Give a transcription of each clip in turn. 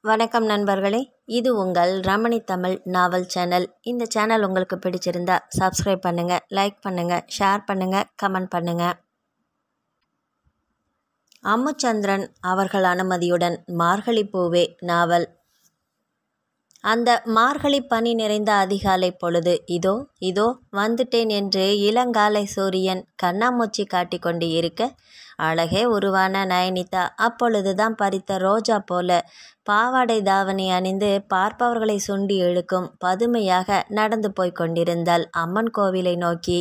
வணக்கம் நண்பர்களே இது உங்கள் ரமணி தமிழ் நாவல் சேனல் இந்த சேனல் உங்களுக்கு பிடிச்சிருந்தா சப்ஸ்கிரைப் பண்ணுங்கள் லைக் பண்ணுங்கள் ஷேர் பண்ணுங்கள் கமெண்ட் பண்ணுங்கள் அம்முச்சந்திரன் அவர்கள் அனுமதியுடன் மார்கழி பூவே நாவல் அந்த மார்கழி பனி நிறைந்த அதிகாலை பொழுது இதோ இதோ வந்துட்டேன் என்று இளங்காலை சூரியன் கண்ணாமூச்சி காட்டிக் கொண்டு இருக்க அழகே உருவான நயனிதா அப்பொழுதுதான் பறித்த ரோஜா போல பாவாடை தாவணி அணிந்து பார்ப்பவர்களை சுண்டி இழுக்கும் பதுமையாக நடந்து போய்க் கொண்டிருந்தாள் அம்மன் கோவிலை நோக்கி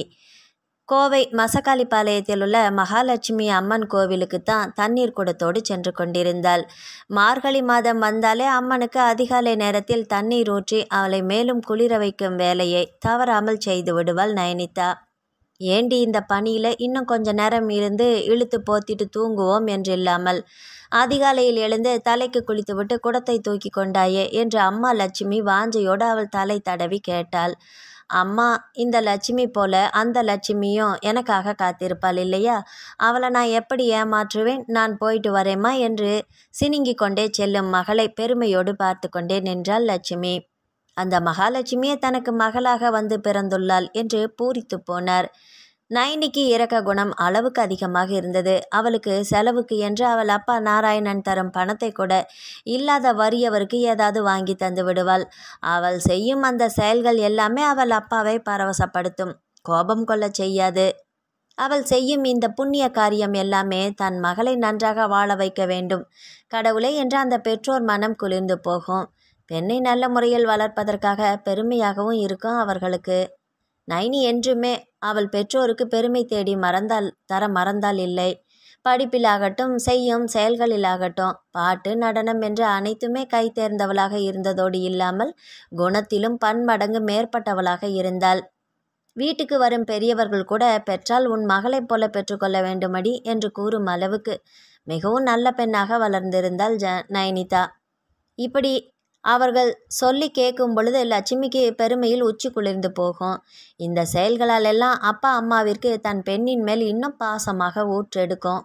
கோவை மசக்காளிப்பாளையத்தில் உள்ள மகாலட்சுமி அம்மன் கோவிலுக்கு தான் தண்ணீர் குடத்தோடு சென்று கொண்டிருந்தாள் மார்கழி மாதம் வந்தாலே அம்மனுக்கு அதிகாலை நேரத்தில் தண்ணீர் ஊற்றி அவளை மேலும் குளிர வைக்கும் வேலையை தவறாமல் செய்து விடுவாள் நயனிதா ஏண்டி இந்த பனியில் இன்னும் கொஞ்ச நேரம் இருந்து இழுத்து போத்திட்டு தூங்குவோம் என்றில்லாமல் அதிகாலையில் எழுந்து தலைக்கு குளித்துவிட்டு குடத்தை தூக்கி கொண்டாயே என்று அம்மா லட்சுமி வாஞ்சையோடு அவள் தலை தடவி கேட்டாள் அம்மா இந்த லட்சுமி போல அந்த லட்சுமியும் எனக்காக காத்திருப்பாள் இல்லையா அவளை நான் எப்படி ஏமாற்றுவேன் நான் போயிட்டு வரேம்மா என்று சினுங்கி கொண்டே செல்லும் மகளை பெருமையோடு பார்த்து கொண்டே நின்றாள் லட்சுமி அந்த மகாலட்சுமியே தனக்கு மகளாக வந்து பிறந்துள்ளாள் என்று பூரித்து போனார் நைனிக்கு இறக்க குணம் அளவுக்கு அதிகமாக இருந்தது அவளுக்கு செலவுக்கு என்று அவள் அப்பா நாராயணன் தரும் பணத்தை கூட இல்லாத வறியவருக்கு ஏதாவது வாங்கி தந்து விடுவாள் அவள் செய்யும் அந்த செயல்கள் எல்லாமே அவள் அப்பாவை பரவசப்படுத்தும் கோபம் கொள்ள செய்யாது அவள் செய்யும் இந்த புண்ணிய காரியம் எல்லாமே தன் மகளை நன்றாக வாழ வைக்க வேண்டும் கடவுளே என்று அந்த பெற்றோர் மனம் குளிர்ந்து போகும் பெண்ணை நல்ல முறையில் வளர்ப்பதற்காக பெருமையாகவும் இருக்கும் அவர்களுக்கு நைனி என்றுமே அவள் பெற்றோருக்கு பெருமை தேடி மறந்தால் தர மறந்தால் இல்லை படிப்பிலாகட்டும் செய்யும் செயல்களிலாகட்டும் பாட்டு நடனம் என்று அனைத்துமே கை தேர்ந்தவளாக இருந்ததோடு இல்லாமல் குணத்திலும் பன்மடங்கு மேற்பட்டவளாக இருந்தாள் வீட்டுக்கு வரும் பெரியவர்கள் கூட பெற்றால் உன் மகளைப் போல பெற்றுக்கொள்ள வேண்டுமடி என்று கூறும் அளவுக்கு மிகவும் நல்ல பெண்ணாக வளர்ந்திருந்தாள் ஜ நயனிதா இப்படி அவர்கள் சொல்லி கேட்கும் பொழுது லட்சுமிக்கு பெருமையில் உச்சி குளிர்ந்து போகும் இந்த செயல்களால் எல்லாம் அப்பா அம்மாவிற்கு தன் பெண்ணின் மேல் இன்னும் பாசமாக ஊற்றெடுக்கும்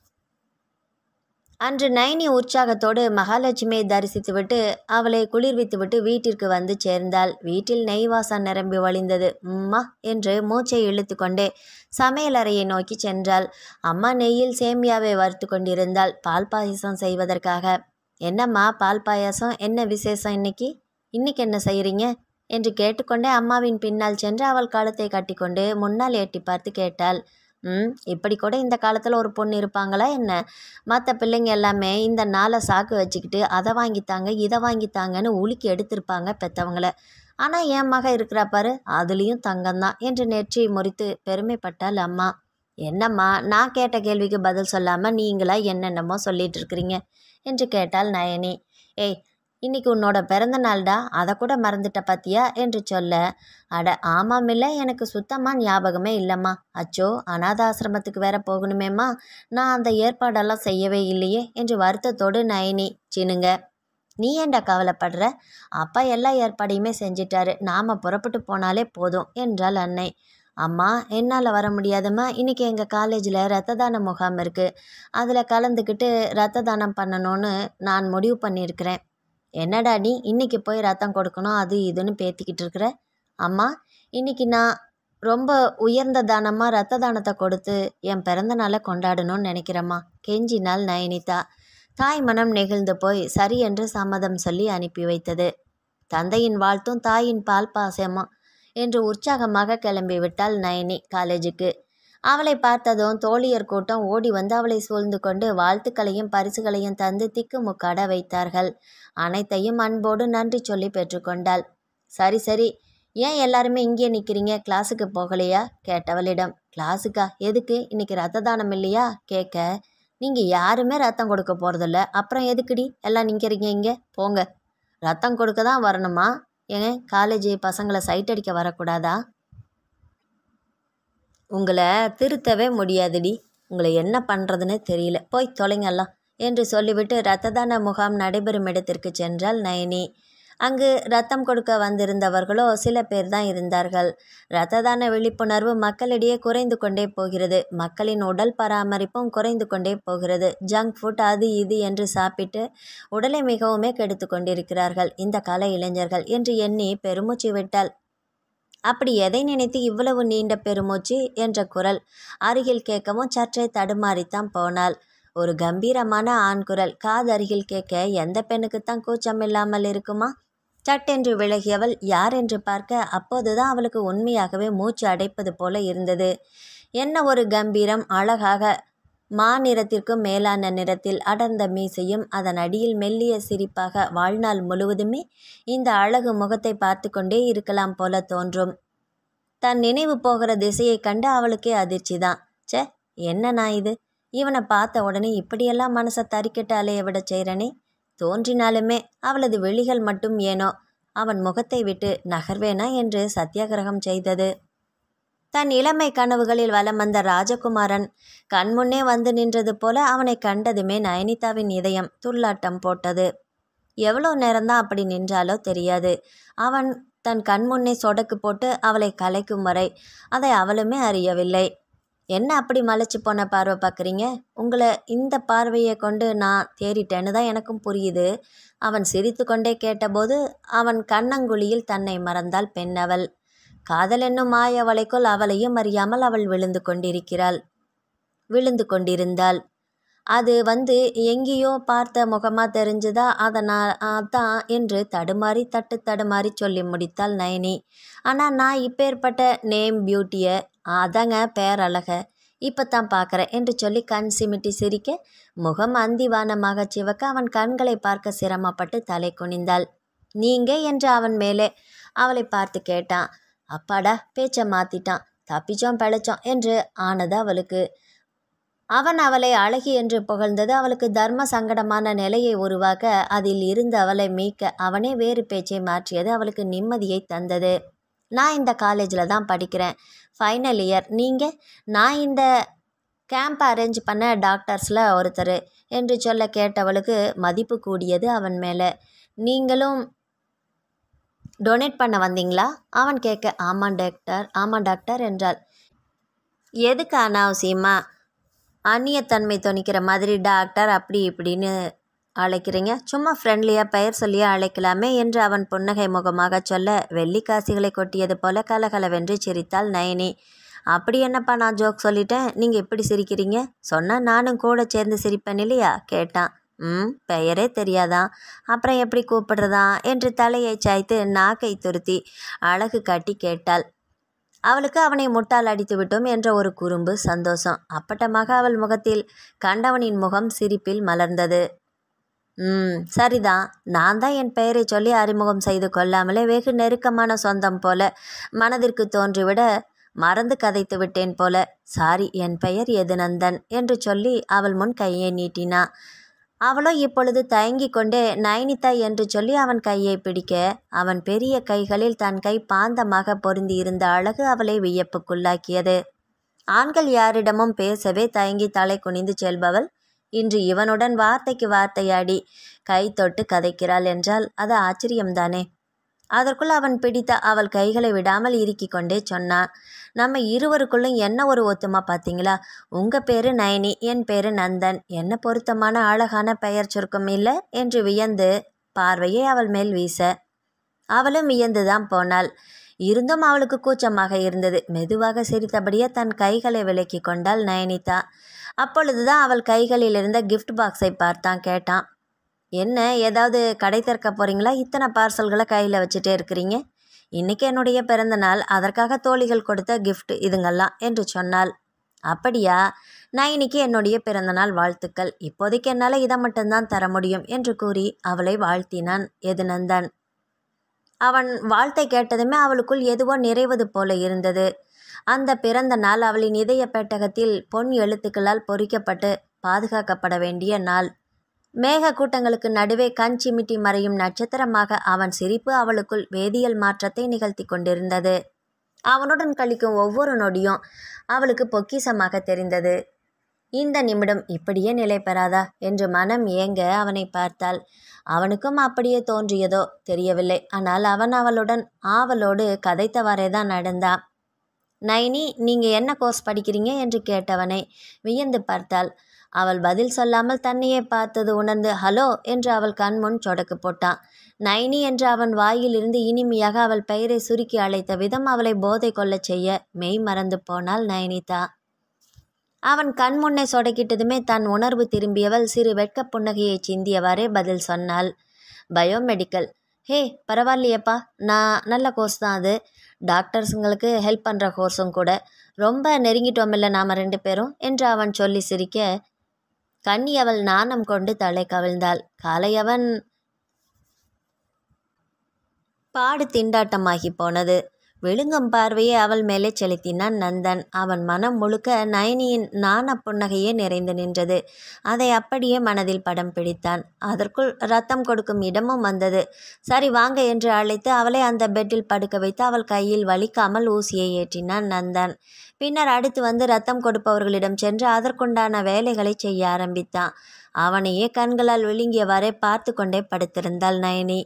அன்று நைனி உற்சாகத்தோடு மகாலட்சுமியை தரிசித்துவிட்டு அவளை குளிர்வித்துவிட்டு வீட்டிற்கு வந்து சேர்ந்தாள் வீட்டில் நெய் வாசம் நிரம்பி வழிந்தது உம்மா என்று மூச்சை இழுத்து கொண்டே சமையலறையை நோக்கி சென்றாள் அம்மா நெய்யில் சேமியாவை வறுத்து கொண்டிருந்தாள் பால் பாயசம் செய்வதற்காக என்னம்மா பால் பாயாசம் என்ன விசேஷம் இன்னைக்கு இன்னைக்கு என்ன செய்கிறீங்க என்று கேட்டுக்கொண்டே அம்மாவின் பின்னால் சென்று அவள் கழுத்தை கட்டிக்கொண்டு முன்னால் எட்டி பார்த்து கேட்டாள் ம் இப்படி கூட இந்த காலத்தில் ஒரு பொண்ணு இருப்பாங்களா என்ன மற்ற பிள்ளைங்க எல்லாமே இந்த நாளை சாக்கு வச்சுக்கிட்டு அதை வாங்கித்தாங்க இதை வாங்கித்தாங்கன்னு உலுக்கி எடுத்திருப்பாங்க பெற்றவங்கள ஆனால் என் மக இருக்கிறா பாரு அதுலேயும் தங்கம்தான் என்று நெற்றி முறித்து பெருமைப்பட்டாள் அம்மா என்னம்மா நான் கேட்ட கேள்விக்கு பதில் சொல்லாமல் நீங்களா என்னென்னமோ சொல்லிட்டு இருக்கிறீங்க என்று கேட்டாள் நயனி ஏய் இன்னைக்கு உன்னோட பிறந்த நாள்டா அதை கூட மறந்துட்ட பத்தியா என்று சொல்ல அட ஆமாமில்ல எனக்கு சுத்தமாக ஞாபகமே இல்லைம்மா அச்சோ அனாதாசிரமத்துக்கு வேற போகணுமேம்மா நான் அந்த ஏற்பாடெல்லாம் செய்யவே இல்லையே என்று வருத்தத்தோடு நயனி சினுங்க நீ ஏண்டா கவலைப்படுற அப்பா எல்லா ஏற்பாடையுமே செஞ்சிட்டாரு நாம் புறப்பட்டு போனாலே போதும் என்றாள் அன்னை அம்மா என்னால் வர முடியாதம்மா இன்றைக்கி எங்கள் காலேஜில் ரத்த தான முகாம் இருக்குது அதில் கலந்துக்கிட்டு ரத்த தானம் பண்ணணும்னு நான் முடிவு பண்ணியிருக்கிறேன் என்னடா நீ இன்றைக்கி போய் ரத்தம் கொடுக்கணும் அது இதுன்னு பேத்திக்கிட்டு இருக்கிற அம்மா இன்றைக்கி நான் ரொம்ப உயர்ந்த தானமாக ரத்த தானத்தை கொடுத்து என் பிறந்த நாளை கொண்டாடணும்னு நினைக்கிறேம்மா கெஞ்சினாள் நயனிதா தாய் மனம் நெகிழ்ந்து போய் சரி என்று சம்மதம் சொல்லி அனுப்பி வைத்தது தந்தையின் வாழ்த்தும் தாயின் பால் பாசமா என்று உற்சாகமாக கிளம்பி விட்டாள் நயனி காலேஜுக்கு அவளை பார்த்ததும் தோழியர் கூட்டம் ஓடி வந்து அவளை சூழ்ந்து கொண்டு வாழ்த்துக்களையும் பரிசுகளையும் தந்து திக்குமுக்காட வைத்தார்கள் அனைத்தையும் அன்போடு நன்றி சொல்லி பெற்றுக்கொண்டாள் சரி சரி ஏன் எல்லாருமே இங்கே நிற்கிறீங்க கிளாஸுக்கு போகலையா கேட்டவளிடம் கிளாஸுக்கா எதுக்கு இன்னைக்கு ரத்த தானம் இல்லையா கேட்க நீங்கள் யாருமே ரத்தம் கொடுக்க போகிறதில்ல அப்புறம் எதுக்குடி எல்லாம் நிற்கிறீங்க இங்கே போங்க ரத்தம் கொடுக்க தான் வரணுமா ஏங்க காலேஜ் பசங்களை சைட் அடிக்க வரக்கூடாதா உங்களை திருத்தவே முடியாதுடி உங்களை என்ன பண்ணுறதுன்னு தெரியல போய் தொலைங்கல்லாம் என்று சொல்லிவிட்டு இரத்த தான முகாம் நடைபெறும் இடத்திற்கு சென்றாள் நயனி அங்கு ரத்தம் கொடுக்க வந்திருந்தவர்களோ சில பேர் தான் இருந்தார்கள் இரத்த தான விழிப்புணர்வு மக்களிடையே குறைந்து கொண்டே போகிறது மக்களின் உடல் பராமரிப்பும் குறைந்து கொண்டே போகிறது ஜங்க் ஃபுட் அது இது என்று சாப்பிட்டு உடலை மிகவுமே கெடுத்து கொண்டிருக்கிறார்கள் இந்த கால இளைஞர்கள் என்று எண்ணி பெருமூச்சு விட்டாள் அப்படி எதை நினைத்து இவ்வளவு நீண்ட பெருமூச்சு என்ற குரல் அருகில் கேட்கவும் சற்றே தடுமாறித்தான் போனாள் ஒரு கம்பீரமான ஆண் குரல் காதருகில் கேட்க எந்த பெண்ணுக்குத்தான் கூச்சம் இல்லாமல் இருக்குமா சட்டென்று விலகியவள் யார் என்று பார்க்க அப்போதுதான் அவளுக்கு உண்மையாகவே மூச்சு அடைப்பது போல இருந்தது என்ன ஒரு கம்பீரம் அழகாக மாநிறத்திற்கும் மேலான நிறத்தில் அடர்ந்த மீசையும் அதன் அடியில் மெல்லிய சிரிப்பாக வாழ்நாள் முழுவதுமே இந்த அழகு முகத்தை பார்த்து கொண்டே இருக்கலாம் போல தோன்றும் தன் நினைவு போகிற திசையை கண்டு அவளுக்கே அதிர்ச்சி தான் ச்சே என்ன நான் இது இவனை பார்த்த உடனே இப்படியெல்லாம் மனசை தறிக்கட்டு அலைய விட செய்கிறனே தோன்றினாலுமே அவளது விழிகள் மட்டும் ஏனோ அவன் முகத்தை விட்டு நகர்வேனா என்று சத்தியாகிரகம் செய்தது தன் இளமை கனவுகளில் வலம் வந்த ராஜகுமாரன் கண்முன்னே வந்து நின்றது போல அவனை கண்டதுமே நயனிதாவின் இதயம் துள்ளாட்டம் போட்டது எவ்வளோ நேரம்தான் அப்படி நின்றாலோ தெரியாது அவன் தன் கண்முன்னே சொடக்கு போட்டு அவளை கலைக்கும் வரை அதை அவளுமே அறியவில்லை என்ன அப்படி மலைச்சு போன பார்வை பார்க்குறீங்க உங்களை இந்த பார்வையை கொண்டு நான் தேறிட்டேன்னு தான் எனக்கும் புரியுது அவன் சிரித்து கொண்டே கேட்டபோது அவன் கண்ணங்குழியில் தன்னை மறந்தாள் பெண் அவள் காதல் என்னும் மாய வலைக்குள் அவளையும் அறியாமல் அவள் விழுந்து கொண்டிருக்கிறாள் விழுந்து கொண்டிருந்தாள் அது வந்து எங்கேயோ பார்த்த முகமாக தெரிஞ்சுதா அதனால் அதான் என்று தடுமாறி தட்டு தடுமாறி சொல்லி முடித்தாள் நயனி ஆனால் நான் இப்பேற்பட்ட நேம் பியூட்டியை அதாங்க பேரழக இப்போ தான் பார்க்குறேன் என்று சொல்லி கண் சிமிட்டி சிரிக்க முகம் அந்திவானமாக சிவக்க அவன் கண்களை பார்க்க சிரமப்பட்டு தலை குனிந்தாள் நீங்க என்று அவன் மேலே அவளை பார்த்து கேட்டான் அப்பாடா பேச்சை மாத்திட்டான் தப்பிச்சோம் பிழைச்சோம் என்று ஆனது அவளுக்கு அவன் அவளை அழகி என்று புகழ்ந்தது அவளுக்கு தர்ம சங்கடமான நிலையை உருவாக்க அதில் இருந்து அவளை மீட்க அவனே வேறு பேச்சை மாற்றியது அவளுக்கு நிம்மதியை தந்தது நான் இந்த காலேஜில் தான் படிக்கிறேன் ஃபைனல் இயர் நீங்கள் நான் இந்த கேம்ப் அரேஞ்ச் பண்ண டாக்டர்ஸில் ஒருத்தர் என்று சொல்ல கேட்டவளுக்கு மதிப்பு கூடியது அவன் மேலே நீங்களும் டொனேட் பண்ண வந்தீங்களா அவன் கேட்க ஆமாம் டாக்டர் ஆமாம் டாக்டர் என்றாள் எதுக்கு அனாவசியமா அந்நியத்தன்மை துணிக்கிற மாதிரி டாக்டர் அப்படி இப்படின்னு அழைக்கிறீங்க சும்மா ஃப்ரெண்ட்லியாக பெயர் சொல்லியே அழைக்கலாமே என்று அவன் புன்னகை முகமாக சொல்ல வெள்ளிக்காசிகளை கொட்டியது போல கலகலவென்று சிரித்தாள் நயனி அப்படி என்னப்பா நான் ஜோக் சொல்லிட்டேன் நீங்கள் இப்படி சிரிக்கிறீங்க சொன்னால் நானும் கூட சேர்ந்து சிரிப்பேன் இல்லையா கேட்டான் ம் பெயரே தெரியாதான் அப்புறம் எப்படி கூப்பிடுறதா என்று தலையை சாய்த்து நாக்கை துருத்தி அழகு காட்டி கேட்டாள் அவளுக்கு அவனை முட்டால் அடித்து விட்டோம் என்ற ஒரு குறும்பு சந்தோஷம் அப்பட்டமாக அவள் முகத்தில் கண்டவனின் முகம் சிரிப்பில் மலர்ந்தது ம் சரிதான் நான் தான் என் பெயரை சொல்லி அறிமுகம் செய்து கொள்ளாமலே வெகு நெருக்கமான சொந்தம் போல மனதிற்கு தோன்றிவிட மறந்து கதைத்து விட்டேன் போல சாரி என் பெயர் எதுநந்தன் என்று சொல்லி அவள் முன் கையை நீட்டினா அவளோ இப்பொழுது தயங்கிக் கொண்டே நயனிதா என்று சொல்லி அவன் கையை பிடிக்க அவன் பெரிய கைகளில் தன் கை பாந்தமாக பொருந்தி இருந்த அழகு அவளை வியப்புக்குள்ளாக்கியது ஆண்கள் யாரிடமும் பேசவே தயங்கி தலை குனிந்து செல்பவள் இன்று இவனுடன் வார்த்தைக்கு வார்த்தையாடி கை தொட்டு கதைக்கிறாள் என்றால் அது ஆச்சரியம்தானே அதற்குள் அவன் பிடித்த அவள் கைகளை விடாமல் இறுக்கி கொண்டே சொன்னான் நம்ம இருவருக்குள்ளும் என்ன ஒரு ஒத்துமா பார்த்தீங்களா உங்க பேரு நயனி என் பேரு நந்தன் என்ன பொருத்தமான அழகான பெயர் சுருக்கம் இல்லை என்று வியந்து பார்வையை அவள் மேல் வீச அவளும் வியந்துதான் போனாள் இருந்தும் அவளுக்கு கூச்சமாக இருந்தது மெதுவாக சிரித்தபடியே தன் கைகளை விலக்கி கொண்டாள் நயனிதா அப்பொழுதுதான் அவள் கைகளில் இருந்த கிஃப்ட் பாக்ஸை பார்த்தான் கேட்டான் என்ன ஏதாவது கடை திறக்க போறீங்களா இத்தனை பார்சல்களை கையில் வச்சுட்டே இருக்கிறீங்க இன்னைக்கு என்னுடைய பிறந்த நாள் அதற்காக தோழிகள் கொடுத்த கிஃப்ட் இதுங்கெல்லாம் என்று சொன்னாள் அப்படியா நான் இன்னைக்கு என்னுடைய பிறந்தநாள் வாழ்த்துக்கள் இப்போதைக்கு என்னால் இதை மட்டும்தான் தர முடியும் என்று கூறி அவளை வாழ்த்தினான் எதுநந்தன் அவன் வாழ்த்தை கேட்டதுமே அவளுக்குள் எதுவோ நிறைவது போல இருந்தது அந்த பிறந்த நாள் அவளின் இதய பெட்டகத்தில் பொன் எழுத்துக்களால் பொறிக்கப்பட்டு பாதுகாக்கப்பட வேண்டிய நாள் மேக கூட்டங்களுக்கு நடுவே கண் சிமிட்டி மறையும் நட்சத்திரமாக அவன் சிரிப்பு அவளுக்குள் வேதியியல் மாற்றத்தை நிகழ்த்தி கொண்டிருந்தது அவனுடன் கழிக்கும் ஒவ்வொரு நொடியும் அவளுக்கு பொக்கிசமாக தெரிந்தது இந்த நிமிடம் இப்படியே நிலை பெறாதா என்று மனம் ஏங்க அவனை பார்த்தாள் அவனுக்கும் அப்படியே தோன்றியதோ தெரியவில்லை ஆனால் அவன் அவளுடன் ஆவலோடு கதைத்தவாறே தான் நடந்தான் நைனி நீங்க என்ன கோர்ஸ் படிக்கிறீங்க என்று கேட்டவனை வியந்து பார்த்தாள் அவள் பதில் சொல்லாமல் தன்னையே பார்த்தது உணர்ந்து ஹலோ என்று அவள் கண்முன் சொடக்கு போட்டான் நைனி என்று அவன் வாயிலிருந்து இனிமையாக அவள் பெயரை சுருக்கி அழைத்த விதம் அவளை போதை கொள்ளச் செய்ய மெய் மறந்து போனாள் நயனிதா அவன் கண் முன்னே சொடக்கிட்டதுமே தன் உணர்வு திரும்பியவள் சிறு வெட்கப் புன்னகையை சிந்தியவாறே பதில் சொன்னாள் பயோமெடிக்கல் ஹே பரவாயில்லையப்பா நான் நல்ல கோர்ஸ் தான் அது டாக்டர்ஸுங்களுக்கு ஹெல்ப் பண்ணுற கோர்ஸும் கூட ரொம்ப நெருங்கிட்டோமில்ல நாம் ரெண்டு பேரும் என்று அவன் சொல்லி சிரிக்க கண்ணி அவள் நாணம் கொண்டு தலை கவிழ்ந்தாள் காலை அவன் பாடு திண்டாட்டமாகி போனது விழுங்கும் பார்வையை அவள் மேலே செலுத்தினான் நந்தன் அவன் மனம் முழுக்க நயனியின் நாண புன்னகையே நிறைந்து நின்றது அதை அப்படியே மனதில் படம் பிடித்தான் அதற்குள் ரத்தம் கொடுக்கும் இடமும் வந்தது சரி வாங்க என்று அழைத்து அவளை அந்த பெட்டில் படுக்க வைத்து அவள் கையில் வலிக்காமல் ஊசியை ஏற்றினான் நந்தன் பின்னர் அடுத்து வந்து ரத்தம் கொடுப்பவர்களிடம் சென்று அதற்குண்டான வேலைகளை செய்ய ஆரம்பித்தான் அவனையே கண்களால் விழுங்கியவாறே பார்த்து கொண்டே படுத்திருந்தாள் நயனி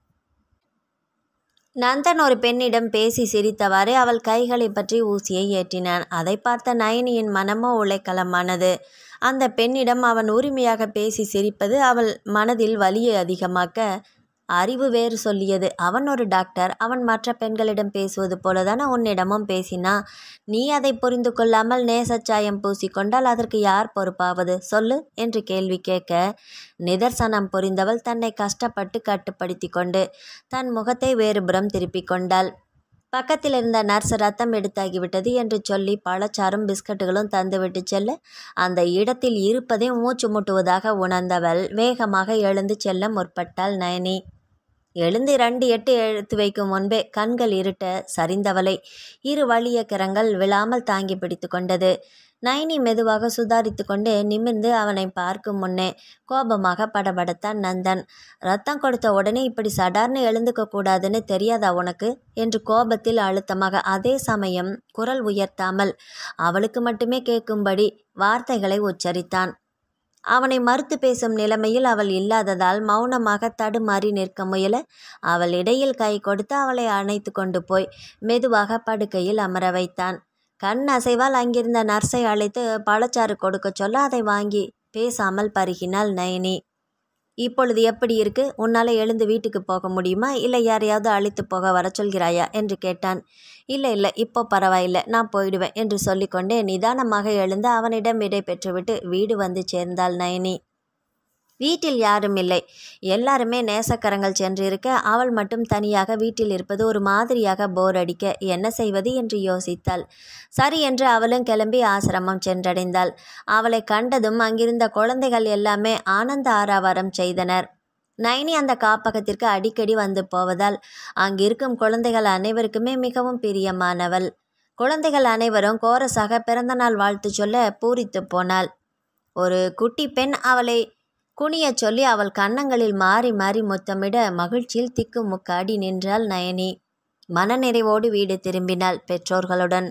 நந்தன் ஒரு பெண்ணிடம் பேசி சிரித்தவாறு அவள் கைகளை பற்றி ஊசியை ஏற்றினான் அதை பார்த்த நயனியின் மனமோ உலைக்களமானது அந்த பெண்ணிடம் அவன் உரிமையாக பேசி சிரிப்பது அவள் மனதில் வலியை அதிகமாக்க அறிவு வேறு சொல்லியது அவன் ஒரு டாக்டர் அவன் மற்ற பெண்களிடம் பேசுவது போலதானே உன்னிடமும் பேசினா நீ அதை புரிந்து கொள்ளாமல் நேசச்சாயம் பூசிக்கொண்டால் அதற்கு யார் பொறுப்பாவது சொல்லு என்று கேள்வி கேட்க நிதர்சனம் புரிந்தவள் தன்னை கஷ்டப்பட்டு கட்டுப்படுத்தி கொண்டு தன் முகத்தை வேறுபுறம் திருப்பிக் கொண்டாள் பக்கத்தில் இருந்த நர்ஸ் ரத்தம் எடுத்தாகிவிட்டது என்று சொல்லி பழச்சாரும் பிஸ்கட்டுகளும் தந்துவிட்டு செல்ல அந்த இடத்தில் இருப்பதை மூச்சு முட்டுவதாக உணர்ந்தவள் வேகமாக எழுந்து செல்ல முற்பட்டாள் நயனி எழுந்து இரண்டு எட்டு எடுத்து வைக்கும் முன்பே கண்கள் இருட்ட சரிந்தவளை இரு வலிய கரங்கள் விழாமல் தாங்கி பிடித்து கொண்டது நைனி மெதுவாக சுதாரித்து கொண்டு நிமிர்ந்து அவனை பார்க்கும் முன்னே கோபமாக படபடத்தான் நந்தன் ரத்தம் கொடுத்த உடனே இப்படி சடார்னு எழுந்துக்க கூடாதுன்னு தெரியாதா உனக்கு என்று கோபத்தில் அழுத்தமாக அதே சமயம் குரல் உயர்த்தாமல் அவளுக்கு மட்டுமே கேட்கும்படி வார்த்தைகளை உச்சரித்தான் அவனை மறுத்து பேசும் நிலைமையில் அவள் இல்லாததால் மௌனமாக தடுமாறி நிற்க முயல அவள் இடையில் கை கொடுத்து அவளை அணைத்து கொண்டு போய் மெதுவாக படுக்கையில் அமர வைத்தான் கண் அசைவால் அங்கிருந்த நர்ஸை அழைத்து பழச்சாறு கொடுக்க சொல்ல அதை வாங்கி பேசாமல் பருகினாள் நயனி இப்பொழுது எப்படி இருக்கு உன்னால் எழுந்து வீட்டுக்கு போக முடியுமா இல்லை யாரையாவது அழைத்து போக வர சொல்கிறாயா என்று கேட்டான் இல்லை இல்லை இப்போ பரவாயில்லை நான் போயிடுவேன் என்று சொல்லிக்கொண்டே நிதானமாக எழுந்து அவனிடம் விடை பெற்றுவிட்டு வீடு வந்து சேர்ந்தாள் நயனி வீட்டில் யாரும் இல்லை எல்லாருமே நேசக்கரங்கள் சென்றிருக்க அவள் மட்டும் தனியாக வீட்டில் இருப்பது ஒரு மாதிரியாக போர் அடிக்க என்ன செய்வது என்று யோசித்தாள் சரி என்று அவளும் கிளம்பி ஆசிரமம் சென்றடைந்தாள் அவளை கண்டதும் அங்கிருந்த குழந்தைகள் எல்லாமே ஆனந்த ஆரவாரம் செய்தனர் நைனி அந்த காப்பகத்திற்கு அடிக்கடி வந்து போவதால் அங்கிருக்கும் குழந்தைகள் அனைவருக்குமே மிகவும் பிரியமானவள் குழந்தைகள் அனைவரும் கோரஸாக பிறந்தநாள் வாழ்த்து சொல்ல பூரித்து போனாள் ஒரு குட்டி பெண் அவளை குனியச் சொல்லி அவள் கன்னங்களில் மாறி மாறி முத்தமிட மகிழ்ச்சியில் திக்கு முக்காடி நின்றாள் நயனி மனநிறைவோடு வீடு திரும்பினாள் பெற்றோர்களுடன்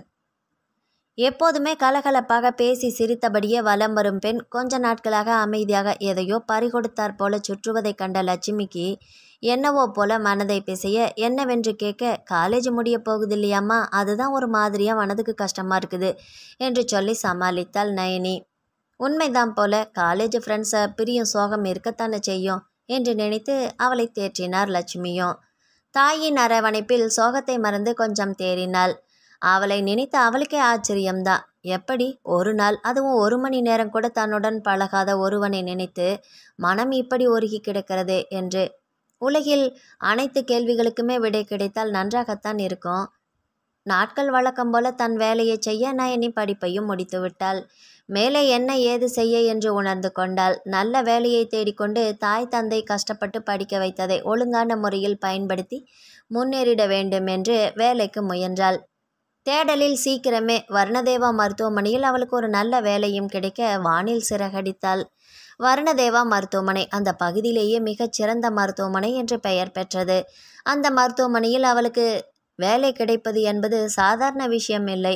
எப்போதுமே கலகலப்பாக பேசி சிரித்தபடியே வலம் வரும் பெண் கொஞ்ச நாட்களாக அமைதியாக எதையோ பறிகொடுத்தாற் போல சுற்றுவதைக் கண்ட லட்சுமிக்கு என்னவோ போல மனதை பிசைய என்னவென்று கேட்க காலேஜ் முடிய போகுதில்லையாம்மா அதுதான் ஒரு மாதிரியா மனதுக்கு கஷ்டமா இருக்குது என்று சொல்லி சமாளித்தாள் நயனி உண்மைதான் போல காலேஜ் ஃப்ரெண்ட்ஸை பிரியும் சோகம் இருக்கத்தானே செய்யும் என்று நினைத்து அவளை தேற்றினார் லட்சுமியும் தாயின் அரவணைப்பில் சோகத்தை மறந்து கொஞ்சம் தேறினாள் அவளை நினைத்து அவளுக்கே ஆச்சரியம்தான் எப்படி ஒரு நாள் அதுவும் ஒரு மணி நேரம் கூட தன்னுடன் பழகாத ஒருவனை நினைத்து மனம் இப்படி ஒருகி கிடக்கிறதே என்று உலகில் அனைத்து கேள்விகளுக்குமே விடை கிடைத்தால் நன்றாகத்தான் இருக்கும் நாட்கள் வழக்கம் போல தன் வேலையை செய்ய நயனி படிப்பையும் முடித்து விட்டாள் மேலே என்ன ஏது செய்ய என்று உணர்ந்து கொண்டாள் நல்ல வேலையை தேடிக்கொண்டு தாய் தந்தை கஷ்டப்பட்டு படிக்க வைத்ததை ஒழுங்கான முறையில் பயன்படுத்தி முன்னேறிட வேண்டும் என்று வேலைக்கு முயன்றாள் தேடலில் சீக்கிரமே வர்ணதேவா மருத்துவமனையில் அவளுக்கு ஒரு நல்ல வேலையும் கிடைக்க வானில் சிறகடித்தாள் வர்ணதேவா மருத்துவமனை அந்த பகுதியிலேயே மிகச் சிறந்த மருத்துவமனை என்று பெயர் பெற்றது அந்த மருத்துவமனையில் அவளுக்கு வேலை கிடைப்பது என்பது சாதாரண விஷயம் இல்லை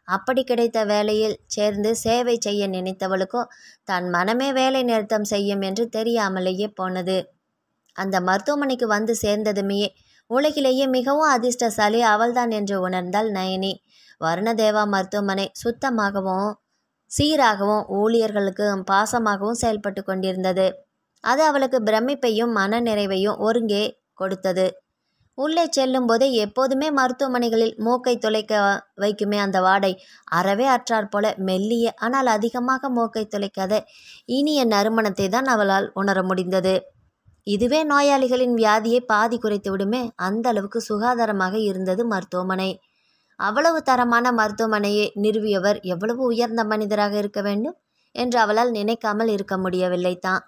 அப்படி கிடைத்த வேலையில் சேர்ந்து சேவை செய்ய நினைத்தவளுக்கோ தன் மனமே வேலை நிறுத்தம் செய்யும் என்று தெரியாமலேயே போனது அந்த மருத்துவமனைக்கு வந்து சேர்ந்ததுமே உலகிலேயே மிகவும் அதிர்ஷ்டசாலி அவள்தான் என்று உணர்ந்தாள் நயனி வருணதேவா மருத்துவமனை சுத்தமாகவும் சீராகவும் ஊழியர்களுக்கு பாசமாகவும் செயல்பட்டு கொண்டிருந்தது அது அவளுக்கு பிரமிப்பையும் மனநிறைவையும் ஒருங்கே கொடுத்தது உள்ளே செல்லும் போதே எப்போதுமே மருத்துவமனைகளில் மூக்கை துளைக்க வைக்குமே அந்த வாடை அறவே அற்றாற் போல மெல்லிய ஆனால் அதிகமாக மூக்கை துளைக்காத இனிய நறுமணத்தை தான் அவளால் உணர முடிந்தது இதுவே நோயாளிகளின் வியாதியை பாதி குறைத்து விடுமே அந்த அளவுக்கு சுகாதாரமாக இருந்தது மருத்துவமனை அவ்வளவு தரமான மருத்துவமனையை நிறுவியவர் எவ்வளவு உயர்ந்த மனிதராக இருக்க வேண்டும் என்று அவளால் நினைக்காமல் இருக்க முடியவில்லை தான்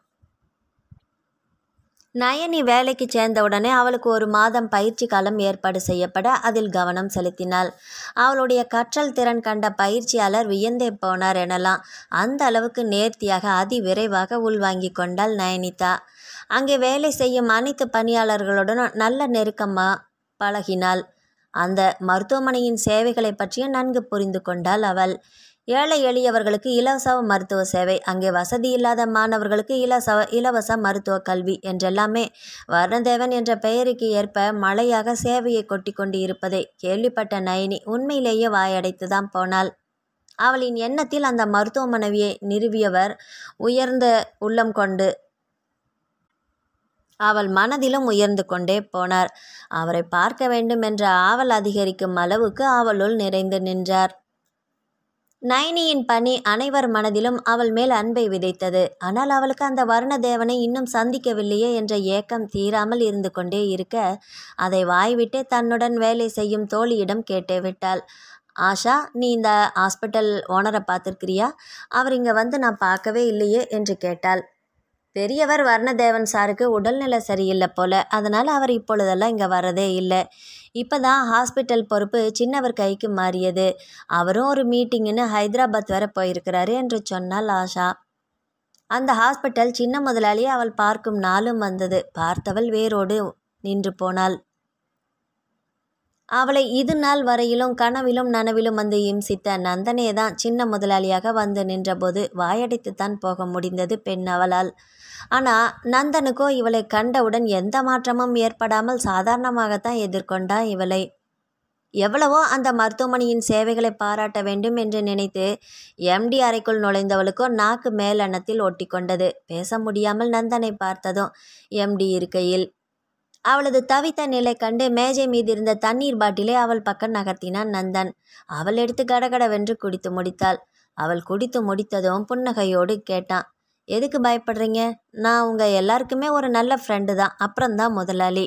நயனி வேலைக்கு சேர்ந்தவுடனே அவளுக்கு ஒரு மாதம் பயிற்சி காலம் ஏற்பாடு செய்யப்பட அதில் கவனம் செலுத்தினாள் அவளுடைய கற்றல் திறன் கண்ட பயிற்சியாளர் வியந்தே போனார் எனலாம் அந்த அளவுக்கு நேர்த்தியாக அதி விரைவாக உள்வாங்கி கொண்டாள் நயனிதா அங்கே வேலை செய்யும் அனைத்து பணியாளர்களுடனும் நல்ல நெருக்கமாக பழகினாள் அந்த மருத்துவமனையின் சேவைகளை பற்றியும் நன்கு புரிந்து கொண்டாள் அவள் ஏழை எளியவர்களுக்கு இலவச மருத்துவ சேவை அங்கே வசதி இல்லாத மாணவர்களுக்கு இலவச இலவச மருத்துவ கல்வி என்றெல்லாமே வர்ணதேவன் என்ற பெயருக்கு ஏற்ப மழையாக சேவையை கொட்டி கொண்டு இருப்பதை கேள்விப்பட்ட நயனி உண்மையிலேயே வாயடைத்துதான் போனாள் அவளின் எண்ணத்தில் அந்த மருத்துவமனையை நிறுவியவர் உயர்ந்த உள்ளம் கொண்டு அவள் மனதிலும் உயர்ந்து கொண்டே போனார் அவரை பார்க்க வேண்டும் என்ற ஆவல் அதிகரிக்கும் அளவுக்கு அவளுள் நிறைந்து நின்றார் நயனியின் பணி அனைவர் மனதிலும் அவள் மேல் அன்பை விதைத்தது ஆனால் அவளுக்கு அந்த வருணதேவனை இன்னும் சந்திக்கவில்லையே என்ற ஏக்கம் தீராமல் இருந்து கொண்டே இருக்க அதை வாய்விட்டே தன்னுடன் வேலை செய்யும் தோழியிடம் கேட்டே விட்டாள் ஆஷா நீ இந்த ஹாஸ்பிட்டல் ஓனரை பார்த்துருக்கிறியா அவர் இங்கே வந்து நான் பார்க்கவே இல்லையே என்று கேட்டாள் பெரியவர் வர்ணதேவன் சாருக்கு உடல்நிலை சரியில்லை போல அதனால் அவர் இப்பொழுதெல்லாம் இங்கே வரதே இல்லை இப்போ தான் ஹாஸ்பிட்டல் பொறுப்பு சின்னவர் கைக்கு மாறியது அவரும் ஒரு மீட்டிங்குன்னு ஹைதராபாத் வர போயிருக்கிறாரு என்று சொன்னாள் ஆஷா அந்த ஹாஸ்பிட்டல் சின்ன முதலாளி அவள் பார்க்கும் நாளும் வந்தது பார்த்தவள் வேரோடு நின்று போனாள் அவளை இது நாள் வரையிலும் கனவிலும் நனவிலும் வந்து இம்சித்த நந்தனே தான் சின்ன முதலாளியாக வந்து நின்றபோது வாயடைத்துத்தான் போக முடிந்தது பெண் அவளால் ஆனால் நந்தனுக்கோ இவளை கண்டவுடன் எந்த மாற்றமும் ஏற்படாமல் சாதாரணமாகத்தான் எதிர்கொண்டா இவளை எவ்வளவோ அந்த மருத்துவமனையின் சேவைகளை பாராட்ட வேண்டும் என்று நினைத்து எம்டி அறைக்குள் நுழைந்தவளுக்கோ நாக்கு மேலெண்ணத்தில் ஒட்டிக்கொண்டது பேச முடியாமல் நந்தனை பார்த்ததும் எம்டி இருக்கையில் அவளது தவித்த நிலை கண்டு மேஜை மீது இருந்த தண்ணீர் பாட்டிலை அவள் பக்கம் நகர்த்தினான் நந்தன் அவள் எடுத்து கடகடவென்று குடித்து முடித்தாள் அவள் குடித்து முடித்ததும் புன்னகையோடு கேட்டான் எதுக்கு பயப்படுறீங்க நான் உங்கள் எல்லாருக்குமே ஒரு நல்ல ஃப்ரெண்டு தான் அப்புறம்தான் முதலாளி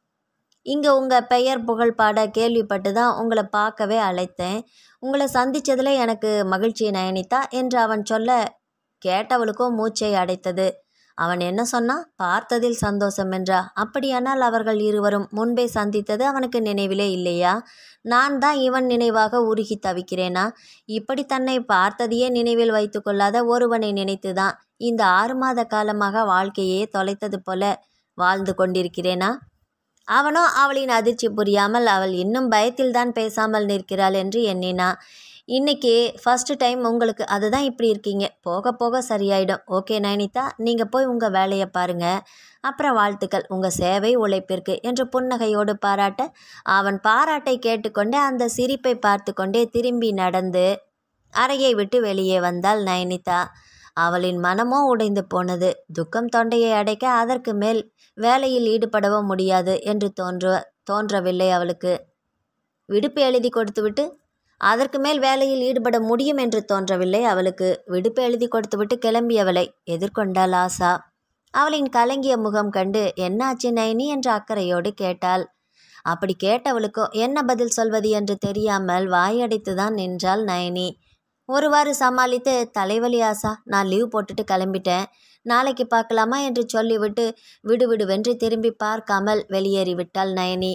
இங்கே உங்கள் பெயர் புகழ் பாட கேள்விப்பட்டு தான் உங்களை பார்க்கவே அழைத்தேன் உங்களை சந்தித்ததில் எனக்கு மகிழ்ச்சி நயனித்தா என்று அவன் சொல்ல கேட்டவளுக்கோ மூச்சை அடைத்தது அவன் என்ன சொன்னான் பார்த்ததில் சந்தோஷம் என்றா அப்படியானால் அவர்கள் இருவரும் முன்பே சந்தித்தது அவனுக்கு நினைவிலே இல்லையா நான் தான் இவன் நினைவாக உருகி தவிக்கிறேனா இப்படி தன்னை பார்த்ததையே நினைவில் வைத்து கொள்ளாத ஒருவனை நினைத்துதான் இந்த ஆறு மாத காலமாக வாழ்க்கையே தொலைத்தது போல வாழ்ந்து கொண்டிருக்கிறேனா அவனோ அவளின் அதிர்ச்சி புரியாமல் அவள் இன்னும் பயத்தில்தான் பேசாமல் நிற்கிறாள் என்று எண்ணினா இன்னைக்கு ஃபஸ்ட்டு டைம் உங்களுக்கு அதுதான் இப்படி இருக்கீங்க போக போக சரியாயிடும் ஓகே நயனிதா நீங்கள் போய் உங்கள் வேலையை பாருங்கள் அப்புறம் வாழ்த்துக்கள் உங்கள் சேவை உழைப்பிற்கு என்று புன்னகையோடு பாராட்ட அவன் பாராட்டை கேட்டுக்கொண்டே அந்த சிரிப்பை பார்த்து கொண்டே திரும்பி நடந்து அறையை விட்டு வெளியே வந்தாள் நயனிதா அவளின் மனமோ உடைந்து போனது துக்கம் தொண்டையை அடைக்க அதற்கு மேல் வேலையில் ஈடுபடவும் முடியாது என்று தோன்ற தோன்றவில்லை அவளுக்கு விடுப்பு எழுதி கொடுத்துவிட்டு அதற்கு மேல் வேலையில் ஈடுபட முடியும் என்று தோன்றவில்லை அவளுக்கு விடுப்பு எழுதி கொடுத்துவிட்டு கிளம்பியவளை எதிர்கொண்டாள் ஆசா அவளின் கலங்கிய முகம் கண்டு என்னாச்சு நயனி என்ற அக்கறையோடு கேட்டாள் அப்படி கேட்டவளுக்கோ என்ன பதில் சொல்வது என்று தெரியாமல் வாயடைத்துதான் நின்றாள் நயனி ஒருவாறு சமாளித்து தலைவலி ஆசா நான் லீவ் போட்டுட்டு கிளம்பிட்டேன் நாளைக்கு பார்க்கலாமா என்று சொல்லிவிட்டு விடுவிடுவென்று திரும்பி பார்க்காமல் வெளியேறிவிட்டாள் நயனி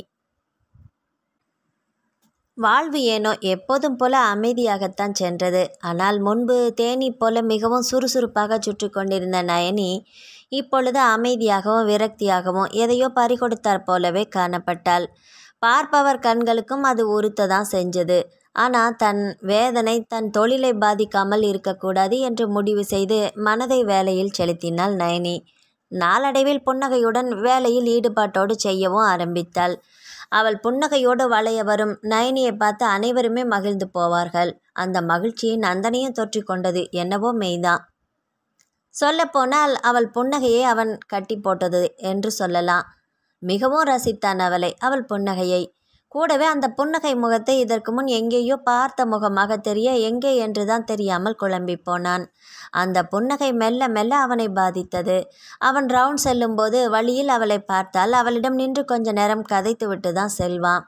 வாழ்வு ஏனோ எப்போதும் போல அமைதியாகத்தான் சென்றது ஆனால் முன்பு தேனி போல மிகவும் சுறுசுறுப்பாக சுற்றி கொண்டிருந்த நயனி இப்பொழுது அமைதியாகவும் விரக்தியாகவும் எதையோ பறிகொடுத்தாற் போலவே காணப்பட்டாள் பார்ப்பவர் கண்களுக்கும் அது உறுத்ததான் செஞ்சது ஆனால் தன் வேதனை தன் தொழிலை பாதிக்காமல் இருக்கக்கூடாது என்று முடிவு செய்து மனதை வேலையில் செலுத்தினாள் நயனி நாளடைவில் புன்னகையுடன் வேலையில் ஈடுபாட்டோடு செய்யவும் ஆரம்பித்தாள் அவள் புன்னகையோடு வளைய வரும் நயனியை பார்த்து அனைவருமே மகிழ்ந்து போவார்கள் அந்த மகிழ்ச்சியை நந்தனையும் தொற்றிக் கொண்டது என்னவோ மெய்தான் சொல்லப்போனால் அவள் புன்னகையை அவன் கட்டி போட்டது என்று சொல்லலாம் மிகவும் ரசித்தான் அவளை அவள் புன்னகையை கூடவே அந்த புன்னகை முகத்தை இதற்கு முன் எங்கேயோ பார்த்த முகமாக தெரிய எங்கே என்றுதான் தெரியாமல் குழம்பி போனான் அந்த புன்னகை மெல்ல மெல்ல அவனை பாதித்தது அவன் ரவுண்ட் செல்லும்போது வழியில் அவளை பார்த்தால் அவளிடம் நின்று கொஞ்ச நேரம் கதைத்து விட்டு தான் செல்வான்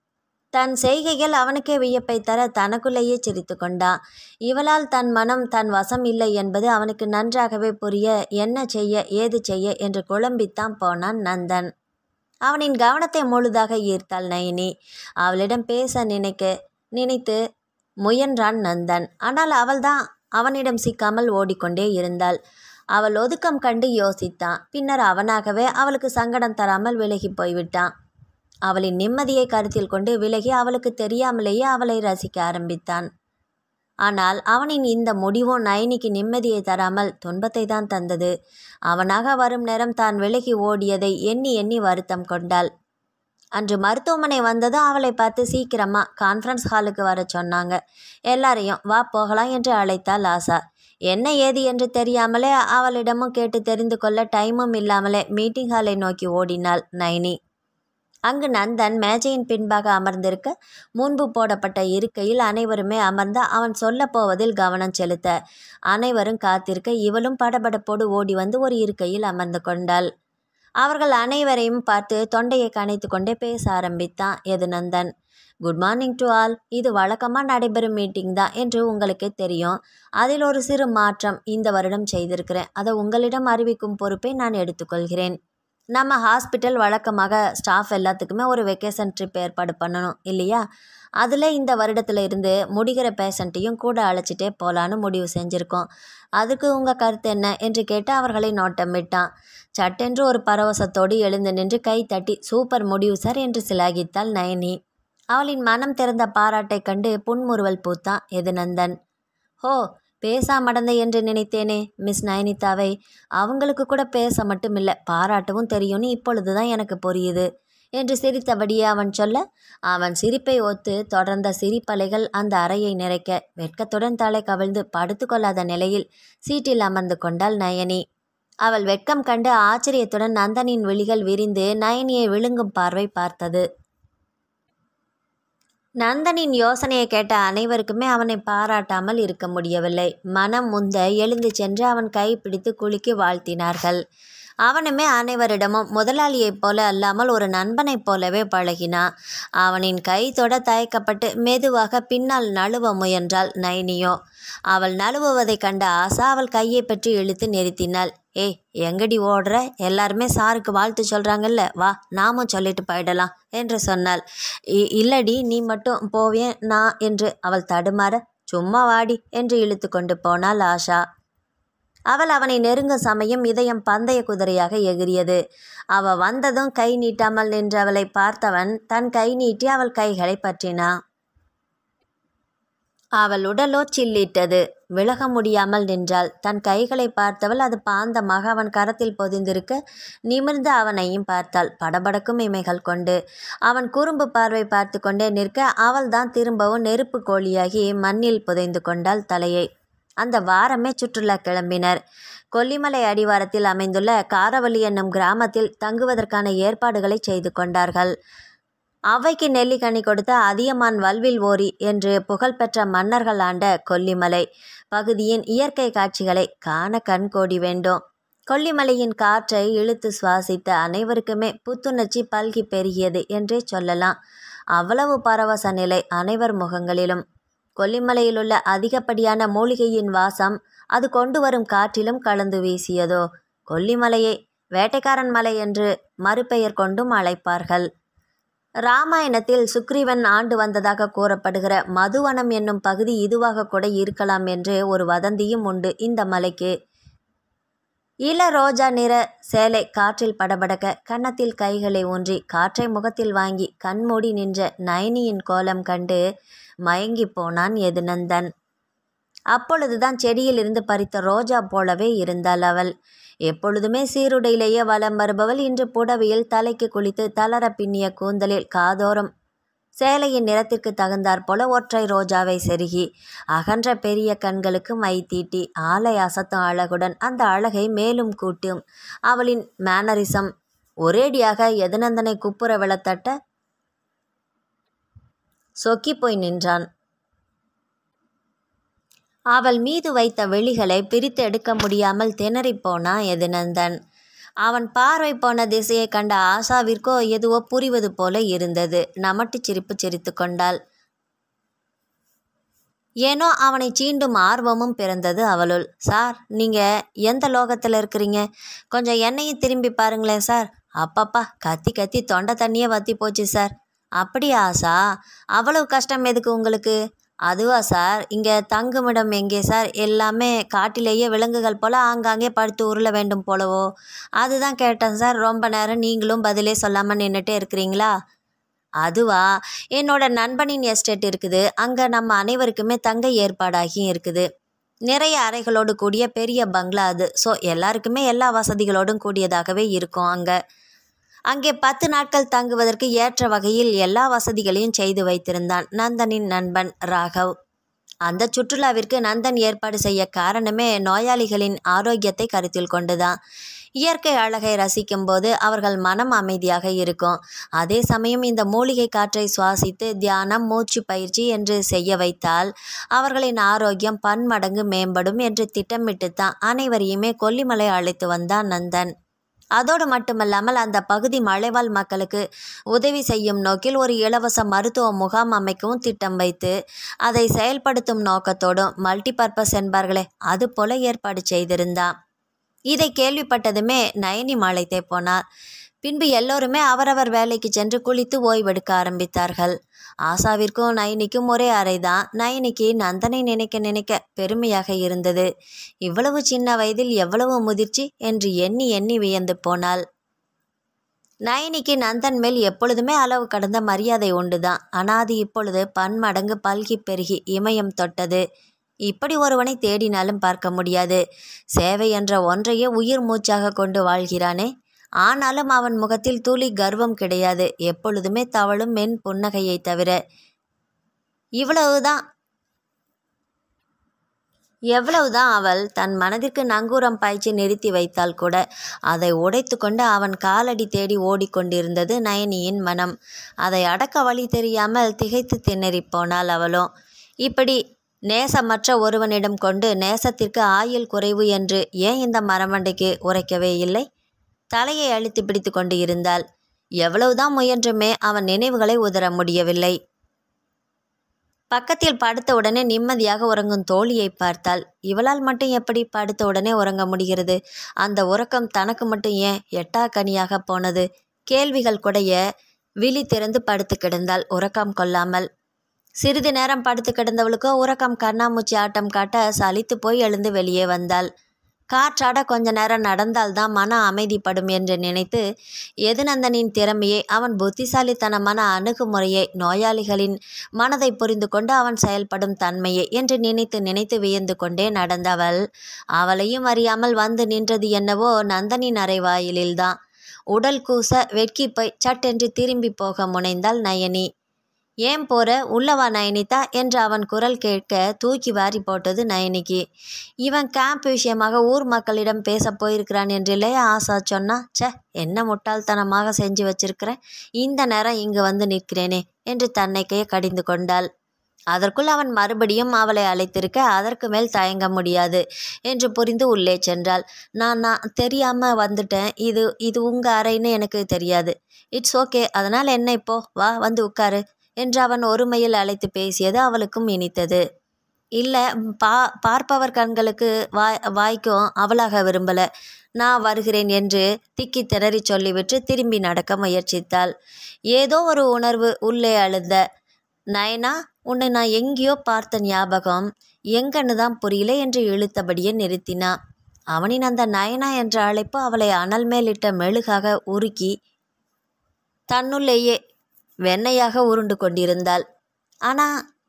தன் செய்கைகள் அவனுக்கே வியப்பை தர தனக்குள்ளேயே சிரித்து கொண்டான் இவளால் தன் மனம் தன் வசம் இல்லை என்பது அவனுக்கு நன்றாகவே புரிய என்ன செய்ய ஏது செய்ய என்று குழம்பித்தான் போனான் நந்தன் அவனின் கவனத்தை முழுதாக ஈர்த்தாள் நயினி அவளிடம் பேச நினைக்க நினைத்து முயன்றான் நந்தன் ஆனால் அவள்தான் அவனிடம் சிக்காமல் ஓடிக்கொண்டே இருந்தாள் அவள் ஒதுக்கம் கண்டு யோசித்தான் பின்னர் அவனாகவே அவளுக்கு சங்கடம் தராமல் விலகி போய்விட்டான் அவளின் நிம்மதியை கருத்தில் கொண்டு விலகி அவளுக்கு தெரியாமலேயே அவளை ரசிக்க ஆரம்பித்தான் ஆனால் அவனின் இந்த முடிவும் நயனிக்கு நிம்மதியை தராமல் துன்பத்தை தான் தந்தது அவனாக வரும் நேரம் தான் விலகி ஓடியதை எண்ணி எண்ணி வருத்தம் கொண்டாள் அன்று மருத்துவமனை வந்ததும் அவளை பார்த்து சீக்கிரமா கான்ஃபரன்ஸ் ஹாலுக்கு வர சொன்னாங்க எல்லாரையும் வா போகலாம் என்று அழைத்தாள் ஆசா என்ன ஏது என்று தெரியாமலே அவளிடமும் கேட்டு தெரிந்து கொள்ள டைமும் இல்லாமலே மீட்டிங் ஹாலை நோக்கி ஓடினாள் நைனி அங்கு நந்தன் மேஜையின் பின்பாக அமர்ந்திருக்க முன்பு போடப்பட்ட இருக்கையில் அனைவருமே அமர்ந்து அவன் சொல்லப் போவதில் கவனம் செலுத்த அனைவரும் காத்திருக்க இவளும் படபடப்போடு ஓடி வந்து ஒரு இருக்கையில் அமர்ந்து கொண்டாள் அவர்கள் அனைவரையும் பார்த்து தொண்டையை கனைத்து கொண்டே பேச ஆரம்பித்தான் எதுநந்தன் குட் மார்னிங் டு ஆல் இது வழக்கமாக நடைபெறும் மீட்டிங் தான் என்று உங்களுக்கே தெரியும் அதில் ஒரு சிறு மாற்றம் இந்த வருடம் செய்திருக்கிறேன் அதை உங்களிடம் அறிவிக்கும் பொறுப்பை நான் எடுத்துக்கொள்கிறேன் நம்ம ஹாஸ்பிட்டல் வழக்கமாக ஸ்டாஃப் எல்லாத்துக்குமே ஒரு வெக்கேஷன் ட்ரிப் ஏற்பாடு பண்ணணும் இல்லையா அதில் இந்த வருடத்தில் இருந்து முடிகிற பேஷண்ட்டையும் கூட அழைச்சிட்டே போகலான்னு முடிவு செஞ்சுருக்கோம் அதுக்கு உங்கள் கருத்து என்ன என்று கேட்டு அவர்களை நோட்டமிட்டான் சட்டென்று ஒரு பரவசத்தோடு எழுந்து நின்று கை தட்டி சூப்பர் முடிவு சார் என்று சிலாகித்தாள் நயனி அவளின் மனம் திறந்த பாராட்டைக் கண்டு புன்முறுவல் பூத்தான் எதுநந்தன் ஹோ பேசா மடந்த என்று நினைத்தேனே மிஸ் நயனிதாவை அவங்களுக்கு கூட பேச மட்டும் இல்லை பாராட்டவும் தெரியும்னு இப்பொழுதுதான் எனக்கு புரியுது என்று சிரித்தபடியே அவன் சொல்ல அவன் சிரிப்பை ஒத்து தொடர்ந்த சிரிப்பலைகள் அந்த அறையை நிறைக்க வெட்கத்துடன் தலை கவிழ்ந்து படுத்துக்கொள்ளாத நிலையில் சீட்டில் அமர்ந்து கொண்டாள் நயனி அவள் வெட்கம் கண்டு ஆச்சரியத்துடன் நந்தனின் விழிகள் விரிந்து நயனியை விழுங்கும் பார்வை பார்த்தது நந்தனின் யோசனையை கேட்ட அனைவருக்குமே அவனை பாராட்டாமல் இருக்க முடியவில்லை மனம் முந்த எழுந்து சென்று அவன் கை பிடித்து குலுக்கி வாழ்த்தினார்கள் அவனுமே அனைவரிடமும் முதலாளியைப் போல அல்லாமல் ஒரு நண்பனைப் போலவே பழகினான் அவனின் கை தொட தயக்கப்பட்டு மெதுவாக பின்னால் நழுவ முயன்றாள் நைனியோ அவள் நழுவுவதைக் கண்ட ஆசா அவள் கையை பற்றி இழுத்து நிறுத்தினாள் ஏய் எங்கடி ஓடுற எல்லாருமே சாருக்கு வாழ்த்து சொல்கிறாங்கல்ல வா நாமும் சொல்லிட்டு போயிடலாம் என்று சொன்னாள் "இ- இல்லடி நீ மட்டும் போவேன் நான் என்று அவள் தடுமாற சும்மா வாடி என்று இழுத்து கொண்டு போனாள் ஆஷா அவள் அவனை நெருங்க சமயம் இதயம் பந்தய குதிரையாக எகிரியது அவ வந்ததும் கை நீட்டாமல் நின்று அவளை பார்த்தவன் தன் கை நீட்டி அவள் கைகளை பற்றினான் அவள் உடலோ சில்லிட்டது விலக முடியாமல் நின்றாள் தன் கைகளை பார்த்தவள் அது பாந்தமாக அவன் கரத்தில் பொதிந்திருக்க நிமிர்ந்து அவனையும் பார்த்தாள் படபடக்கும் இமைகள் கொண்டு அவன் குறும்பு பார்வை பார்த்து கொண்டே நிற்க அவள்தான் திரும்பவும் நெருப்பு கோழியாகி மண்ணில் புதைந்து கொண்டாள் தலையை அந்த வாரமே சுற்றுலா கிளம்பினர் கொல்லிமலை அடிவாரத்தில் அமைந்துள்ள காரவள்ளி என்னும் கிராமத்தில் தங்குவதற்கான ஏற்பாடுகளை செய்து கொண்டார்கள் அவைக்கு நெல்லிக்கனி கொடுத்த அதியமான் வல்வில் ஓரி என்று புகழ்பெற்ற மன்னர்கள் ஆண்ட கொல்லிமலை பகுதியின் இயற்கை காட்சிகளை காண கண்கோடி வேண்டும் கொல்லிமலையின் காற்றை இழுத்து சுவாசித்த அனைவருக்குமே புத்துணர்ச்சி பல்கி பெருகியது என்றே சொல்லலாம் அவ்வளவு பரவச நிலை அனைவர் முகங்களிலும் கொல்லிமலையிலுள்ள அதிகப்படியான மூலிகையின் வாசம் அது கொண்டு வரும் காற்றிலும் கலந்து வீசியதோ கொல்லிமலையை வேட்டைக்காரன் மலை என்று மறுபெயர் கொண்டும் அழைப்பார்கள் ராமாயணத்தில் சுக்ரீவன் ஆண்டு வந்ததாக கூறப்படுகிற மதுவனம் என்னும் பகுதி இதுவாக கூட இருக்கலாம் என்று ஒரு வதந்தியும் உண்டு இந்த மலைக்கு இள ரோஜா நிற சேலை காற்றில் படபடக்க கன்னத்தில் கைகளை ஊன்றி காற்றை முகத்தில் வாங்கி கண்மூடி நின்ற நயனியின் கோலம் கண்டு மயங்கி போனான் எதுநந்தன் அப்பொழுதுதான் செடியிலிருந்து பறித்த ரோஜா போலவே இருந்தாள் அவள் எப்பொழுதுமே சீருடையிலேயே வலம் வருபவள் இன்று புடவையில் தலைக்கு குளித்து தளர பின்னிய கூந்தலில் காதோரம் சேலையின் நிறத்திற்கு தகுந்தாற் போல ஒற்றை ரோஜாவை செருகி அகன்ற பெரிய கண்களுக்கு மை தீட்டி ஆலை அசத்தும் அழகுடன் அந்த அழகை மேலும் கூட்டும் அவளின் மேனரிசம் ஒரேடியாக எதுநந்தனை குப்புற விழத்தட்ட சொக்கி போய் நின்றான் அவள் மீது வைத்த விழிகளை பிரித்து எடுக்க முடியாமல் திணறிப் போனான் எதுநந்தன் அவன் பார்வை போன திசையை கண்ட ஆஷாவிற்கோ எதுவோ புரிவது போல இருந்தது நமட்டு சிரிப்பு சிரித்து கொண்டாள் ஏனோ அவனை சீண்டும் ஆர்வமும் பிறந்தது அவளுள் சார் நீங்கள் எந்த லோகத்தில் இருக்கிறீங்க கொஞ்சம் என்னையும் திரும்பி பாருங்களேன் சார் அப்பப்பா கத்தி கத்தி தொண்டை தண்ணியே வத்தி போச்சு சார் அப்படியா ஆசா அவ்வளவு கஷ்டம் எதுக்கு உங்களுக்கு அதுவா சார் இங்கே தங்குமிடம் எங்கே சார் எல்லாமே காட்டிலேயே விலங்குகள் போல் ஆங்காங்கே படுத்து உருள வேண்டும் போலவோ அதுதான் கேட்டேன் சார் ரொம்ப நேரம் நீங்களும் பதிலே சொல்லாமல் நின்றுட்டே இருக்கிறீங்களா அதுவா என்னோட நண்பனின் எஸ்டேட் இருக்குது அங்கே நம்ம அனைவருக்குமே தங்க ஏற்பாடாகியும் இருக்குது நிறைய அறைகளோடு கூடிய பெரிய பங்களா அது ஸோ எல்லாருக்குமே எல்லா வசதிகளோடும் கூடியதாகவே இருக்கும் அங்கே அங்கே பத்து நாட்கள் தங்குவதற்கு ஏற்ற வகையில் எல்லா வசதிகளையும் செய்து வைத்திருந்தான் நந்தனின் நண்பன் ராகவ் அந்த சுற்றுலாவிற்கு நந்தன் ஏற்பாடு செய்ய காரணமே நோயாளிகளின் ஆரோக்கியத்தை கருத்தில் கொண்டுதான் இயற்கை அழகை ரசிக்கும்போது அவர்கள் மனம் அமைதியாக இருக்கும் அதே சமயம் இந்த மூலிகை காற்றை சுவாசித்து தியானம் மூச்சு பயிற்சி என்று செய்ய வைத்தால் அவர்களின் ஆரோக்கியம் பன்மடங்கு மேம்படும் என்று திட்டமிட்டுத்தான் அனைவரையுமே கொல்லிமலை அழைத்து வந்தான் நந்தன் அதோடு மட்டுமல்லாமல் அந்த பகுதி மலைவாழ் மக்களுக்கு உதவி செய்யும் நோக்கில் ஒரு இலவச மருத்துவ முகாம் அமைக்கவும் திட்டம் வைத்து அதை செயல்படுத்தும் நோக்கத்தோடும் மல்டிபர்பஸ் என்பார்களே அது போல ஏற்பாடு செய்திருந்தான் இதை கேள்விப்பட்டதுமே நயனி மலைத்தே போனார் பின்பு எல்லோருமே அவரவர் வேலைக்கு சென்று குளித்து ஓய்வெடுக்க ஆரம்பித்தார்கள் ஆசாவிற்கும் நயனிக்கும் ஒரே அறைதான் நயனிக்கு நந்தனை நினைக்க நினைக்க பெருமையாக இருந்தது இவ்வளவு சின்ன வயதில் எவ்வளவு முதிர்ச்சி என்று எண்ணி எண்ணி வியந்து போனாள் நயனிக்கு நந்தன் மேல் எப்பொழுதுமே அளவு கடந்த மரியாதை உண்டுதான் ஆனால் அது இப்பொழுது பன்மடங்கு பல்கி பெருகி இமயம் தொட்டது இப்படி ஒருவனை தேடினாலும் பார்க்க முடியாது சேவை என்ற ஒன்றையே உயிர் மூச்சாக கொண்டு வாழ்கிறானே ஆனாலும் அவன் முகத்தில் துளி கர்வம் கிடையாது எப்பொழுதுமே தவழும் மென் புன்னகையை தவிர இவ்வளவுதான் எவ்வளவுதான் அவள் தன் மனதிற்கு நங்கூரம் பாய்ச்சி நிறுத்தி வைத்தால் கூட அதை உடைத்து கொண்டு அவன் காலடி தேடி ஓடிக்கொண்டிருந்தது நயனியின் மனம் அதை அடக்க வழி தெரியாமல் திகைத்து திணறிப் போனாள் அவளும் இப்படி நேசமற்ற ஒருவனிடம் கொண்டு நேசத்திற்கு ஆயுள் குறைவு என்று ஏன் இந்த மரமண்டைக்கு உரைக்கவே இல்லை தலையை அழுத்தி பிடித்து கொண்டு இருந்தாள் எவ்வளவுதான் முயன்றுமே அவன் நினைவுகளை உதற முடியவில்லை பக்கத்தில் படுத்த உடனே நிம்மதியாக உறங்கும் தோழியை பார்த்தாள் இவளால் மட்டும் எப்படி படுத்த உடனே உறங்க முடிகிறது அந்த உறக்கம் தனக்கு மட்டும் ஏன் எட்டா கனியாக போனது கேள்விகள் குடைய விழி திறந்து படுத்து கிடந்தாள் உறக்கம் கொள்ளாமல் சிறிது நேரம் படுத்து கிடந்தவளுக்கோ உறக்கம் கண்ணாமூச்சி ஆட்டம் காட்ட சலித்து போய் எழுந்து வெளியே வந்தாள் காற்றாட கொஞ்ச நேரம் நடந்தால்தான் மன அமைதிப்படும் என்று நினைத்து எதுநந்தனின் திறமையை அவன் புத்திசாலித்தனமான அணுகுமுறையை நோயாளிகளின் மனதை புரிந்து கொண்டு அவன் செயல்படும் தன்மையை என்று நினைத்து நினைத்து வியந்து கொண்டே நடந்தவள் அவளையும் அறியாமல் வந்து நின்றது என்னவோ நந்தனின் அறைவாயிலில்தான் உடல் கூச வெட்கி போய் சட்டென்று திரும்பி போக முனைந்தாள் நயனி ஏன் போற உள்ளவா நயனிதா என்று அவன் குரல் கேட்க தூக்கி வாரி போட்டது நயனிக்கு இவன் கேம்ப் விஷயமாக ஊர் மக்களிடம் பேச போயிருக்கிறான் என்றிலே ஆசா சொன்னா ச்சே என்ன முட்டாள்தனமாக செஞ்சு வச்சிருக்கிறேன் இந்த நேரம் இங்கு வந்து நிற்கிறேனே என்று தன்னைக்கையே கடிந்து கொண்டாள் அதற்குள் அவன் மறுபடியும் அவளை அழைத்திருக்க அதற்கு மேல் தயங்க முடியாது என்று புரிந்து உள்ளே சென்றாள் நான் நான் தெரியாம வந்துட்டேன் இது இது உங்க அறைன்னு எனக்கு தெரியாது இட்ஸ் ஓகே அதனால் என்ன இப்போ வா வந்து உட்காரு என்று அவன் ஒருமையில் அழைத்து பேசியது அவளுக்கும் இனித்தது இல்லை பா பார்ப்பவர் கண்களுக்கு வாய் வாய்க்கும் அவளாக விரும்பல நான் வருகிறேன் என்று திக்கி திணறி சொல்லிவிட்டு திரும்பி நடக்க முயற்சித்தாள் ஏதோ ஒரு உணர்வு உள்ளே அழுத நயனா உன்னை நான் எங்கேயோ பார்த்த ஞாபகம் எங்கன்னு தான் புரியல என்று இழுத்தபடியே நிறுத்தினா அவனின் அந்த நயனா என்ற அழைப்பு அவளை அனல் மேலிட்ட மெழுகாக உருக்கி தன்னுள்ளேயே வெண்ணையாக உருண்டு கொண்டிருந்தாள் ஆனால்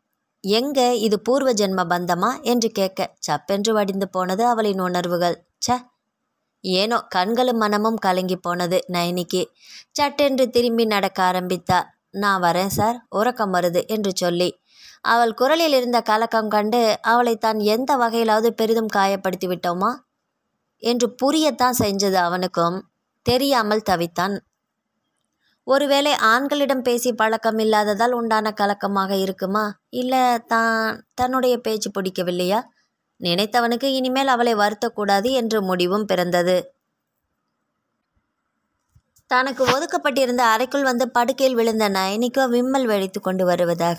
எங்க இது பூர்வ ஜென்ம பந்தமா என்று கேட்க சப்பென்று வடிந்து போனது அவளின் உணர்வுகள் ச்ச ஏனோ கண்களும் மனமும் கலங்கி போனது நயனிக்கு சட்டென்று திரும்பி நடக்க ஆரம்பித்தாள் நான் வரேன் சார் உறக்கம் வருது என்று சொல்லி அவள் குரலில் இருந்த கலக்கம் கண்டு அவளை தான் எந்த வகையிலாவது பெரிதும் காயப்படுத்தி விட்டோமா என்று புரியத்தான் செஞ்சது அவனுக்கும் தெரியாமல் தவித்தான் ஒருவேளை ஆண்களிடம் பேசி பழக்கம் இல்லாததால் உண்டான கலக்கமாக இருக்குமா இல்லை தான் தன்னுடைய பேச்சு பிடிக்கவில்லையா நினைத்தவனுக்கு இனிமேல் அவளை வருத்தக்கூடாது என்று முடிவும் பிறந்தது தனக்கு ஒதுக்கப்பட்டிருந்த அறைக்குள் வந்து படுக்கையில் விழுந்த நயனிக்கோ விம்மல் வெடித்து கொண்டு வருவதாக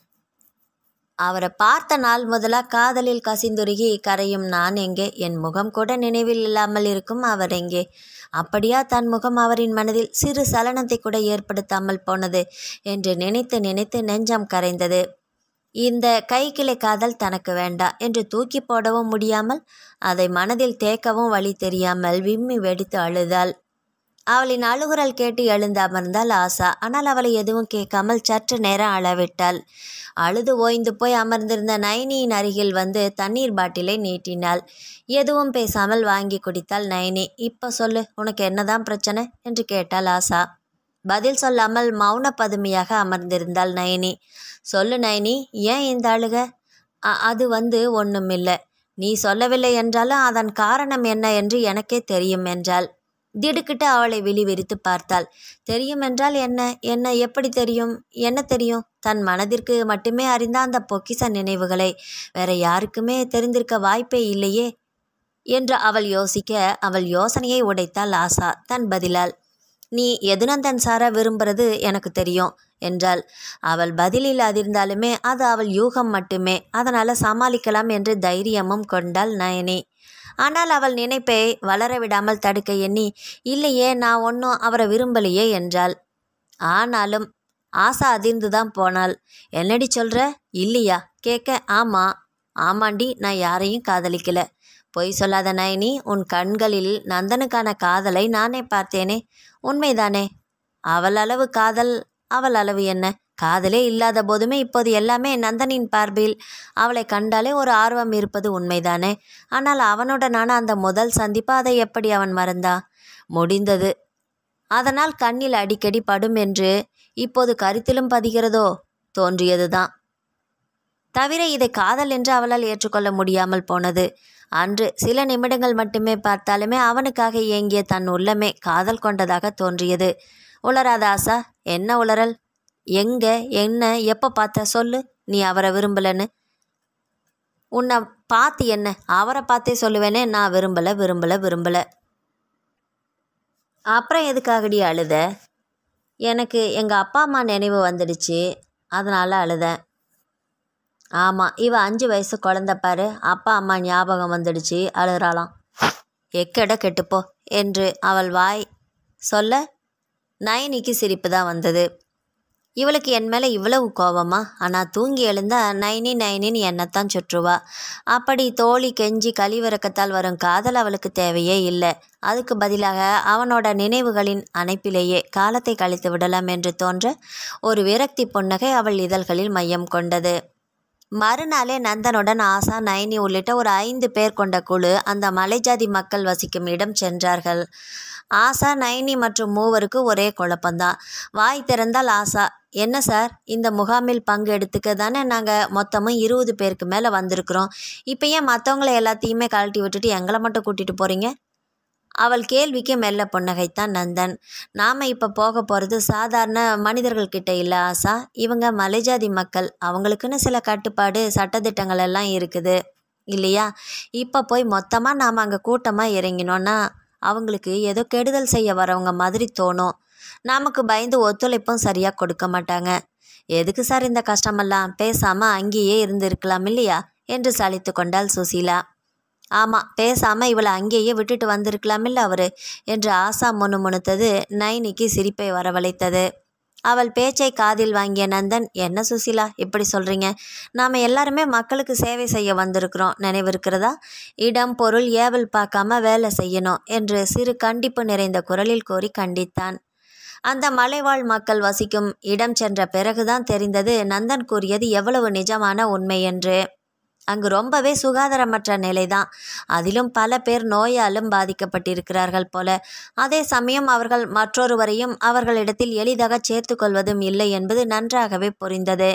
அவரை பார்த்த நாள் முதலா காதலில் கசிந்துருகி கரையும் நான் எங்கே என் முகம் கூட நினைவில் இல்லாமல் இருக்கும் அவர் எங்கே அப்படியா தன் முகம் அவரின் மனதில் சிறு சலனத்தை கூட ஏற்படுத்தாமல் போனது என்று நினைத்து நினைத்து நெஞ்சம் கரைந்தது இந்த கைக்கிளை காதல் தனக்கு வேண்டா என்று தூக்கி போடவும் முடியாமல் அதை மனதில் தேக்கவும் வழி தெரியாமல் விம்மி வெடித்து அழுதாள் அவளின் அழுகுரல் கேட்டு எழுந்து அமர்ந்தாள் ஆசா ஆனால் அவளை எதுவும் கேட்காமல் சற்று நேரம் அழவிட்டாள் அழுது ஓய்ந்து போய் அமர்ந்திருந்த நயனியின் அருகில் வந்து தண்ணீர் பாட்டிலை நீட்டினாள் எதுவும் பேசாமல் வாங்கி குடித்தாள் நயனி இப்போ சொல்லு உனக்கு என்னதான் பிரச்சனை என்று கேட்டாள் ஆசா பதில் சொல்லாமல் மௌன பதுமையாக அமர்ந்திருந்தாள் நயனி சொல்லு நயனி ஏன் இந்த அழுக "அ- அது வந்து ஒண்ணுமில்லை நீ சொல்லவில்லை என்றாலும் அதன் காரணம் என்ன என்று எனக்கே தெரியும் என்றாள் திடுக்கிட்டு அவளை விழி விரித்து பார்த்தாள் தெரியும் என்றால் என்ன என்ன எப்படி தெரியும் என்ன தெரியும் தன் மனதிற்கு மட்டுமே அறிந்த அந்த பொக்கிச நினைவுகளை வேற யாருக்குமே தெரிந்திருக்க வாய்ப்பே இல்லையே என்று அவள் யோசிக்க அவள் யோசனையை உடைத்தாள் ஆசா தன் பதிலால் நீ எதுனந்தன் சார விரும்புறது எனக்கு தெரியும் என்றாள் அவள் பதிலில் அதிர்ந்தாலுமே அது அவள் யூகம் மட்டுமே அதனால சமாளிக்கலாம் என்று தைரியமும் கொண்டாள் நயனி ஆனால் அவள் நினைப்பை வளர விடாமல் தடுக்க எண்ணி இல்லையே நான் ஒன்றும் அவரை விரும்பலையே என்றாள் ஆனாலும் ஆசா அதிர்ந்துதான் போனாள் என்னடி சொல்ற இல்லையா கேட்க ஆமா ஆமாண்டி நான் யாரையும் காதலிக்கல பொய் சொல்லாத நயனி உன் கண்களில் நந்தனுக்கான காதலை நானே பார்த்தேனே உண்மைதானே அவள் அளவு காதல் அவள் அளவு என்ன காதலே இல்லாத போதுமே இப்போது எல்லாமே நந்தனின் பார்வையில் அவளை கண்டாலே ஒரு ஆர்வம் இருப்பது உண்மைதானே ஆனால் அவனுடனான அந்த முதல் சந்திப்பு அதை எப்படி அவன் மறந்தா முடிந்தது அதனால் கண்ணில் அடிக்கடி படும் என்று இப்போது கருத்திலும் பதிகிறதோ தோன்றியதுதான் தவிர இதை காதல் என்று அவளால் ஏற்றுக்கொள்ள முடியாமல் போனது அன்று சில நிமிடங்கள் மட்டுமே பார்த்தாலுமே அவனுக்காக ஏங்கிய தன் உள்ளமே காதல் கொண்டதாக தோன்றியது உளராத ஆசா என்ன உளறல் எங்க என்ன எப்போ பார்த்த சொல்லு நீ அவரை விரும்பலன்னு உன்னை பார்த்து என்ன அவரை பார்த்தே சொல்லுவேனே நான் விரும்பல விரும்பல விரும்பல அப்புறம் எதுக்காகடி அழுத எனக்கு எங்கள் அப்பா அம்மா நினைவு வந்துடுச்சு அதனால் அழுதேன் ஆமாம் இவ அஞ்சு வயசு குழந்த பாரு அப்பா அம்மா ஞாபகம் வந்துடுச்சு அழுறாளாம் எக்கட கெட்டுப்போ என்று அவள் வாய் சொல்ல நயனிக்கு சிரிப்பு தான் வந்தது இவளுக்கு என் மேலே இவ்வளவு கோவமா ஆனால் தூங்கி எழுந்தா நைனி நைனின்னு என்னத்தான் சுற்றுவா அப்படி தோழி கெஞ்சி கழிவிறக்கத்தால் வரும் காதல் அவளுக்கு தேவையே இல்லை அதுக்கு பதிலாக அவனோட நினைவுகளின் அணைப்பிலேயே காலத்தை கழித்து விடலாம் என்று தோன்ற ஒரு விரக்தி புன்னகை அவள் இதழ்களில் மையம் கொண்டது மறுநாளே நந்தனுடன் ஆசா நைனி உள்ளிட்ட ஒரு ஐந்து பேர் கொண்ட குழு அந்த மலைஜாதி மக்கள் வசிக்கும் இடம் சென்றார்கள் ஆசா நைனி மற்றும் மூவருக்கு ஒரே குழப்பம்தான் வாய் திறந்தால் ஆசா என்ன சார் இந்த முகாமில் பங்கு எடுத்துக்க தானே நாங்கள் மொத்தமும் இருபது பேருக்கு மேலே வந்திருக்கிறோம் இப்போ ஏன் மற்றவங்கள எல்லாத்தையுமே கழட்டி விட்டுட்டு எங்களை மட்டும் கூட்டிகிட்டு போகிறீங்க அவள் கேள்விக்கு மெல்ல புன்னகைத்தான் நந்தன் நாம் இப்போ போக போகிறது சாதாரண மனிதர்கள் கிட்ட இல்லை ஆசா இவங்க மலைஜாதி மக்கள் அவங்களுக்குன்னு சில கட்டுப்பாடு சட்டதிட்டங்கள் எல்லாம் இருக்குது இல்லையா இப்போ போய் மொத்தமாக நாம் அங்கே கூட்டமாக இறங்கினோன்னா அவங்களுக்கு ஏதோ கெடுதல் செய்ய வரவங்க மாதிரி தோணும் நமக்கு பயந்து ஒத்துழைப்பும் சரியாக கொடுக்க மாட்டாங்க எதுக்கு சார் இந்த கஷ்டமெல்லாம் பேசாமல் அங்கேயே இருந்திருக்கலாம் இல்லையா என்று சலித்து கொண்டாள் சுசீலா ஆமாம் பேசாமல் இவளை அங்கேயே விட்டுட்டு வந்திருக்கலாமில்ல அவரு என்று ஆசா முணுமுணுத்தது நைனிக்கு சிரிப்பை வரவழைத்தது அவள் பேச்சை காதில் வாங்கிய நந்தன் என்ன சுசீலா இப்படி சொல்கிறீங்க நாம் எல்லாருமே மக்களுக்கு சேவை செய்ய வந்திருக்கிறோம் நினைவிருக்கிறதா இடம் பொருள் ஏவல் பார்க்காம வேலை செய்யணும் என்று சிறு கண்டிப்பு நிறைந்த குரலில் கோரி கண்டித்தான் அந்த மலைவாழ் மக்கள் வசிக்கும் இடம் சென்ற பிறகுதான் தெரிந்தது நந்தன் கூறியது எவ்வளவு நிஜமான உண்மை என்று அங்கு ரொம்பவே சுகாதாரமற்ற நிலைதான் அதிலும் பல பேர் நோயாலும் பாதிக்கப்பட்டிருக்கிறார்கள் போல அதே சமயம் அவர்கள் மற்றொருவரையும் அவர்களிடத்தில் எளிதாக சேர்த்து கொள்வதும் இல்லை என்பது நன்றாகவே புரிந்தது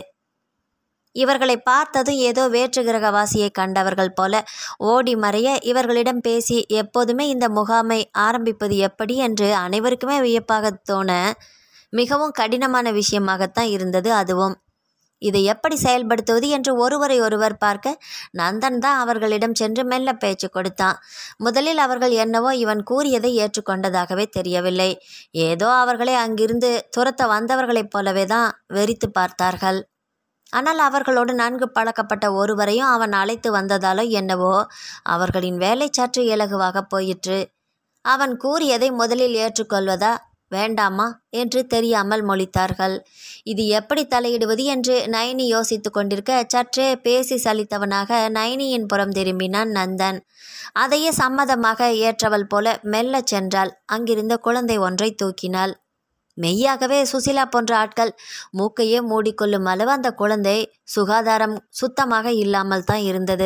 இவர்களை பார்த்ததும் ஏதோ வேற்று கிரகவாசியை கண்டவர்கள் போல ஓடி மறைய இவர்களிடம் பேசி எப்போதுமே இந்த முகாமை ஆரம்பிப்பது எப்படி என்று அனைவருக்குமே வியப்பாக தோண மிகவும் கடினமான விஷயமாகத்தான் இருந்தது அதுவும் இதை எப்படி செயல்படுத்துவது என்று ஒருவரை ஒருவர் பார்க்க நந்தன் தான் அவர்களிடம் சென்று மெல்ல பேச்சு கொடுத்தான் முதலில் அவர்கள் என்னவோ இவன் கூறியதை ஏற்றுக்கொண்டதாகவே தெரியவில்லை ஏதோ அவர்களை அங்கிருந்து துரத்த வந்தவர்களைப் போலவே தான் வெறித்து பார்த்தார்கள் ஆனால் அவர்களோடு நன்கு பழக்கப்பட்ட ஒருவரையும் அவன் அழைத்து வந்ததாலோ என்னவோ அவர்களின் வேலை சற்று இலகுவாக போயிற்று அவன் கூறியதை முதலில் ஏற்றுக்கொள்வதா வேண்டாமா என்று தெரியாமல் மொழித்தார்கள் இது எப்படி தலையிடுவது என்று நயனி யோசித்து கொண்டிருக்க சற்றே பேசி சலித்தவனாக நயனியின் புறம் திரும்பினான் நந்தன் அதையே சம்மதமாக ஏற்றவள் போல மெல்லச் சென்றாள் அங்கிருந்த குழந்தை ஒன்றை தூக்கினாள் மெய்யாகவே சுசிலா போன்ற ஆட்கள் மூக்கையே மூடிக்கொள்ளும் அளவு அந்த குழந்தை சுகாதாரம் சுத்தமாக இல்லாமல் தான் இருந்தது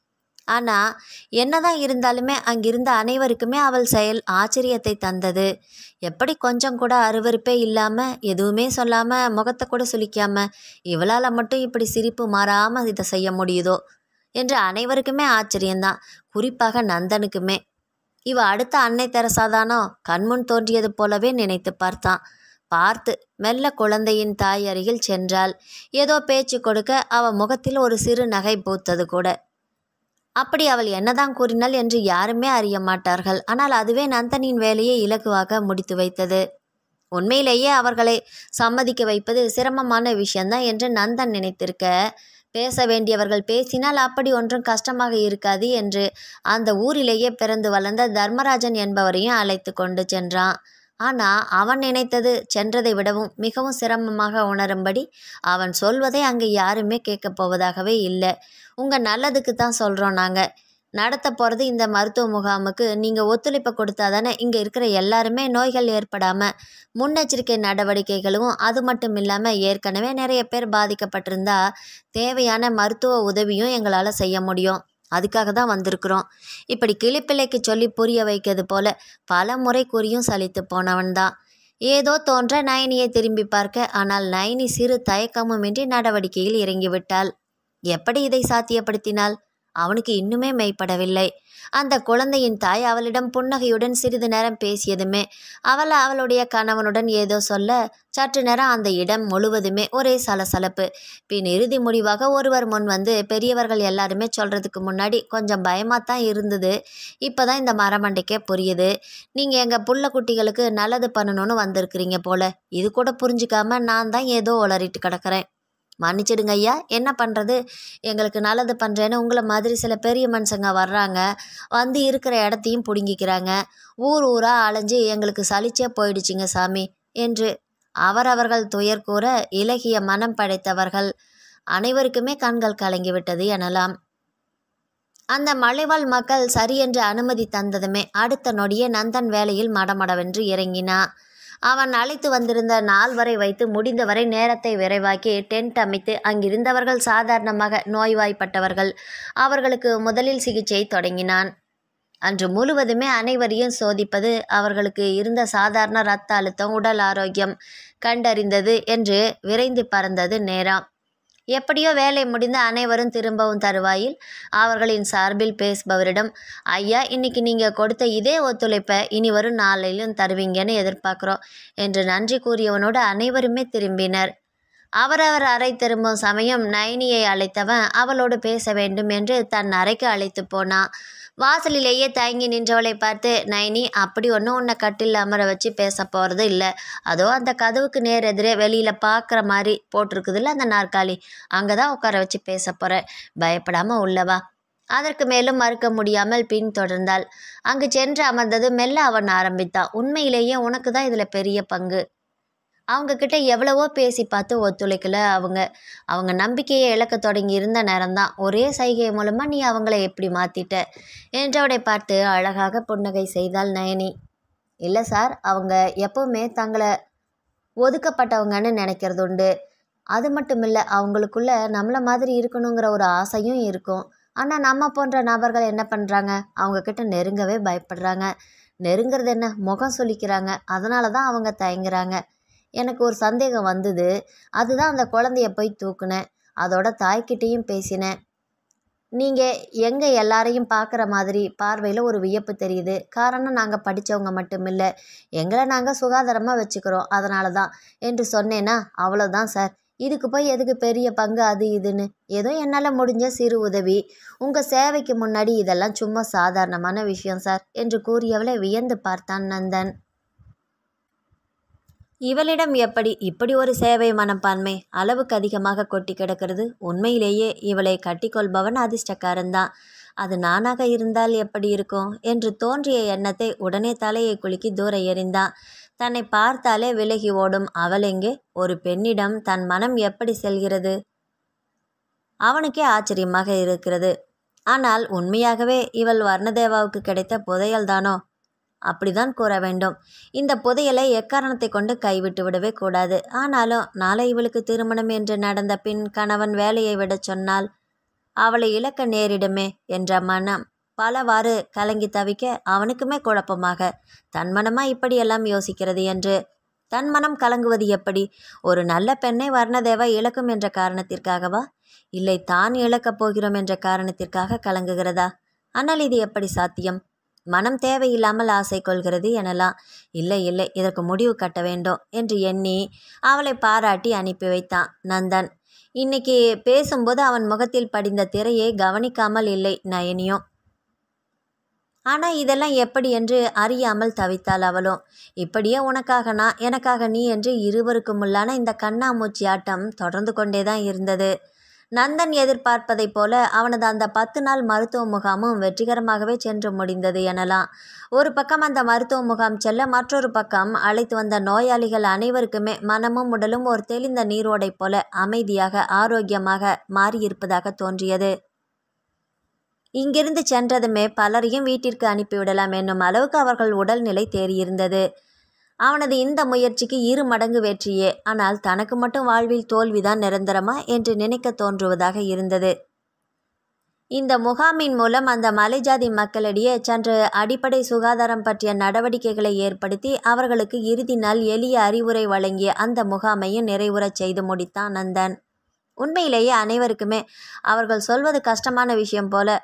ஆனால் என்னதான் இருந்தாலுமே அங்கிருந்த அனைவருக்குமே அவள் செயல் ஆச்சரியத்தை தந்தது எப்படி கொஞ்சம் கூட அருவருப்பே இல்லாமல் எதுவுமே சொல்லாமல் முகத்தை கூட சுளிக்காம இவளால் மட்டும் இப்படி சிரிப்பு மாறாமல் இதை செய்ய முடியுதோ என்று அனைவருக்குமே ஆச்சரியம்தான் குறிப்பாக நந்தனுக்குமே இவ அடுத்த அன்னை தெரசாதானோ கண்முன் தோன்றியது போலவே நினைத்து பார்த்தான் பார்த்து மெல்ல குழந்தையின் தாய் அருகில் சென்றாள் ஏதோ பேச்சு கொடுக்க அவ முகத்தில் ஒரு சிறு நகை பூத்தது கூட அப்படி அவள் என்னதான் கூறினாள் என்று யாருமே அறிய மாட்டார்கள் ஆனால் அதுவே நந்தனின் வேலையை இலகுவாக முடித்து வைத்தது உண்மையிலேயே அவர்களை சம்மதிக்க வைப்பது சிரமமான விஷயம்தான் என்று நந்தன் நினைத்திருக்க பேச வேண்டியவர்கள் பேசினால் அப்படி ஒன்றும் கஷ்டமாக இருக்காது என்று அந்த ஊரிலேயே பிறந்து வளர்ந்த தர்மராஜன் என்பவரையும் அழைத்து கொண்டு சென்றான் ஆனால் அவன் நினைத்தது சென்றதை விடவும் மிகவும் சிரமமாக உணரும்படி அவன் சொல்வதை அங்கே யாருமே கேட்கப் போவதாகவே இல்லை உங்கள் நல்லதுக்கு தான் சொல்கிறோம் நாங்கள் நடத்த போகிறது இந்த மருத்துவ முகாமுக்கு நீங்கள் ஒத்துழைப்பை கொடுத்தாதானே இங்கே இருக்கிற எல்லாருமே நோய்கள் ஏற்படாமல் முன்னெச்சரிக்கை நடவடிக்கைகளும் அது மட்டும் இல்லாமல் ஏற்கனவே நிறைய பேர் பாதிக்கப்பட்டிருந்தா தேவையான மருத்துவ உதவியும் எங்களால் செய்ய முடியும் அதுக்காக தான் வந்திருக்கிறோம் இப்படி கிளிப்பிள்ளைக்கு சொல்லி புரிய வைக்கிறது போல பல முறை கூறியும் சலித்து போனவன்தான் ஏதோ தோன்ற நயனியை திரும்பி பார்க்க ஆனால் நயனி சிறு தயக்கமுமின்றி நடவடிக்கையில் இறங்கிவிட்டாள் எப்படி இதை சாத்தியப்படுத்தினாள் அவனுக்கு இன்னுமே மெய்ப்படவில்லை அந்த குழந்தையின் தாய் அவளிடம் புன்னகையுடன் சிறிது நேரம் பேசியதுமே அவள் அவளுடைய கணவனுடன் ஏதோ சொல்ல சற்று நேரம் அந்த இடம் முழுவதுமே ஒரே சலசலப்பு பின் இறுதி முடிவாக ஒருவர் முன் வந்து பெரியவர்கள் எல்லாருமே சொல்கிறதுக்கு முன்னாடி கொஞ்சம் பயமாக தான் இருந்தது இப்போ தான் இந்த மரமண்டைக்கே புரியுது நீங்கள் எங்கள் புள்ள குட்டிகளுக்கு நல்லது பண்ணணும்னு வந்திருக்கிறீங்க போல இது கூட புரிஞ்சுக்காம நான் தான் ஏதோ உளறிட்டு கிடக்கிறேன் மன்னிச்சிடுங்க ஐயா என்ன பண்ணுறது எங்களுக்கு நல்லது பண்ணுறேன்னு உங்களை மாதிரி சில பெரிய மனுஷங்க வர்றாங்க வந்து இருக்கிற இடத்தையும் பிடுங்கிக்கிறாங்க ஊர் ஊராக அலைஞ்சு எங்களுக்கு சலிச்சே போயிடுச்சுங்க சாமி என்று அவரவர்கள் துயர் கூற இலகிய மனம் படைத்தவர்கள் அனைவருக்குமே கண்கள் கலங்கிவிட்டது எனலாம் அந்த மலைவாழ் மக்கள் சரியென்று அனுமதி தந்ததுமே அடுத்த நொடியே நந்தன் வேலையில் மடமடவென்று இறங்கினான் அவன் அழைத்து வந்திருந்த நால்வரை வைத்து முடிந்தவரை நேரத்தை விரைவாக்கி டென்ட் அமைத்து அங்கிருந்தவர்கள் சாதாரணமாக நோய்வாய்ப்பட்டவர்கள் அவர்களுக்கு முதலில் சிகிச்சை தொடங்கினான் அன்று முழுவதுமே அனைவரையும் சோதிப்பது அவர்களுக்கு இருந்த சாதாரண இரத்த அழுத்தம் உடல் ஆரோக்கியம் கண்டறிந்தது என்று விரைந்து பறந்தது நேரம் எப்படியோ வேலை முடிந்த அனைவரும் திரும்பவும் தருவாயில் அவர்களின் சார்பில் பேசுபவரிடம் ஐயா இன்னைக்கு நீங்கள் கொடுத்த இதே ஒத்துழைப்பை இனி வரும் நாளிலும் தருவீங்கன்னு எதிர்பார்க்குறோம் என்று நன்றி கூறியவனோடு அனைவருமே திரும்பினர் அவரவர் அறை திரும்பும் சமயம் நயனியை அழைத்தவன் அவளோடு பேச வேண்டும் என்று தன் அறைக்கு அழைத்து போனான் வாசலிலேயே தயங்கி நின்றவளை பார்த்து நயனி அப்படி ஒன்றும் உன்னை கட்டில் அமர வச்சு பேச போகிறது இல்லை அதோ அந்த கதவுக்கு நேர் எதிரே வெளியில் பார்க்குற மாதிரி போட்டிருக்குதுல்ல அந்த நாற்காலி அங்கே தான் உட்கார வச்சு பேச போகிறேன் பயப்படாமல் உள்ளவா அதற்கு மேலும் மறுக்க முடியாமல் பின் தொடர்ந்தாள் அங்கு சென்று அமர்ந்தது மெல்ல அவன் ஆரம்பித்தான் உண்மையிலேயே உனக்கு தான் இதில் பெரிய பங்கு அவங்க கிட்ட எவ்வளவோ பேசி பார்த்து ஒத்துழைக்கல அவங்க அவங்க நம்பிக்கையை இழக்க தொடங்கி இருந்த நேரம்தான் ஒரே சைகை மூலமாக நீ அவங்கள எப்படி மாற்றிட்ட என்றவனை பார்த்து அழகாக புன்னகை செய்தாள் நயனி இல்லை சார் அவங்க எப்பவுமே தங்களை ஒதுக்கப்பட்டவங்கன்னு நினைக்கிறது உண்டு அது மட்டும் இல்லை அவங்களுக்குள்ள நம்மளை மாதிரி இருக்கணுங்கிற ஒரு ஆசையும் இருக்கும் ஆனால் நம்ம போன்ற நபர்கள் என்ன பண்ணுறாங்க அவங்கக்கிட்ட நெருங்கவே பயப்படுறாங்க நெருங்கிறது என்ன முகம் சொல்லிக்கிறாங்க அதனால தான் அவங்க தயங்குறாங்க எனக்கு ஒரு சந்தேகம் வந்தது அதுதான் அந்த குழந்தைய போய் தூக்குனேன் அதோட தாய்கிட்டேயும் பேசினேன் நீங்கள் எங்கே எல்லாரையும் பார்க்குற மாதிரி பார்வையில் ஒரு வியப்பு தெரியுது காரணம் நாங்கள் படித்தவங்க மட்டும் இல்லை எங்களை நாங்கள் சுகாதாரமாக வச்சுக்கிறோம் அதனால தான் என்று சொன்னேன்னா அவ்வளோதான் சார் இதுக்கு போய் எதுக்கு பெரிய பங்கு அது இதுன்னு ஏதோ என்னால் முடிஞ்ச சிறு உதவி உங்கள் சேவைக்கு முன்னாடி இதெல்லாம் சும்மா சாதாரணமான விஷயம் சார் என்று கூறியவளை வியந்து பார்த்தான் நந்தன் இவளிடம் எப்படி இப்படி ஒரு சேவை மனப்பான்மை அளவுக்கு அதிகமாக கொட்டி கிடக்கிறது உண்மையிலேயே இவளை கட்டிக்கொள்பவன் அதிர்ஷ்டக்காரன்தான் அது நானாக இருந்தால் எப்படி இருக்கும் என்று தோன்றிய எண்ணத்தை உடனே தலையை குலுக்கி தூர எறிந்தான் தன்னை பார்த்தாலே விலகி ஓடும் அவள் எங்கே ஒரு பெண்ணிடம் தன் மனம் எப்படி செல்கிறது அவனுக்கே ஆச்சரியமாக இருக்கிறது ஆனால் உண்மையாகவே இவள் வர்ணதேவாவுக்கு கிடைத்த புதையல்தானோ அப்படிதான் கூற வேண்டும் இந்த புதையலை எக்காரணத்தை கொண்டு கைவிட்டு விடவே கூடாது ஆனாலும் நாளை இவளுக்கு திருமணம் என்று நடந்த பின் கணவன் வேலையை விடச் சொன்னால் அவளை இழக்க நேரிடுமே என்ற மனம் பலவாறு கலங்கி தவிக்க அவனுக்குமே குழப்பமாக தன் மனமா இப்படியெல்லாம் யோசிக்கிறது என்று தன் மனம் கலங்குவது எப்படி ஒரு நல்ல பெண்ணை வர்ணதேவா இழக்கும் என்ற காரணத்திற்காகவா இல்லை தான் இழக்கப் போகிறோம் என்ற காரணத்திற்காக கலங்குகிறதா ஆனால் இது எப்படி சாத்தியம் மனம் தேவையில்லாமல் ஆசை கொள்கிறது எனலாம் இல்லை இல்லை இதற்கு முடிவு கட்ட வேண்டும் என்று எண்ணி அவளை பாராட்டி அனுப்பி வைத்தான் நந்தன் இன்னைக்கு பேசும்போது அவன் முகத்தில் படிந்த திரையை கவனிக்காமல் இல்லை நயனியும் ஆனால் இதெல்லாம் எப்படி என்று அறியாமல் தவித்தாள் அவளும் இப்படியே உனக்காக நான் எனக்காக நீ என்று இருவருக்குமுள்ளான இந்த கண்ணாமூச்சி ஆட்டம் தொடர்ந்து கொண்டே தான் இருந்தது நந்தன் எதிர்பார்ப்பதைப் போல அவனது அந்த பத்து நாள் மருத்துவ முகாமும் வெற்றிகரமாகவே சென்று முடிந்தது எனலாம் ஒரு பக்கம் அந்த மருத்துவ முகாம் செல்ல மற்றொரு பக்கம் அழைத்து வந்த நோயாளிகள் அனைவருக்குமே மனமும் உடலும் ஒரு தெளிந்த நீரோடை போல அமைதியாக ஆரோக்கியமாக மாறியிருப்பதாக தோன்றியது இங்கிருந்து சென்றதுமே பலரையும் வீட்டிற்கு அனுப்பிவிடலாம் என்னும் அளவுக்கு அவர்கள் உடல்நிலை தேறியிருந்தது அவனது இந்த முயற்சிக்கு இரு மடங்கு வெற்றியே ஆனால் தனக்கு மட்டும் வாழ்வில் தோல்விதான் நிரந்தரமா என்று நினைக்க தோன்றுவதாக இருந்தது இந்த முகாமின் மூலம் அந்த மலைஜாதி மக்களிடையே சென்று அடிப்படை சுகாதாரம் பற்றிய நடவடிக்கைகளை ஏற்படுத்தி அவர்களுக்கு இறுதி நாள் எளிய அறிவுரை வழங்கிய அந்த முகாமையும் நிறைவுறச் செய்து முடித்தான் நந்தன் உண்மையிலேயே அனைவருக்குமே அவர்கள் சொல்வது கஷ்டமான விஷயம் போல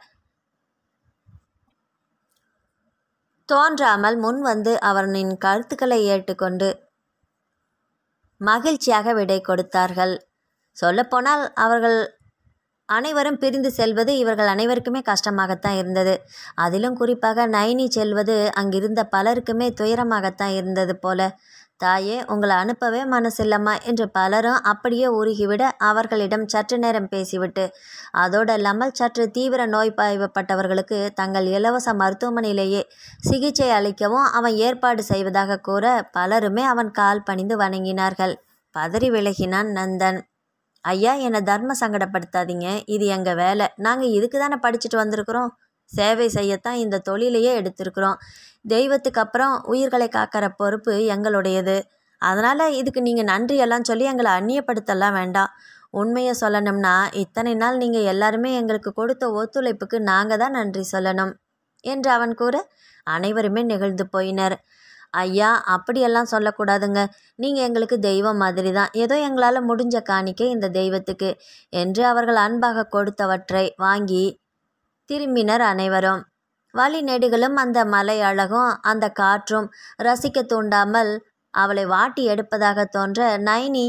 தோன்றாமல் முன் வந்து அவனின் கருத்துக்களை ஏற்றுக்கொண்டு மகிழ்ச்சியாக விடை கொடுத்தார்கள் சொல்லப்போனால் அவர்கள் அனைவரும் பிரிந்து செல்வது இவர்கள் அனைவருக்குமே கஷ்டமாகத்தான் இருந்தது அதிலும் குறிப்பாக நைனி செல்வது அங்கிருந்த பலருக்குமே துயரமாகத்தான் இருந்தது போல தாயே உங்களை அனுப்பவே மனசில்லம்மா என்று பலரும் அப்படியே உருகிவிட அவர்களிடம் சற்று நேரம் பேசிவிட்டு அதோடு இல்லாமல் சற்று தீவிர நோய்பாய்ப்பட்டவர்களுக்கு தங்கள் இலவச மருத்துவமனையிலேயே சிகிச்சை அளிக்கவும் அவன் ஏற்பாடு செய்வதாக கூற பலருமே அவன் கால் பணிந்து வணங்கினார்கள் பதறி விலகினான் நந்தன் ஐயா என்னை தர்ம சங்கடப்படுத்தாதீங்க இது எங்கள் வேலை நாங்கள் இதுக்கு தானே படிச்சுட்டு வந்திருக்கிறோம் சேவை செய்யத்தான் இந்த தொழிலையே எடுத்திருக்கிறோம் தெய்வத்துக்கு அப்புறம் உயிர்களை காக்கிற பொறுப்பு எங்களுடையது அதனால் இதுக்கு நீங்கள் நன்றியெல்லாம் சொல்லி எங்களை அந்நியப்படுத்தலாம் வேண்டாம் உண்மையை சொல்லணும்னா இத்தனை நாள் நீங்கள் எல்லாருமே எங்களுக்கு கொடுத்த ஒத்துழைப்புக்கு நாங்கள் தான் நன்றி சொல்லணும் என்று அவன் கூற அனைவருமே நெகிழ்ந்து போயினர் ஐயா அப்படியெல்லாம் சொல்லக்கூடாதுங்க நீங்கள் எங்களுக்கு தெய்வம் மாதிரி தான் ஏதோ எங்களால் முடிஞ்ச காணிக்கை இந்த தெய்வத்துக்கு என்று அவர்கள் அன்பாக கொடுத்தவற்றை வாங்கி திரும்பினர் அனைவரும் வழி நெடுகளும் அந்த மலை அழகும் அந்த காற்றும் ரசிக்க தூண்டாமல் அவளை வாட்டி எடுப்பதாக தோன்ற நைனி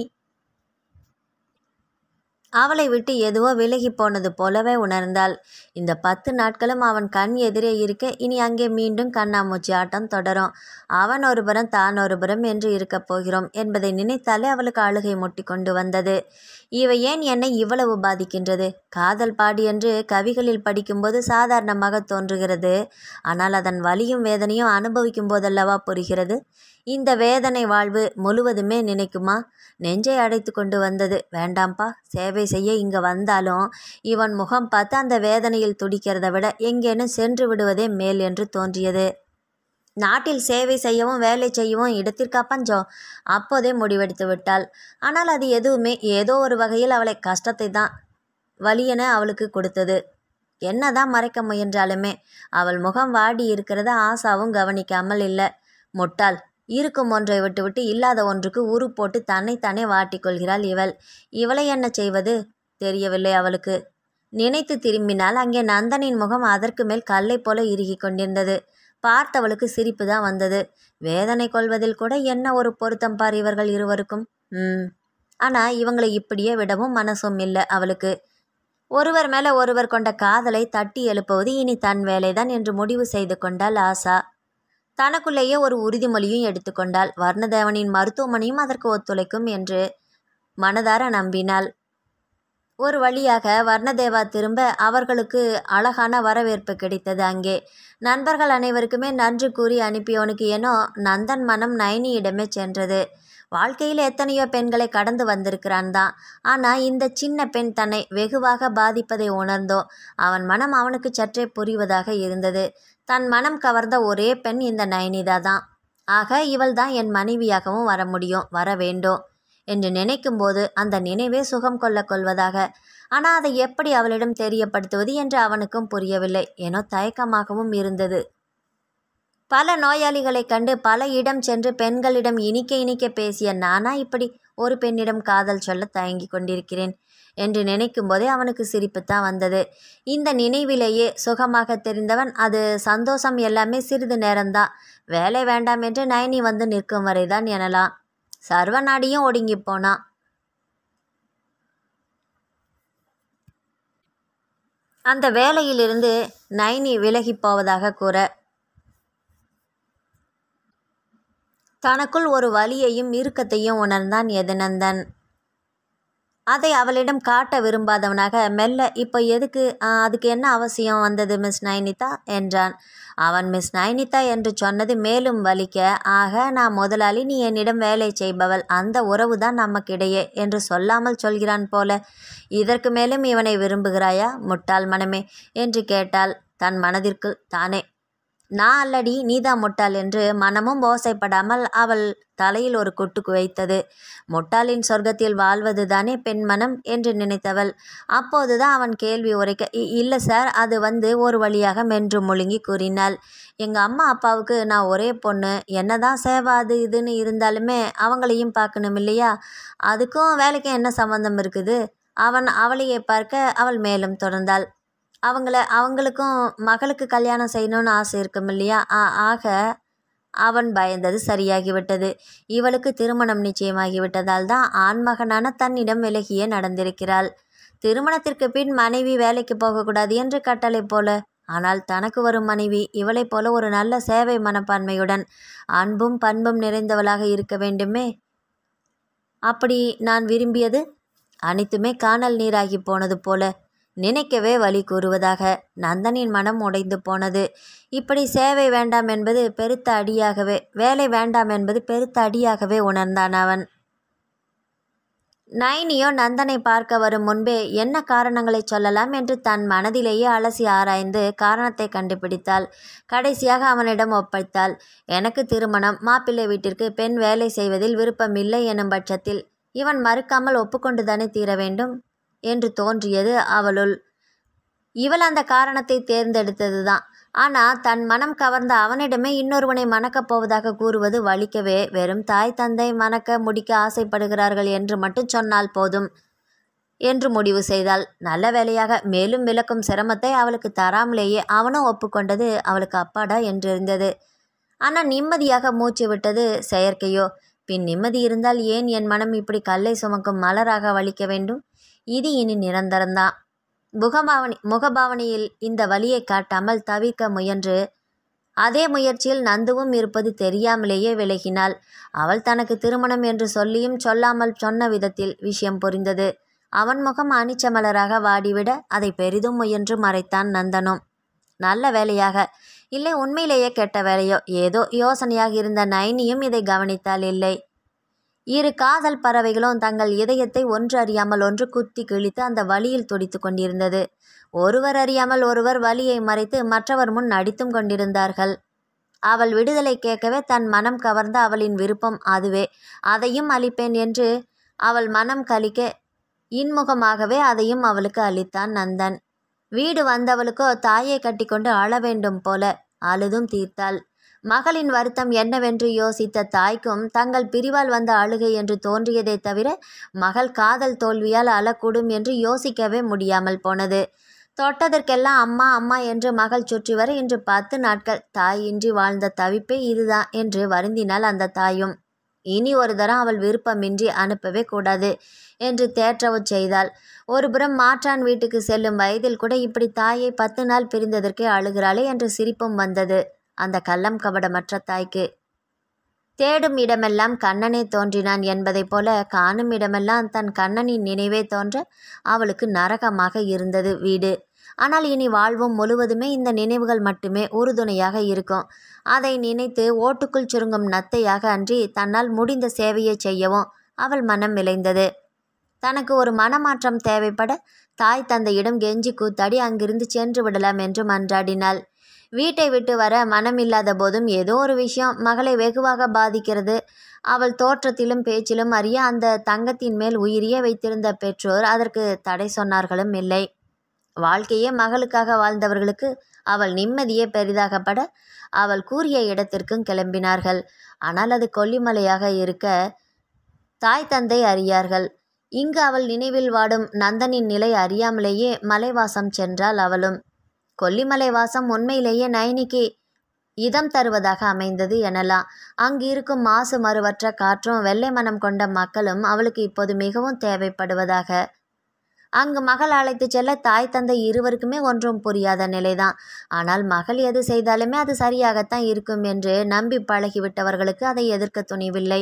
அவளை விட்டு எதுவோ விலகி போனது போலவே உணர்ந்தாள் இந்த பத்து நாட்களும் அவன் கண் எதிரே இருக்க இனி அங்கே மீண்டும் கண்ணாமூச்சி ஆட்டம் தொடரும் அவன் ஒருபுறம் தான் ஒருபுறம் என்று இருக்கப் போகிறோம் என்பதை நினைத்தாலே அவளுக்கு அழுகை முட்டி கொண்டு வந்தது இவை ஏன் என்னை இவ்வளவு பாதிக்கின்றது காதல் பாடி என்று கவிகளில் படிக்கும்போது சாதாரணமாக தோன்றுகிறது ஆனால் அதன் வலியும் வேதனையும் அனுபவிக்கும் போதல்லவா புரிகிறது இந்த வேதனை வாழ்வு முழுவதுமே நினைக்குமா நெஞ்சை அடைத்து கொண்டு வந்தது வேண்டாம்ப்பா சேவை செய்ய இங்கே வந்தாலும் இவன் முகம் பார்த்து அந்த வேதனையில் துடிக்கிறத விட எங்கேனும் சென்று விடுவதே மேல் என்று தோன்றியது நாட்டில் சேவை செய்யவும் வேலை செய்யவும் இடத்திற்கா பஞ்சம் அப்போதே முடிவெடுத்து விட்டாள் ஆனால் அது எதுவுமே ஏதோ ஒரு வகையில் அவளை கஷ்டத்தை தான் வலியென அவளுக்கு கொடுத்தது என்னதான் மறைக்க முயன்றாலுமே அவள் முகம் வாடி இருக்கிறத ஆசாவும் கவனிக்காமல் இல்லை முட்டாள் இருக்கும் ஒன்றை விட்டுவிட்டு இல்லாத ஒன்றுக்கு உரு போட்டு தன்னைத்தானே வாட்டிக்கொள்கிறாள் இவள் இவளை என்ன செய்வது தெரியவில்லை அவளுக்கு நினைத்து திரும்பினால் அங்கே நந்தனின் முகம் அதற்கு மேல் கல்லை போல இறுகி கொண்டிருந்தது பார்த்தவளுக்கு சிரிப்பு தான் வந்தது வேதனை கொள்வதில் கூட என்ன ஒரு பொருத்தம் பார் இவர்கள் இருவருக்கும் ம் ஆனா இவங்களை இப்படியே விடவும் மனசும் இல்லை அவளுக்கு ஒருவர் மேல ஒருவர் கொண்ட காதலை தட்டி எழுப்புவது இனி தன் வேலைதான் என்று முடிவு செய்து கொண்டாள் ஆசா தனக்குள்ளேயே ஒரு உறுதிமொழியும் எடுத்துக்கொண்டாள் வர்ணதேவனின் மருத்துவமனையும் அதற்கு ஒத்துழைக்கும் என்று மனதார நம்பினாள் ஒரு வழியாக வர்ணதேவா திரும்ப அவர்களுக்கு அழகான வரவேற்பு கிடைத்தது அங்கே நண்பர்கள் அனைவருக்குமே நன்றி கூறி அனுப்பியவனுக்கு ஏனோ நந்தன் மனம் நயனியிடமே சென்றது வாழ்க்கையில் எத்தனையோ பெண்களை கடந்து வந்திருக்கிறான் தான் ஆனால் இந்த சின்ன பெண் தன்னை வெகுவாக பாதிப்பதை உணர்ந்தோ அவன் மனம் அவனுக்கு சற்றே புரிவதாக இருந்தது தன் மனம் கவர்ந்த ஒரே பெண் இந்த நயனிதா தான் ஆக இவள் தான் என் மனைவியாகவும் வர முடியும் வர வேண்டும் என்று நினைக்கும்போது அந்த நினைவே சுகம் கொள்ள கொள்வதாக ஆனால் அதை எப்படி அவளிடம் தெரியப்படுத்துவது என்று அவனுக்கும் புரியவில்லை ஏனோ தயக்கமாகவும் இருந்தது பல நோயாளிகளைக் கண்டு பல இடம் சென்று பெண்களிடம் இனிக்க இனிக்க பேசிய நானா இப்படி ஒரு பெண்ணிடம் காதல் சொல்ல தயங்கி கொண்டிருக்கிறேன் என்று நினைக்கும் போதே அவனுக்கு சிரிப்புத்தான் வந்தது இந்த நினைவிலேயே சுகமாக தெரிந்தவன் அது சந்தோஷம் எல்லாமே சிறிது நேரம்தான் வேலை வேண்டாம் என்று நயனி வந்து நிற்கும் வரைதான் எனலாம் சர்வநாடியும் ஒடுங்கி போனான் அந்த வேலையிலிருந்து நைனி விலகிப் போவதாக கூற தனக்குள் ஒரு வலியையும் இறுக்கத்தையும் உணர்ந்தான் எதினந்தன் அதை அவளிடம் காட்ட விரும்பாதவனாக மெல்ல இப்போ எதுக்கு ஆ, அதுக்கு என்ன அவசியம் வந்தது மிஸ் நைனிதா என்றான் அவன் மிஸ் நைனிதா என்று சொன்னது மேலும் வலிக்க ஆக நான் முதலாளி நீ என்னிடம் வேலை செய்பவள் அந்த உறவுதான் நமக்கிடையே என்று சொல்லாமல் சொல்கிறான் போல இதற்கு மேலும் இவனை விரும்புகிறாயா முட்டாள் மனமே என்று கேட்டாள் தன் மனதிற்குள் தானே நான் அல்லடி நீதான் முட்டாள் என்று மனமும் ஓசைப்படாமல் அவள் தலையில் ஒரு குட்டுக்கு வைத்தது முட்டாளின் சொர்க்கத்தில் வாழ்வதுதானே பெண் மனம் என்று நினைத்தவள் அப்போதுதான் அவன் கேள்வி உரைக்க "இ- இல்ல சார் அது வந்து ஒரு வழியாக மென்று முழுங்கி கூறினாள் எங்க அம்மா அப்பாவுக்கு நான் ஒரே பொண்ணு என்னதான் சேவை அது இதுன்னு இருந்தாலுமே அவங்களையும் பார்க்கணும் இல்லையா அதுக்கும் வேலைக்கும் என்ன சம்பந்தம் இருக்குது அவன் அவளையே பார்க்க அவள் மேலும் தொடர்ந்தாள் அவங்கள அவங்களுக்கும் மகளுக்கு கல்யாணம் செய்யணும்னு ஆசை இருக்கும் இல்லையா ஆ- ஆக அவன் பயந்தது சரியாகிவிட்டது இவளுக்கு திருமணம் நிச்சயமாகிவிட்டதால் தான் ஆண்மகனான தன்னிடம் விலகியே நடந்திருக்கிறாள் திருமணத்திற்கு பின் மனைவி வேலைக்கு போகக்கூடாது என்று கட்டளை போல ஆனால் தனக்கு வரும் மனைவி இவளைப் போல ஒரு நல்ல சேவை மனப்பான்மையுடன் அன்பும் பண்பும் நிறைந்தவளாக இருக்க வேண்டுமே அப்படி நான் விரும்பியது அனைத்துமே காணல் நீராகி போனது போல நினைக்கவே வழி கூறுவதாக நந்தனின் மனம் உடைந்து போனது இப்படி சேவை வேண்டாம் என்பது பெருத்த அடியாகவே வேலை வேண்டாம் என்பது பெருத்த அடியாகவே உணர்ந்தான் அவன் நைனியோ நந்தனை பார்க்க வரும் முன்பே என்ன காரணங்களை சொல்லலாம் என்று தன் மனதிலேயே அலசி ஆராய்ந்து காரணத்தை கண்டுபிடித்தாள் கடைசியாக அவனிடம் ஒப்படைத்தாள் எனக்கு திருமணம் மாப்பிள்ளை வீட்டிற்கு பெண் வேலை செய்வதில் விருப்பமில்லை எனும் பட்சத்தில் இவன் மறுக்காமல் ஒப்புக்கொண்டுதானே தீர வேண்டும் என்று தோன்றியது அவளுள் இவள் அந்த காரணத்தை தேர்ந்தெடுத்ததுதான் ஆனால் தன் மனம் கவர்ந்த அவனிடமே இன்னொருவனை மணக்கப் போவதாக கூறுவது வலிக்கவே வெறும் தாய் தந்தை மணக்க முடிக்க ஆசைப்படுகிறார்கள் என்று மட்டும் சொன்னால் போதும் என்று முடிவு செய்தாள் நல்ல வேளையாக மேலும் விளக்கும் சிரமத்தை அவளுக்கு தராமலேயே அவனும் ஒப்புக்கொண்டது அவளுக்கு அப்பாடா என்றிருந்தது ஆனால் நிம்மதியாக மூச்சு விட்டது செயற்கையோ பின் நிம்மதி இருந்தால் ஏன் என் மனம் இப்படி கல்லை சுமக்கும் மலராக வலிக்க வேண்டும் இது இனி நிரந்தரம்தான் முகபாவனி முகபாவனையில் இந்த வலியை காட்டாமல் தவிர்க்க முயன்று அதே முயற்சியில் நந்துவும் இருப்பது தெரியாமலேயே விலகினாள் அவள் தனக்கு திருமணம் என்று சொல்லியும் சொல்லாமல் சொன்ன விதத்தில் விஷயம் புரிந்தது அவன் முகம் அனிச்சமலராக வாடிவிட அதை பெரிதும் முயன்று மறைத்தான் நந்தனும் நல்ல வேலையாக இல்லை உண்மையிலேயே கெட்ட வேலையோ ஏதோ யோசனையாக இருந்த நைனியும் இதை கவனித்தால் இல்லை இரு காதல் பறவைகளும் தங்கள் இதயத்தை ஒன்று அறியாமல் ஒன்று குத்தி கிழித்து அந்த வலியில் துடித்து கொண்டிருந்தது ஒருவர் அறியாமல் ஒருவர் வலியை மறைத்து மற்றவர் முன் நடித்தும் கொண்டிருந்தார்கள் அவள் விடுதலை கேட்கவே தன் மனம் கவர்ந்த அவளின் விருப்பம் அதுவே அதையும் அளிப்பேன் என்று அவள் மனம் கலிக்க இன்முகமாகவே அதையும் அவளுக்கு அளித்தான் நந்தன் வீடு வந்தவளுக்கோ தாயை கட்டிக்கொண்டு அழ வேண்டும் போல அழுதும் தீர்த்தாள் மகளின் வருத்தம் என்னவென்று யோசித்த தாய்க்கும் தங்கள் பிரிவால் வந்த அழுகை என்று தோன்றியதே தவிர மகள் காதல் தோல்வியால் அழக்கூடும் என்று யோசிக்கவே முடியாமல் போனது தொட்டதற்கெல்லாம் அம்மா அம்மா என்று மகள் சுற்றி வர இன்று பத்து நாட்கள் தாயின்றி வாழ்ந்த தவிப்பே இதுதான் என்று வருந்தினாள் அந்த தாயும் இனி ஒரு தரம் அவள் விருப்பமின்றி அனுப்பவே கூடாது என்று தேற்றவும் செய்தாள் ஒருபுறம் மாற்றான் வீட்டுக்கு செல்லும் வயதில் கூட இப்படி தாயை பத்து நாள் பிரிந்ததற்கே அழுகிறாளே என்று சிரிப்பும் வந்தது அந்த கள்ளம் கபடமற்ற தாய்க்கு தேடும் இடமெல்லாம் கண்ணனே தோன்றினான் என்பதைப் போல காணும் இடமெல்லாம் தன் கண்ணனின் நினைவே தோன்ற அவளுக்கு நரகமாக இருந்தது வீடு ஆனால் இனி வாழ்வும் முழுவதுமே இந்த நினைவுகள் மட்டுமே உறுதுணையாக இருக்கும் அதை நினைத்து ஓட்டுக்குள் சுருங்கும் நத்தையாக அன்றி தன்னால் முடிந்த சேவையை செய்யவும் அவள் மனம் விளைந்தது தனக்கு ஒரு மனமாற்றம் தேவைப்பட தாய் தந்தையிடம் கெஞ்சி கூத்தாடி அங்கிருந்து சென்று விடலாம் என்று மன்றாடினாள் வீட்டை விட்டு வர மனமில்லாத போதும் ஏதோ ஒரு விஷயம் மகளை வெகுவாக பாதிக்கிறது அவள் தோற்றத்திலும் பேச்சிலும் அறிய அந்த தங்கத்தின் மேல் உயிரியே வைத்திருந்த பெற்றோர் அதற்கு தடை சொன்னார்களும் இல்லை வாழ்க்கையே மகளுக்காக வாழ்ந்தவர்களுக்கு அவள் நிம்மதியே பெரிதாகப்பட அவள் கூறிய இடத்திற்கும் கிளம்பினார்கள் ஆனால் அது கொல்லிமலையாக இருக்க தாய் தந்தை அறியார்கள் இங்கு அவள் நினைவில் வாடும் நந்தனின் நிலை அறியாமலேயே மலைவாசம் சென்றாள் அவளும் கொல்லிமலை வாசம் உண்மையிலேயே நயனிக்கு இதம் தருவதாக அமைந்தது எனலாம் அங்கு இருக்கும் மாசு மறுவற்ற காற்றும் வெள்ளை மனம் கொண்ட மக்களும் அவளுக்கு இப்போது மிகவும் தேவைப்படுவதாக அங்கு மகள் அழைத்து செல்ல தாய் தந்தை இருவருக்குமே ஒன்றும் புரியாத நிலைதான் ஆனால் மகள் எது செய்தாலுமே அது சரியாகத்தான் இருக்கும் என்று நம்பி பழகிவிட்டவர்களுக்கு அதை எதிர்க்க துணிவில்லை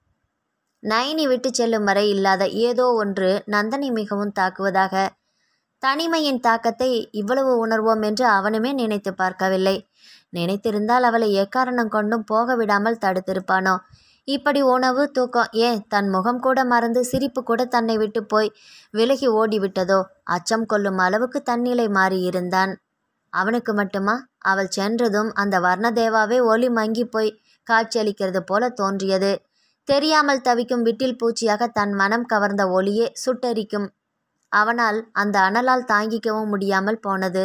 நயனி விட்டு செல்லும் வரை இல்லாத ஏதோ ஒன்று நந்தனை மிகவும் தாக்குவதாக தனிமையின் தாக்கத்தை இவ்வளவு உணர்வோம் என்று அவனுமே நினைத்து பார்க்கவில்லை நினைத்திருந்தால் அவளை எக்காரணம் கொண்டும் போக விடாமல் தடுத்திருப்பானோ இப்படி உணவு தூக்கம் ஏன் தன் முகம் கூட மறந்து சிரிப்பு கூட தன்னை விட்டு போய் விலகி ஓடிவிட்டதோ அச்சம் கொள்ளும் அளவுக்கு தன்னிலை மாறியிருந்தான் அவனுக்கு மட்டுமா அவள் சென்றதும் அந்த வர்ணதேவாவே ஒளி மங்கி போய் காட்சியளிக்கிறது போல தோன்றியது தெரியாமல் தவிக்கும் விட்டில் பூச்சியாக தன் மனம் கவர்ந்த ஒளியே சுட்டெரிக்கும் அவனால் அந்த அனலால் தாங்கிக்கவும் முடியாமல் போனது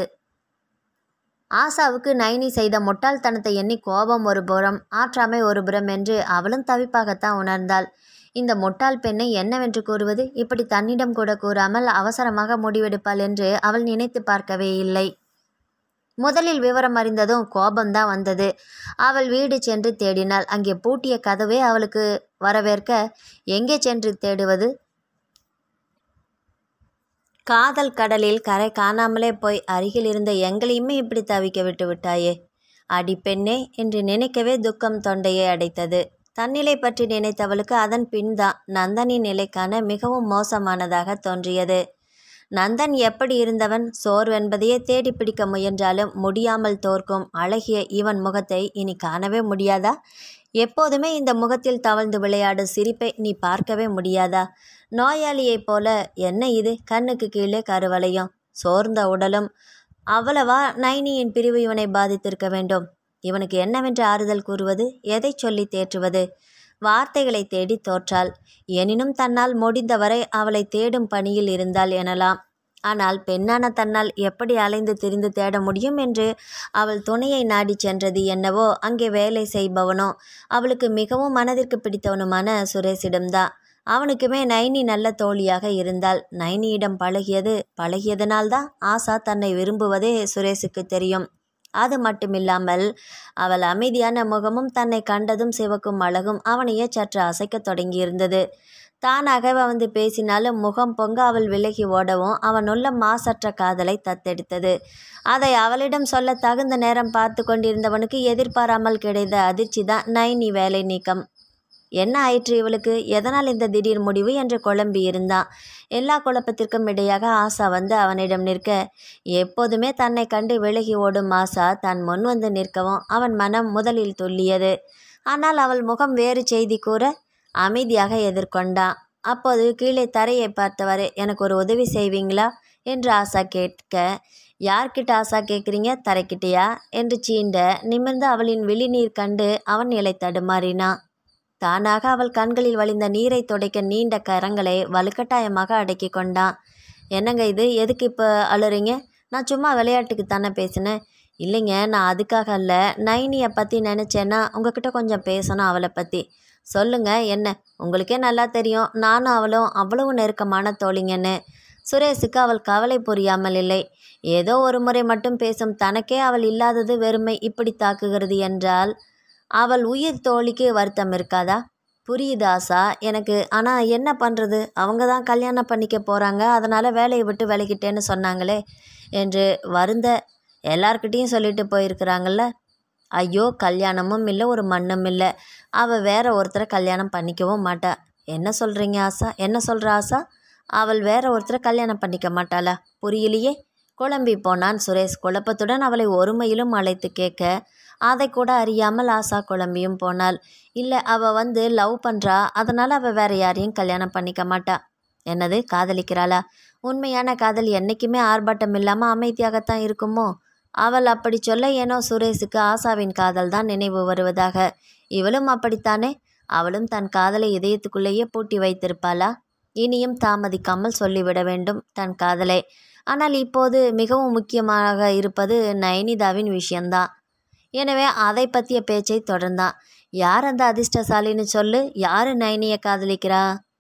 ஆசாவுக்கு நைனி செய்த முட்டாள்தனத்தை எண்ணி கோபம் ஒரு புறம் ஆற்றாமை ஒரு புறம் என்று அவளும் தவிப்பாகத்தான் உணர்ந்தாள் இந்த முட்டாள் பெண்ணை என்னவென்று கூறுவது இப்படி தன்னிடம் கூட கூறாமல் அவசரமாக முடிவெடுப்பாள் என்று அவள் நினைத்து பார்க்கவே இல்லை முதலில் விவரம் அறிந்ததும் கோபம்தான் வந்தது அவள் வீடு சென்று தேடினாள் அங்கே பூட்டிய கதவே அவளுக்கு வரவேற்க எங்கே சென்று தேடுவது காதல் கடலில் கரை காணாமலே போய் அருகில் இருந்த எங்களையுமே இப்படி தவிக்க விட்டு விட்டாயே அடி பெண்ணே என்று நினைக்கவே துக்கம் தொண்டையை அடைத்தது தன்னிலை பற்றி நினைத்தவளுக்கு அதன் பின்தான் நந்தனின் நிலைக்கான மிகவும் மோசமானதாக தோன்றியது நந்தன் எப்படி இருந்தவன் சோர்வென்பதையே தேடி பிடிக்க முயன்றாலும் முடியாமல் தோற்கும் அழகிய இவன் முகத்தை இனி காணவே முடியாதா எப்போதுமே இந்த முகத்தில் தவழ்ந்து விளையாடும் சிரிப்பை நீ பார்க்கவே முடியாதா நோயாளியைப் போல என்ன இது கண்ணுக்கு கீழே கருவளையும் சோர்ந்த உடலும் அவ்வளவா நைனியின் பிரிவு இவனை பாதித்திருக்க வேண்டும் இவனுக்கு என்னவென்று ஆறுதல் கூறுவது எதை சொல்லி தேற்றுவது வார்த்தைகளை தேடி தோற்றாள் எனினும் தன்னால் முடிந்தவரை அவளை தேடும் பணியில் இருந்தாள் எனலாம் ஆனால் பெண்ணான தன்னால் எப்படி அலைந்து திரிந்து தேட முடியும் என்று அவள் துணையை நாடி சென்றது என்னவோ அங்கே வேலை செய்பவனோ அவளுக்கு மிகவும் மனதிற்கு பிடித்தவனுமான சுரேஷிடம்தான் அவனுக்குமே நைனி நல்ல தோழியாக இருந்தாள் நைனியிடம் பழகியது பழகியதனால்தான் ஆசா தன்னை விரும்புவதே சுரேஷுக்கு தெரியும் அது மட்டுமில்லாமல் அவள் அமைதியான முகமும் தன்னை கண்டதும் சிவக்கும் அழகும் அவனையே சற்று அசைக்கத் தொடங்கியிருந்தது தானாக வந்து பேசினாலும் முகம் பொங்க அவள் விலகி ஓடவும் அவனுள்ள மாசற்ற காதலை தத்தெடுத்தது அதை அவளிடம் சொல்ல தகுந்த நேரம் பார்த்து கொண்டிருந்தவனுக்கு எதிர்பாராமல் கிடைத்த அதிர்ச்சி தான் நைனி வேலை நீக்கம் என்ன ஆயிற்று இவளுக்கு எதனால் இந்த திடீர் முடிவு என்று குழம்பி இருந்தான் எல்லா குழப்பத்திற்கும் இடையாக ஆசா வந்து அவனிடம் நிற்க எப்போதுமே தன்னை கண்டு விலகி ஓடும் ஆசா தன் முன் வந்து நிற்கவும் அவன் மனம் முதலில் துள்ளியது ஆனால் அவள் முகம் வேறு செய்தி கூற அமைதியாக எதிர்கொண்டான் அப்போது கீழே தரையை பார்த்தவரே எனக்கு ஒரு உதவி செய்வீங்களா என்று ஆசா கேட்க யார்கிட்ட ஆசா கேட்குறீங்க தரைக்கிட்டயா என்று சீண்ட நிமிர்ந்து அவளின் விழிநீர் கண்டு அவன் நிலை தடுமாறினான் தானாக அவள் கண்களில் வழிந்த நீரை துடைக்க நீண்ட கரங்களை வலுக்கட்டாயமாக அடக்கி கொண்டான் என்னங்க இது எதுக்கு இப்போ அழுறீங்க நான் சும்மா விளையாட்டுக்கு தானே பேசினேன் இல்லைங்க நான் அதுக்காக அல்ல நைனியை பற்றி நினச்சேன்னா உங்ககிட்ட கொஞ்சம் பேசணும் அவளை பற்றி சொல்லுங்க என்ன உங்களுக்கே நல்லா தெரியும் நானும் அவளும் அவ்வளவு நெருக்கமான தோழிங்கன்னு சுரேஷுக்கு அவள் கவலை புரியாமல் இல்லை ஏதோ ஒரு முறை மட்டும் பேசும் தனக்கே அவள் இல்லாதது வெறுமை இப்படி தாக்குகிறது என்றால் அவள் உயிர் தோழிக்கு வருத்தம் இருக்காதா புரியுது ஆசா எனக்கு ஆனால் என்ன பண்ணுறது அவங்க தான் கல்யாணம் பண்ணிக்க போகிறாங்க அதனால் வேலையை விட்டு விலகிட்டேன்னு சொன்னாங்களே என்று வருந்த எல்லார்கிட்டேயும் சொல்லிட்டு போயிருக்கிறாங்கல்ல ஐயோ கல்யாணமும் இல்லை ஒரு மண்ணும் இல்லை அவள் வேற ஒருத்தரை கல்யாணம் பண்ணிக்கவும் மாட்டா என்ன சொல்கிறீங்க ஆசா என்ன சொல்கிற ஆசா அவள் வேற ஒருத்தரை கல்யாணம் பண்ணிக்க மாட்டாளா புரியலையே குழம்பி போனான் சுரேஷ் குழப்பத்துடன் அவளை ஒருமையிலும் அழைத்து கேட்க அதை கூட அறியாமல் ஆசா குழம்பியும் போனாள் இல்லை அவள் வந்து லவ் பண்ணுறா அதனால் அவள் வேற யாரையும் கல்யாணம் பண்ணிக்க மாட்டா என்னது காதலிக்கிறாளா உண்மையான காதல் என்றைக்குமே ஆர்ப்பாட்டம் இல்லாமல் அமைதியாகத்தான் இருக்குமோ அவள் அப்படி சொல்ல ஏனோ சுரேஷுக்கு ஆசாவின் காதல் தான் நினைவு வருவதாக இவளும் அப்படித்தானே அவளும் தன் காதலை இதயத்துக்குள்ளேயே பூட்டி வைத்திருப்பாளா இனியும் தாமதிக்காமல் சொல்லிவிட வேண்டும் தன் காதலை ஆனால் இப்போது மிகவும் முக்கியமாக இருப்பது நயனிதாவின் விஷயம்தான் எனவே அதை பற்றிய பேச்சை தொடர்ந்தான் யார் அந்த அதிர்ஷ்டசாலின்னு சொல்லு யார் நயனியை காதலிக்கிறா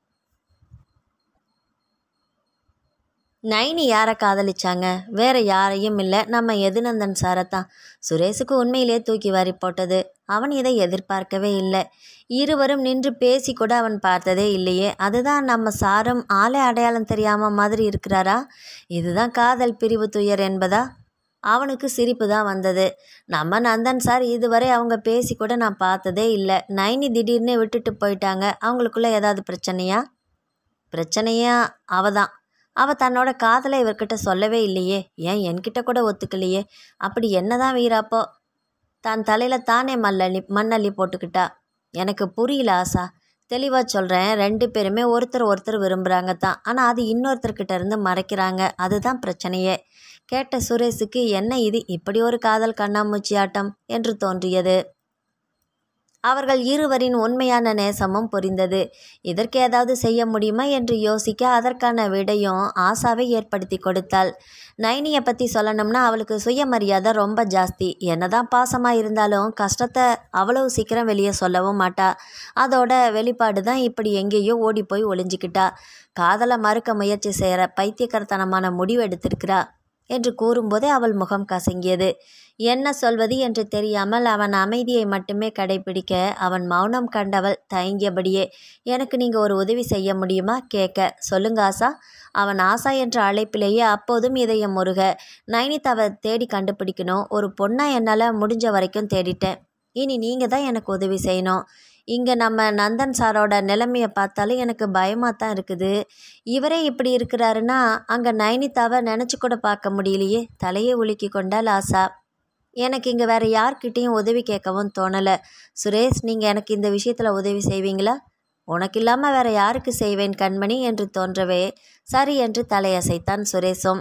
நைனி யாரை காதலிச்சாங்க வேற யாரையும் இல்லை நம்ம எதுநந்தன் சாரை தான் சுரேஷுக்கு உண்மையிலே தூக்கி வாரி போட்டது அவன் இதை எதிர்பார்க்கவே இல்லை இருவரும் நின்று பேசி கூட அவன் பார்த்ததே இல்லையே அதுதான் நம்ம சாரும் ஆளே அடையாளம் தெரியாம மாதிரி இருக்கிறாரா இதுதான் காதல் பிரிவு துயர் என்பதா அவனுக்கு சிரிப்பு தான் வந்தது நம்ம நந்தன் சார் இதுவரை அவங்க பேசி கூட நான் பார்த்ததே இல்லை நைனி திடீர்னு விட்டுட்டு போயிட்டாங்க அவங்களுக்குள்ள ஏதாவது பிரச்சனையா பிரச்சனையா அவ தான் அவள் தன்னோட காதலை இவர்கிட்ட சொல்லவே இல்லையே ஏன் என்கிட்ட கூட ஒத்துக்கலையே அப்படி என்னதான் வீராப்போ தான் தலையில் தானே மல்லள்ளி மண்ணள்ளி போட்டுக்கிட்டா எனக்கு புரியல ஆசா தெளிவாக சொல்கிறேன் ரெண்டு பேருமே ஒருத்தர் ஒருத்தர் விரும்புகிறாங்க தான் ஆனால் அது இன்னொருத்தர்கிட்ட இருந்து மறைக்கிறாங்க அதுதான் பிரச்சனையே கேட்ட சுரேஷுக்கு என்ன இது இப்படி ஒரு காதல் கண்ணாமூச்சி ஆட்டம் என்று தோன்றியது அவர்கள் இருவரின் உண்மையான நேசமும் புரிந்தது இதற்கு ஏதாவது செய்ய முடியுமா என்று யோசிக்க அதற்கான விடையும் ஆசாவை ஏற்படுத்தி கொடுத்தாள் நைனியை பற்றி சொல்லணும்னா அவளுக்கு சுயமரியாதை ரொம்ப ஜாஸ்தி என்னதான் பாசமாக இருந்தாலும் கஷ்டத்தை அவ்வளவு சீக்கிரம் வெளியே சொல்லவும் மாட்டா அதோட வெளிப்பாடு தான் இப்படி எங்கேயோ ஓடி போய் ஒளிஞ்சிக்கிட்டா காதலை மறுக்க முயற்சி செய்கிற பைத்தியக்கரத்தனமான முடிவு எடுத்திருக்கிறா என்று கூறும்போதே அவள் முகம் கசங்கியது என்ன சொல்வது என்று தெரியாமல் அவன் அமைதியை மட்டுமே கடைபிடிக்க அவன் மௌனம் கண்டவள் தயங்கியபடியே எனக்கு நீங்கள் ஒரு உதவி செய்ய முடியுமா கேட்க சொல்லுங்க ஆசா அவன் ஆசா என்ற அழைப்பிலேயே அப்போதும் இதயம் முருக நைனிதாவை தேடி கண்டுபிடிக்கணும் ஒரு பொண்ணா என்னால் முடிஞ்ச வரைக்கும் தேடிட்டேன் இனி நீங்கள் தான் எனக்கு உதவி செய்யணும் இங்கே நம்ம நந்தன் சாரோட நிலைமையை பார்த்தாலும் எனக்கு பயமாக தான் இருக்குது இவரே இப்படி இருக்கிறாருன்னா அங்கே நைனிதாவை நினச்சி கூட பார்க்க முடியலையே தலையை உலுக்கி கொண்டால் ஆசா எனக்கு இங்கே வேறு யார்கிட்டேயும் உதவி கேட்கவும் தோணலை சுரேஷ் நீங்கள் எனக்கு இந்த விஷயத்தில் உதவி செய்வீங்களா உனக்கு இல்லாமல் வேற யாருக்கு செய்வேன் கண்மணி என்று தோன்றவே சரி என்று தலையசைத்தான் சுரேஷும்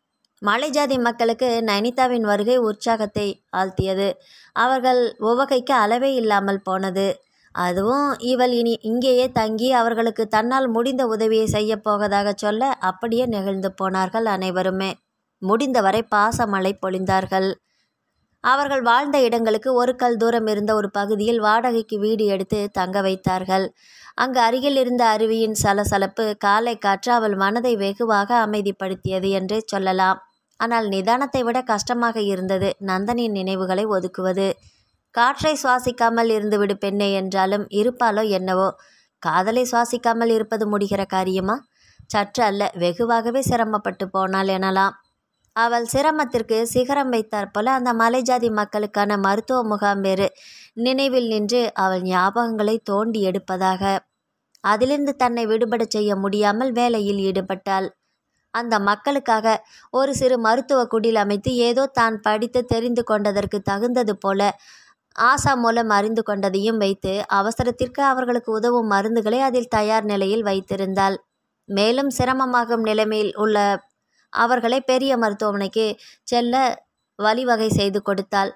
மலை ஜாதி மக்களுக்கு நைனிதாவின் வருகை உற்சாகத்தை ஆழ்த்தியது அவர்கள் உவகைக்கு அளவே இல்லாமல் போனது அதுவும் இவள் இனி இங்கேயே தங்கி அவர்களுக்கு தன்னால் முடிந்த உதவியை செய்ய போவதாக சொல்ல அப்படியே நெகிழ்ந்து போனார்கள் அனைவருமே முடிந்தவரை பாசமழை பொழிந்தார்கள் அவர்கள் வாழ்ந்த இடங்களுக்கு ஒரு கல் தூரம் இருந்த ஒரு பகுதியில் வாடகைக்கு வீடு எடுத்து தங்க வைத்தார்கள் அங்கு அருகில் இருந்த அருவியின் சலசலப்பு காலை காற்று அவள் மனதை வெகுவாக அமைதிப்படுத்தியது என்றே சொல்லலாம் ஆனால் நிதானத்தை விட கஷ்டமாக இருந்தது நந்தனின் நினைவுகளை ஒதுக்குவது காற்றை சுவாசிக்காமல் இருந்துவிடு பெண்ணே என்றாலும் இருப்பாலோ என்னவோ காதலை சுவாசிக்காமல் இருப்பது முடிகிற காரியமா சற்று அல்ல வெகுவாகவே சிரமப்பட்டு போனாள் எனலாம் அவள் சிரமத்திற்கு சிகரம் வைத்தாற் போல அந்த மலைஜாதி மக்களுக்கான மருத்துவ முகாம் வேறு நினைவில் நின்று அவள் ஞாபகங்களை தோண்டி எடுப்பதாக அதிலிருந்து தன்னை விடுபடச் செய்ய முடியாமல் வேலையில் ஈடுபட்டாள் அந்த மக்களுக்காக ஒரு சிறு மருத்துவ குடில் அமைத்து ஏதோ தான் படித்து தெரிந்து கொண்டதற்கு தகுந்தது போல ஆசா மூலம் அறிந்து கொண்டதையும் வைத்து அவசரத்திற்கு அவர்களுக்கு உதவும் மருந்துகளை அதில் தயார் நிலையில் வைத்திருந்தாள் மேலும் சிரமமாகும் நிலைமையில் உள்ள அவர்களை பெரிய மருத்துவமனைக்கு செல்ல வழிவகை செய்து கொடுத்தாள்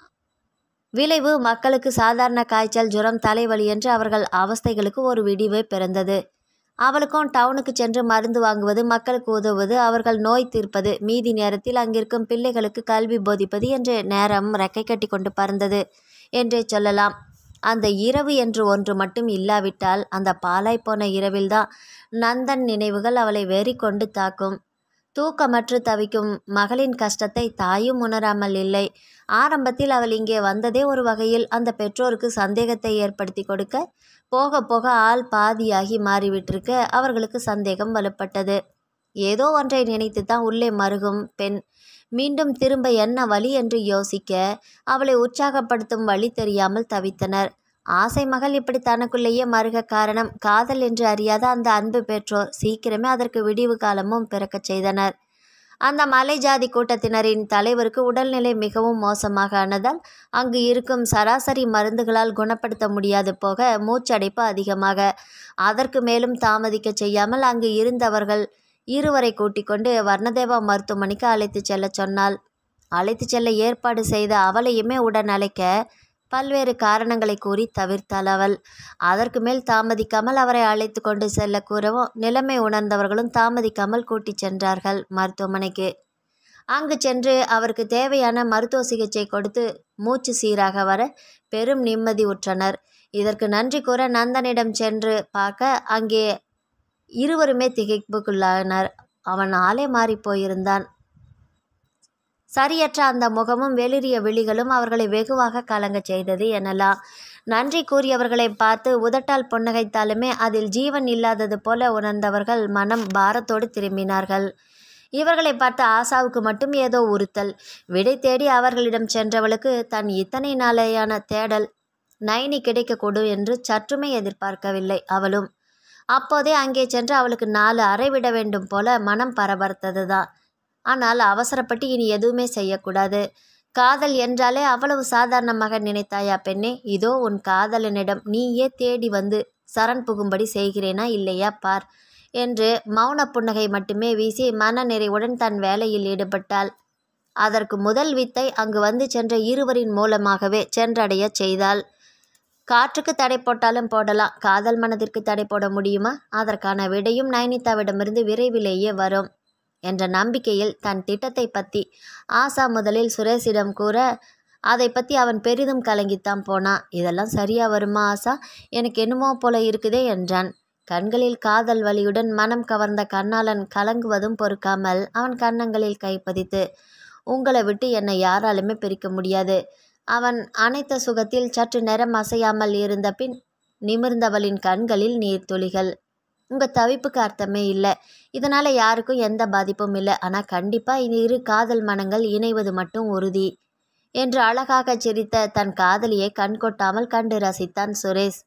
விளைவு மக்களுக்கு சாதாரண காய்ச்சல் ஜுரம் தலைவலி என்று அவர்கள் அவஸ்தைகளுக்கு ஒரு விடிவு பிறந்தது அவளுக்கும் டவுனுக்கு சென்று மருந்து வாங்குவது மக்களுக்கு உதவுவது அவர்கள் நோய் தீர்ப்பது மீதி நேரத்தில் அங்கிருக்கும் பிள்ளைகளுக்கு கல்வி போதிப்பது என்று நேரம் ரெக்கை கட்டி கொண்டு பறந்தது என்றே சொல்லலாம் அந்த இரவு என்று ஒன்று மட்டும் இல்லாவிட்டால் அந்த பாலாய் போன இரவில்தான் நந்தன் நினைவுகள் அவளை வெறி கொண்டு தாக்கும் தூக்கமற்று தவிக்கும் மகளின் கஷ்டத்தை தாயும் உணராமல் இல்லை ஆரம்பத்தில் அவள் இங்கே வந்ததே ஒரு வகையில் அந்த பெற்றோருக்கு சந்தேகத்தை ஏற்படுத்தி கொடுக்க போக போக ஆள் பாதியாகி மாறிவிட்டிருக்க அவர்களுக்கு சந்தேகம் வலுப்பட்டது ஏதோ ஒன்றை நினைத்து தான் உள்ளே மருகும் பெண் மீண்டும் திரும்ப என்ன வழி என்று யோசிக்க அவளை உற்சாகப்படுத்தும் வழி தெரியாமல் தவித்தனர் ஆசை மகள் இப்படி தனக்குள்ளேயே மருக காரணம் காதல் என்று அறியாத அந்த அன்பு பெற்றோர் சீக்கிரமே அதற்கு விடிவு காலமும் பிறக்கச் செய்தனர் அந்த மலை ஜாதி கூட்டத்தினரின் தலைவருக்கு உடல்நிலை மிகவும் மோசமாக ஆனதால் அங்கு இருக்கும் சராசரி மருந்துகளால் குணப்படுத்த முடியாது போக மூச்சடைப்பு அதிகமாக அதற்கு மேலும் தாமதிக்க செய்யாமல் அங்கு இருந்தவர்கள் இருவரை கூட்டிக் கொண்டு வர்ணதேவா மருத்துவமனைக்கு அழைத்துச் செல்ல சொன்னாள் அழைத்துச் செல்ல ஏற்பாடு செய்த அவளையுமே உடன் அழைக்க பல்வேறு காரணங்களை கூறி தவிர்த்தாள் அவள் அதற்கு மேல் தாமதிக்காமல் அவரை அழைத்து கொண்டு செல்ல கூறவும் நிலைமை உணர்ந்தவர்களும் தாமதிக்காமல் கூட்டிச் சென்றார்கள் மருத்துவமனைக்கு அங்கு சென்று அவருக்கு தேவையான மருத்துவ சிகிச்சை கொடுத்து மூச்சு சீராக வர பெரும் நிம்மதி உற்றனர் இதற்கு நன்றி கூற நந்தனிடம் சென்று பார்க்க அங்கே இருவருமே திகைப்புக்குள்ளானர் அவன் ஆளே மாறிப் போயிருந்தான் சரியற்ற அந்த முகமும் வெளிரிய விழிகளும் அவர்களை வெகுவாக கலங்கச் செய்தது எனலாம் நன்றி கூறியவர்களை பார்த்து உதட்டால் புன்னகைத்தாலுமே அதில் ஜீவன் இல்லாதது போல உணர்ந்தவர்கள் மனம் பாரத்தோடு திரும்பினார்கள் இவர்களை பார்த்த ஆசாவுக்கு மட்டும் ஏதோ உறுத்தல் விடை தேடி அவர்களிடம் சென்றவளுக்கு தன் இத்தனை நாளையான தேடல் நைனி கிடைக்கக்கூடும் என்று சற்றுமே எதிர்பார்க்கவில்லை அவளும் அப்போதே அங்கே சென்று அவளுக்கு நாலு அறை விட வேண்டும் போல மனம் பரபரத்ததுதான் ஆனால் அவசரப்பட்டு இனி எதுவுமே செய்யக்கூடாது காதல் என்றாலே அவ்வளவு சாதாரணமாக நினைத்தாயா பெண்ணே இதோ உன் காதலனிடம் நீயே தேடி வந்து சரண் புகும்படி செய்கிறேனா இல்லையா பார் என்று மௌன புன்னகை மட்டுமே வீசி மன நிறைவுடன் தன் வேலையில் ஈடுபட்டாள் அதற்கு முதல் வித்தை அங்கு வந்து சென்ற இருவரின் மூலமாகவே சென்றடையச் செய்தாள் காற்றுக்கு தடை போட்டாலும் போடலாம் காதல் மனதிற்கு தடை போட முடியுமா அதற்கான விடையும் நயனிதாவிடமிருந்து விரைவிலேயே வரும் என்ற நம்பிக்கையில் தன் திட்டத்தை பற்றி ஆசா முதலில் சுரேஷிடம் கூற அதை பற்றி அவன் பெரிதும் கலங்கித்தான் போனான் இதெல்லாம் சரியா வருமா ஆசா எனக்கு என்னமோ போல இருக்குதே என்றான் கண்களில் காதல் வலியுடன் மனம் கவர்ந்த கண்ணாளன் கலங்குவதும் பொறுக்காமல் அவன் கன்னங்களில் கைப்பதித்து உங்களை விட்டு என்னை யாராலுமே பிரிக்க முடியாது அவன் அனைத்த சுகத்தில் சற்று நேரம் அசையாமல் இருந்த பின் நிமிர்ந்தவளின் கண்களில் நீர்த்துளிகள் உங்கள் தவிப்புக்கு அர்த்தமே இல்லை இதனால் யாருக்கும் எந்த பாதிப்பும் இல்லை ஆனால் கண்டிப்பாக இந்த இரு காதல் மனங்கள் இணைவது மட்டும் உறுதி என்று அழகாக சிரித்த தன் காதலியை கண்கொட்டாமல் கண்டு ரசித்தான் சுரேஷ்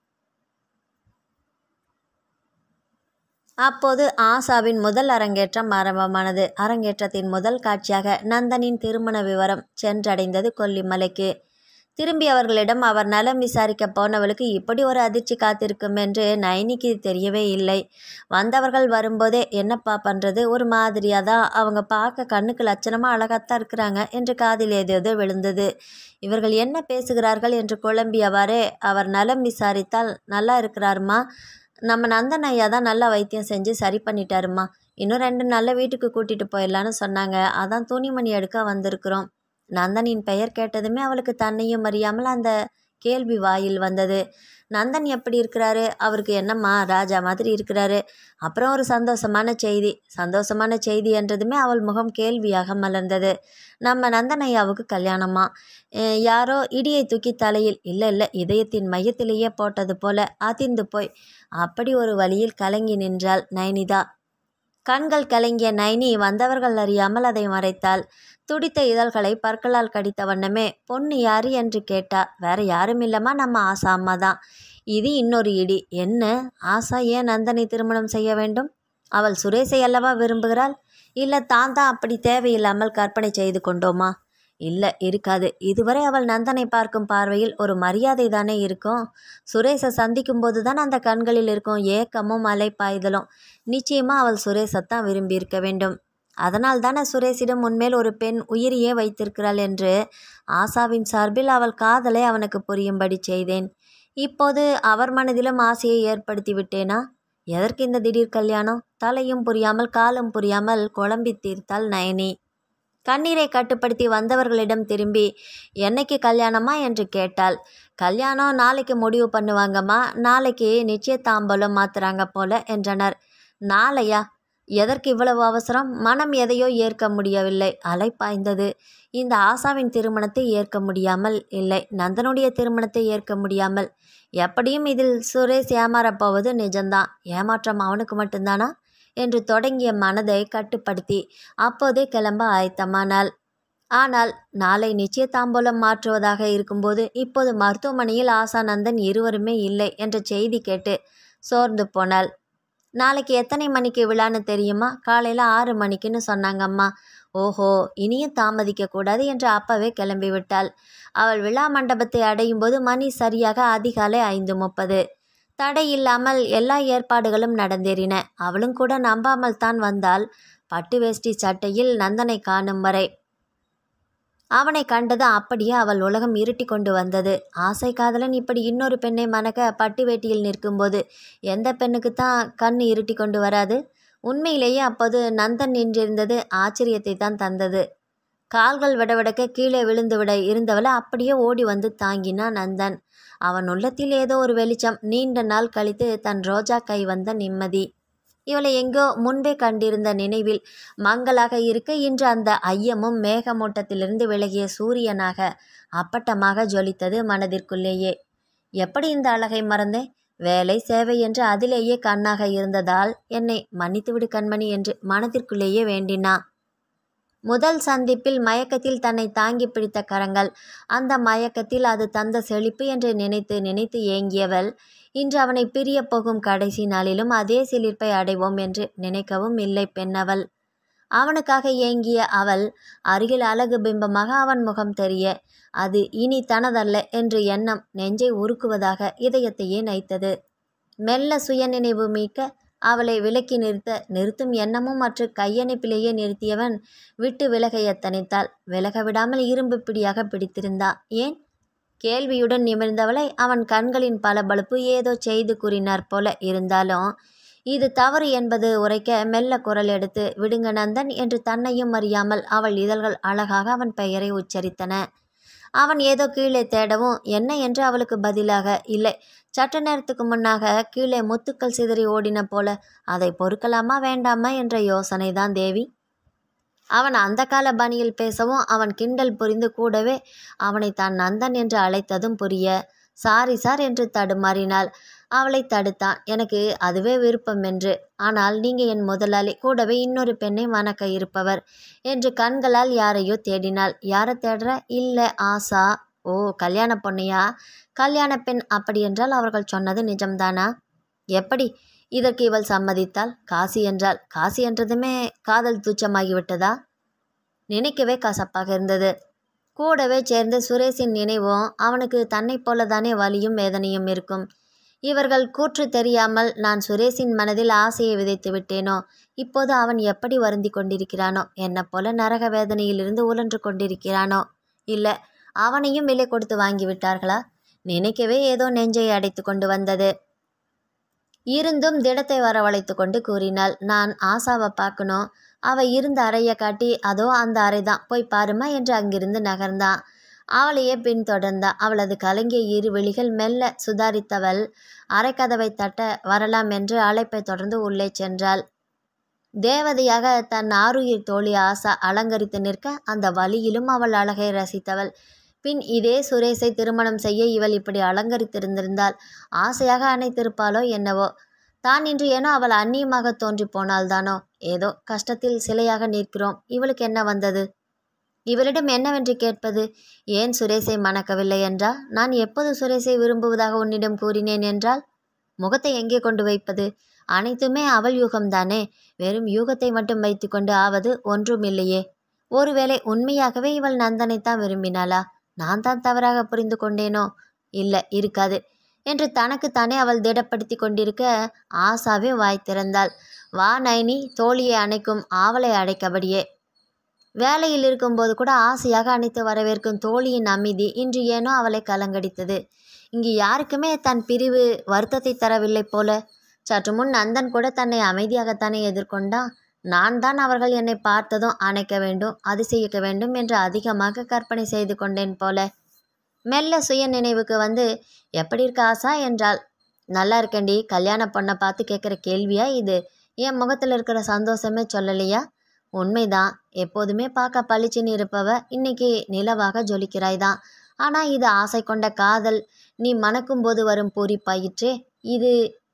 அப்போது ஆசாவின் முதல் அரங்கேற்றம் ஆரம்பமானது அரங்கேற்றத்தின் முதல் காட்சியாக நந்தனின் திருமண விவரம் சென்றடைந்தது கொல்லிமலைக்கு திரும்பி அவர்களிடம் அவர் நலம் விசாரிக்க போனவளுக்கு இப்படி ஒரு அதிர்ச்சி காத்திருக்கும் என்று நைனிக்கு தெரியவே இல்லை வந்தவர்கள் வரும்போதே என்னப்பா பண்ணுறது ஒரு மாதிரியாக தான் அவங்க பார்க்க கண்ணுக்கு லட்சணமாக அழகாத்தான் இருக்கிறாங்க என்று காதில் ஏதேதோ விழுந்தது இவர்கள் என்ன பேசுகிறார்கள் என்று குழம்பியவாறே அவர் நலம் விசாரித்தால் நல்லா இருக்கிறாருமா நம்ம நந்தன் ஐயா தான் நல்லா வைத்தியம் செஞ்சு சரி பண்ணிட்டாருமா இன்னும் ரெண்டு நாள்ல வீட்டுக்கு கூட்டிட்டு போயிடலான்னு சொன்னாங்க அதான் துணிமணி எடுக்க வந்திருக்கிறோம் நந்தனின் பெயர் கேட்டதுமே அவளுக்கு தன்னையும் அறியாமல் அந்த கேள்வி வாயில் வந்தது நந்தன் எப்படி இருக்கிறாரு அவருக்கு என்னம்மா ராஜா மாதிரி இருக்கிறாரு அப்புறம் ஒரு சந்தோஷமான செய்தி சந்தோஷமான செய்தி என்றதுமே அவள் முகம் கேள்வியாக மலர்ந்தது நம்ம நந்தனையாவுக்கு கல்யாணமா அஹ் யாரோ இடியை தூக்கி தலையில் இல்லை இல்லை இதயத்தின் மையத்திலேயே போட்டது போல அதிர்ந்து போய் அப்படி ஒரு வழியில் கலங்கி நின்றாள் நைனிதா கண்கள் கலங்கிய நைனி வந்தவர்கள் அறியாமல் அதை மறைத்தாள் துடித்த இதழ்களை பற்களால் கடித்த வண்ணமே பொண்ணு யாரு என்று கேட்டா வேற யாரும் இல்லம்மா நம்ம ஆசா அம்மா தான் இது இன்னொரு இடி என்ன ஆசா ஏன் நந்தனை திருமணம் செய்ய வேண்டும் அவள் சுரேஷை அல்லவா விரும்புகிறாள் இல்லை தான் தான் அப்படி தேவையில்லாமல் கற்பனை செய்து கொண்டோமா இல்லை இருக்காது இதுவரை அவள் நந்தனை பார்க்கும் பார்வையில் ஒரு மரியாதை தானே இருக்கும் சுரேஷை சந்திக்கும் போது தான் அந்த கண்களில் இருக்கும் ஏக்கமும் அலைப்பாய்தலும் நிச்சயமாக அவள் சுரேஷைத்தான் விரும்பி இருக்க வேண்டும் அதனால் தானே சுரேஷிடம் உன்மேல் ஒரு பெண் உயிரியே வைத்திருக்கிறாள் என்று ஆசாவின் சார்பில் அவள் காதலை அவனுக்கு புரியும்படி செய்தேன் இப்போது அவர் மனதிலும் ஆசையை ஏற்படுத்தி விட்டேனா எதற்கு இந்த திடீர் கல்யாணம் தலையும் புரியாமல் காலும் புரியாமல் குழம்பி தீர்த்தாள் நயனி கண்ணீரை கட்டுப்படுத்தி வந்தவர்களிடம் திரும்பி என்னைக்கு கல்யாணமா என்று கேட்டாள் கல்யாணம் நாளைக்கு முடிவு பண்ணுவாங்கம்மா நாளைக்கு நிச்சயதாம்பலம் மாத்துறாங்க போல என்றனர் நாளையா எதற்கு இவ்வளவு அவசரம் மனம் எதையோ ஏற்க முடியவில்லை அலைப்பாய்ந்தது இந்த ஆசாவின் திருமணத்தை ஏற்க முடியாமல் இல்லை நந்தனுடைய திருமணத்தை ஏற்க முடியாமல் எப்படியும் இதில் சுரேஷ் ஏமாறப் போவது நிஜம்தான் ஏமாற்றம் அவனுக்கு மட்டும்தானா என்று தொடங்கிய மனதை கட்டுப்படுத்தி அப்போதே கிளம்ப ஆயத்தமானாள் ஆனால் நாளை நிச்சயதாம்பூலம் மாற்றுவதாக இருக்கும்போது இப்போது மருத்துவமனையில் ஆசானந்தன் இருவருமே இல்லை என்ற செய்தி கேட்டு சோர்ந்து போனாள் நாளைக்கு எத்தனை மணிக்கு விழான்னு தெரியுமா காலையில் ஆறு மணிக்குன்னு சொன்னாங்கம்மா ஓஹோ இனியும் தாமதிக்க கூடாது என்று அப்பவே கிளம்பி விட்டாள் அவள் விழா மண்டபத்தை அடையும் போது மணி சரியாக அதிகாலை ஐந்து முப்பது தடை இல்லாமல் எல்லா ஏற்பாடுகளும் நடந்தேறின அவளும் கூட நம்பாமல் தான் வந்தாள் பட்டு வேஷ்டி சட்டையில் நந்தனை காணும் வரை அவனை கண்டது அப்படியே அவள் உலகம் இருட்டி கொண்டு வந்தது ஆசை காதலன் இப்படி இன்னொரு பெண்ணை மணக்க பட்டு வேட்டியில் நிற்கும்போது எந்த பெண்ணுக்கு தான் கண் இருட்டி கொண்டு வராது உண்மையிலேயே அப்போது நந்தன் நின்றிருந்தது ஆச்சரியத்தை தான் தந்தது கால்கள் விடவிடக்க கீழே விழுந்துவிட இருந்தவளை அப்படியே ஓடி வந்து தாங்கினான் நந்தன் அவன் உள்ளத்தில் ஏதோ ஒரு வெளிச்சம் நீண்ட நாள் கழித்து தன் ரோஜா கை வந்த நிம்மதி இவளை எங்கோ முன்பே கண்டிருந்த நினைவில் மங்களாக இருக்க இன்று அந்த ஐயமும் மேகமூட்டத்திலிருந்து விலகிய சூரியனாக அப்பட்டமாக ஜொலித்தது மனதிற்குள்ளேயே எப்படி இந்த அழகை மறந்தேன் வேலை சேவை என்று அதிலேயே கண்ணாக இருந்ததால் என்னை மன்னித்துவிடு கண்மணி என்று மனதிற்குள்ளேயே வேண்டினா முதல் சந்திப்பில் மயக்கத்தில் தன்னை தாங்கி பிடித்த கரங்கள் அந்த மயக்கத்தில் அது தந்த செழிப்பு என்று நினைத்து நினைத்து ஏங்கியவள் இன்று அவனை பிரியப் போகும் கடைசி நாளிலும் அதே சிலிர்ப்பை அடைவோம் என்று நினைக்கவும் இல்லை பெண்ணவள் அவனுக்காக ஏங்கிய அவள் அருகில் அழகு பிம்பமாக அவன் முகம் தெரிய அது இனி தனதல்ல என்று எண்ணம் நெஞ்சை உருக்குவதாக இதயத்தையே நைத்தது மெல்ல சுயநினைவு மீட்க அவளை விலக்கி நிறுத்த நிறுத்தும் எண்ணமும் மற்ற கையணைப்பிலேயே நிறுத்தியவன் விட்டு விலக எத்தனித்தாள் விலக விடாமல் இரும்பு பிடியாக பிடித்திருந்தா ஏன் கேள்வியுடன் நிமிர்ந்தவளை அவன் கண்களின் பளபளப்பு ஏதோ செய்து கூறினார் போல இருந்தாலும் இது தவறு என்பது உரைக்க மெல்ல குரல் எடுத்து விடுங்க நந்தன் என்று தன்னையும் அறியாமல் அவள் இதழ்கள் அழகாக அவன் பெயரை உச்சரித்தன அவன் ஏதோ கீழே தேடவும் என்ன என்று அவளுக்கு பதிலாக இல்லை சற்று நேரத்துக்கு முன்னாக கீழே முத்துக்கள் சிதறி ஓடின போல அதை பொறுக்கலாமா வேண்டாமா என்ற யோசனைதான் தேவி அவன் அந்த கால பணியில் பேசவும் அவன் கிண்டல் புரிந்து கூடவே அவனை தான் நந்தன் என்று அழைத்ததும் புரிய சாரி சார் என்று தடுமாறினாள் அவளை தடுத்தான் எனக்கு அதுவே விருப்பம் என்று ஆனால் நீங்க என் முதலாளி கூடவே இன்னொரு பெண்ணை மணக்க இருப்பவர் என்று கண்களால் யாரையோ தேடினாள் யாரை தேடுற இல்லை ஆசா ஓ கல்யாண பொண்ணையா கல்யாண பெண் அப்படி என்றால் அவர்கள் சொன்னது நிஜம்தானா எப்படி இதற்கு இவள் சம்மதித்தாள் காசி என்றால் காசி என்றதுமே காதல் துச்சமாகிவிட்டதா நினைக்கவே கசப்பாக இருந்தது கூடவே சேர்ந்து சுரேஷின் நினைவும் அவனுக்கு தன்னைப் போலதானே வலியும் வேதனையும் இருக்கும் இவர்கள் கூற்று தெரியாமல் நான் சுரேஷின் மனதில் ஆசையை விதைத்து விட்டேனோ இப்போது அவன் எப்படி வருந்தி கொண்டிருக்கிறானோ என்ன போல நரக வேதனையிலிருந்து உழன்று கொண்டிருக்கிறானோ இல்லை அவனையும் விலை கொடுத்து வாங்கி விட்டார்களா நினைக்கவே ஏதோ நெஞ்சை அடைத்து கொண்டு வந்தது இருந்தும் திடத்தை வரவழைத்து கொண்டு கூறினாள் நான் ஆசாவை பார்க்கணும் அவ இருந்த அறையை காட்டி அதோ அந்த அறைதான் போய் பாருமா என்று அங்கிருந்து நகர்ந்தான் அவளையே பின்தொடர்ந்தா அவளது கலங்கிய இரு விழிகள் மெல்ல சுதாரித்தவள் அரைக்கதவை தட்ட வரலாம் என்று அழைப்பை தொடர்ந்து உள்ளே சென்றாள் தேவதையாக தன் ஆருயிர் தோழி ஆசா அலங்கரித்து நிற்க அந்த வழியிலும் அவள் அழகை ரசித்தவள் பின் இதே சுரேஷை திருமணம் செய்ய இவள் இப்படி அலங்கரித்திருந்திருந்தால் ஆசையாக அணைத்திருப்பாளோ என்னவோ தான் இன்று ஏனோ அவள் அந்நியமாக தோன்றி போனால்தானோ ஏதோ கஷ்டத்தில் சிலையாக நிற்கிறோம் இவளுக்கு என்ன வந்தது இவளிடம் என்னவென்று கேட்பது ஏன் சுரேஷை மணக்கவில்லை என்றால் நான் எப்போது சுரேஷை விரும்புவதாக உன்னிடம் கூறினேன் என்றால் முகத்தை எங்கே கொண்டு வைப்பது அனைத்துமே அவள் யூகம்தானே வெறும் யூகத்தை மட்டும் வைத்துக்கொண்டு ஆவது ஒன்றுமில்லையே ஒருவேளை உண்மையாகவே இவள் நந்தனைத்தான் விரும்பினாளா நான் தான் தவறாக புரிந்து கொண்டேனோ இல்லை இருக்காது என்று தனக்குத்தானே அவள் திடப்படுத்தி கொண்டிருக்க ஆசாவே வாய் திறந்தாள் வா நைனி தோழியை அணைக்கும் ஆவலை அடைக்கபடியே வேலையில் இருக்கும்போது கூட ஆசையாக அணைத்து வரவேற்கும் தோழியின் அமைதி இன்று ஏனோ அவளை கலங்கடித்தது இங்கு யாருக்குமே தன் பிரிவு வருத்தத்தை தரவில்லை போல சற்று முன் நந்தன் கூட தன்னை அமைதியாகத்தானே எதிர்கொண்டான் நான் தான் அவர்கள் என்னை பார்த்ததும் அணைக்க வேண்டும் அதிசயிக்க வேண்டும் என்று அதிகமாக கற்பனை செய்து கொண்டேன் போல மெல்ல சுய நினைவுக்கு வந்து எப்படி இருக்க ஆசா என்றாள் நல்லா இருக்கேன்டி கல்யாண பொண்ணை பார்த்து கேட்குற கேள்வியா இது என் முகத்தில் இருக்கிற சந்தோஷமே சொல்லலையா உண்மைதான் எப்போதுமே பார்க்க பளிச்சுன்னு இருப்பவ இன்னைக்கு நிலவாக ஜொலிக்கிறாய் தான் ஆனால் இது ஆசை கொண்ட காதல் நீ மணக்கும் போது வரும் பூரிப்பாயிற்றே இது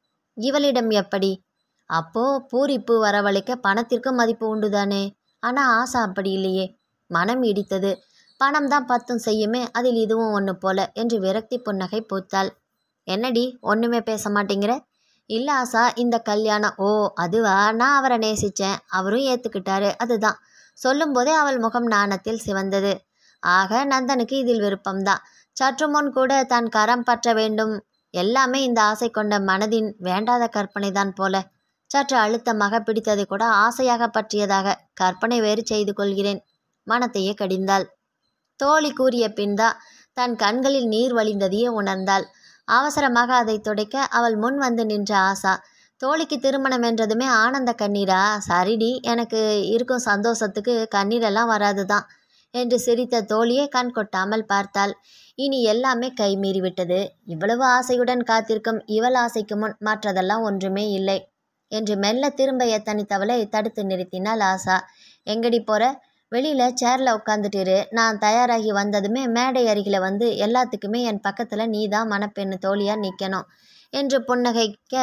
இவளிடம் எப்படி அப்போ பூரிப்பு வரவழைக்க பணத்திற்கு மதிப்பு உண்டுதானே ஆனால் ஆசை அப்படி இல்லையே மனம் இடித்தது பணம் தான் பத்தும் செய்யுமே அதில் இதுவும் ஒன்று போல என்று விரக்தி புன்னகை பூத்தாள் என்னடி ஒன்றுமே பேச மாட்டேங்கிற இல்லை ஆசா இந்த கல்யாணம் ஓ அதுவா நான் அவரை நேசித்தேன் அவரும் ஏற்றுக்கிட்டாரு அதுதான் சொல்லும்போதே அவள் முகம் நாணத்தில் சிவந்தது ஆக நந்தனுக்கு இதில் விருப்பம்தான் சற்று முன் கூட தான் கரம் பற்ற வேண்டும் எல்லாமே இந்த ஆசை கொண்ட மனதின் வேண்டாத கற்பனை தான் போல சற்று அழுத்தமாக பிடித்ததை கூட ஆசையாக பற்றியதாக கற்பனை வேறு செய்து கொள்கிறேன் மனத்தையே கடிந்தாள் தோழி கூறிய பின்தான் தன் கண்களில் நீர் வழிந்ததையே உணர்ந்தாள் அவசரமாக அதை துடைக்க அவள் முன் வந்து நின்ற ஆசா தோழிக்கு திருமணம் என்றதுமே ஆனந்த கண்ணீரா சரிடி எனக்கு இருக்கும் சந்தோஷத்துக்கு கண்ணீரெல்லாம் வராது தான் என்று சிரித்த தோழியை கண் கொட்டாமல் பார்த்தாள் இனி எல்லாமே கைமீறி விட்டது இவ்வளவு ஆசையுடன் காத்திருக்கும் இவள் ஆசைக்கு முன் மற்றதெல்லாம் ஒன்றுமே இல்லை என்று மெல்ல திரும்ப எத்தனித்தவளை தடுத்து நிறுத்தினாள் ஆசா எங்கடி போற வெளியில சேர்ல உட்காந்துட்டிரு நான் தயாராகி வந்ததுமே மேடை அருகில் வந்து எல்லாத்துக்குமே என் பக்கத்துல நீ தான் மணப்பெண்ணு தோழியா நிற்கணும் என்று புன்னகைக்க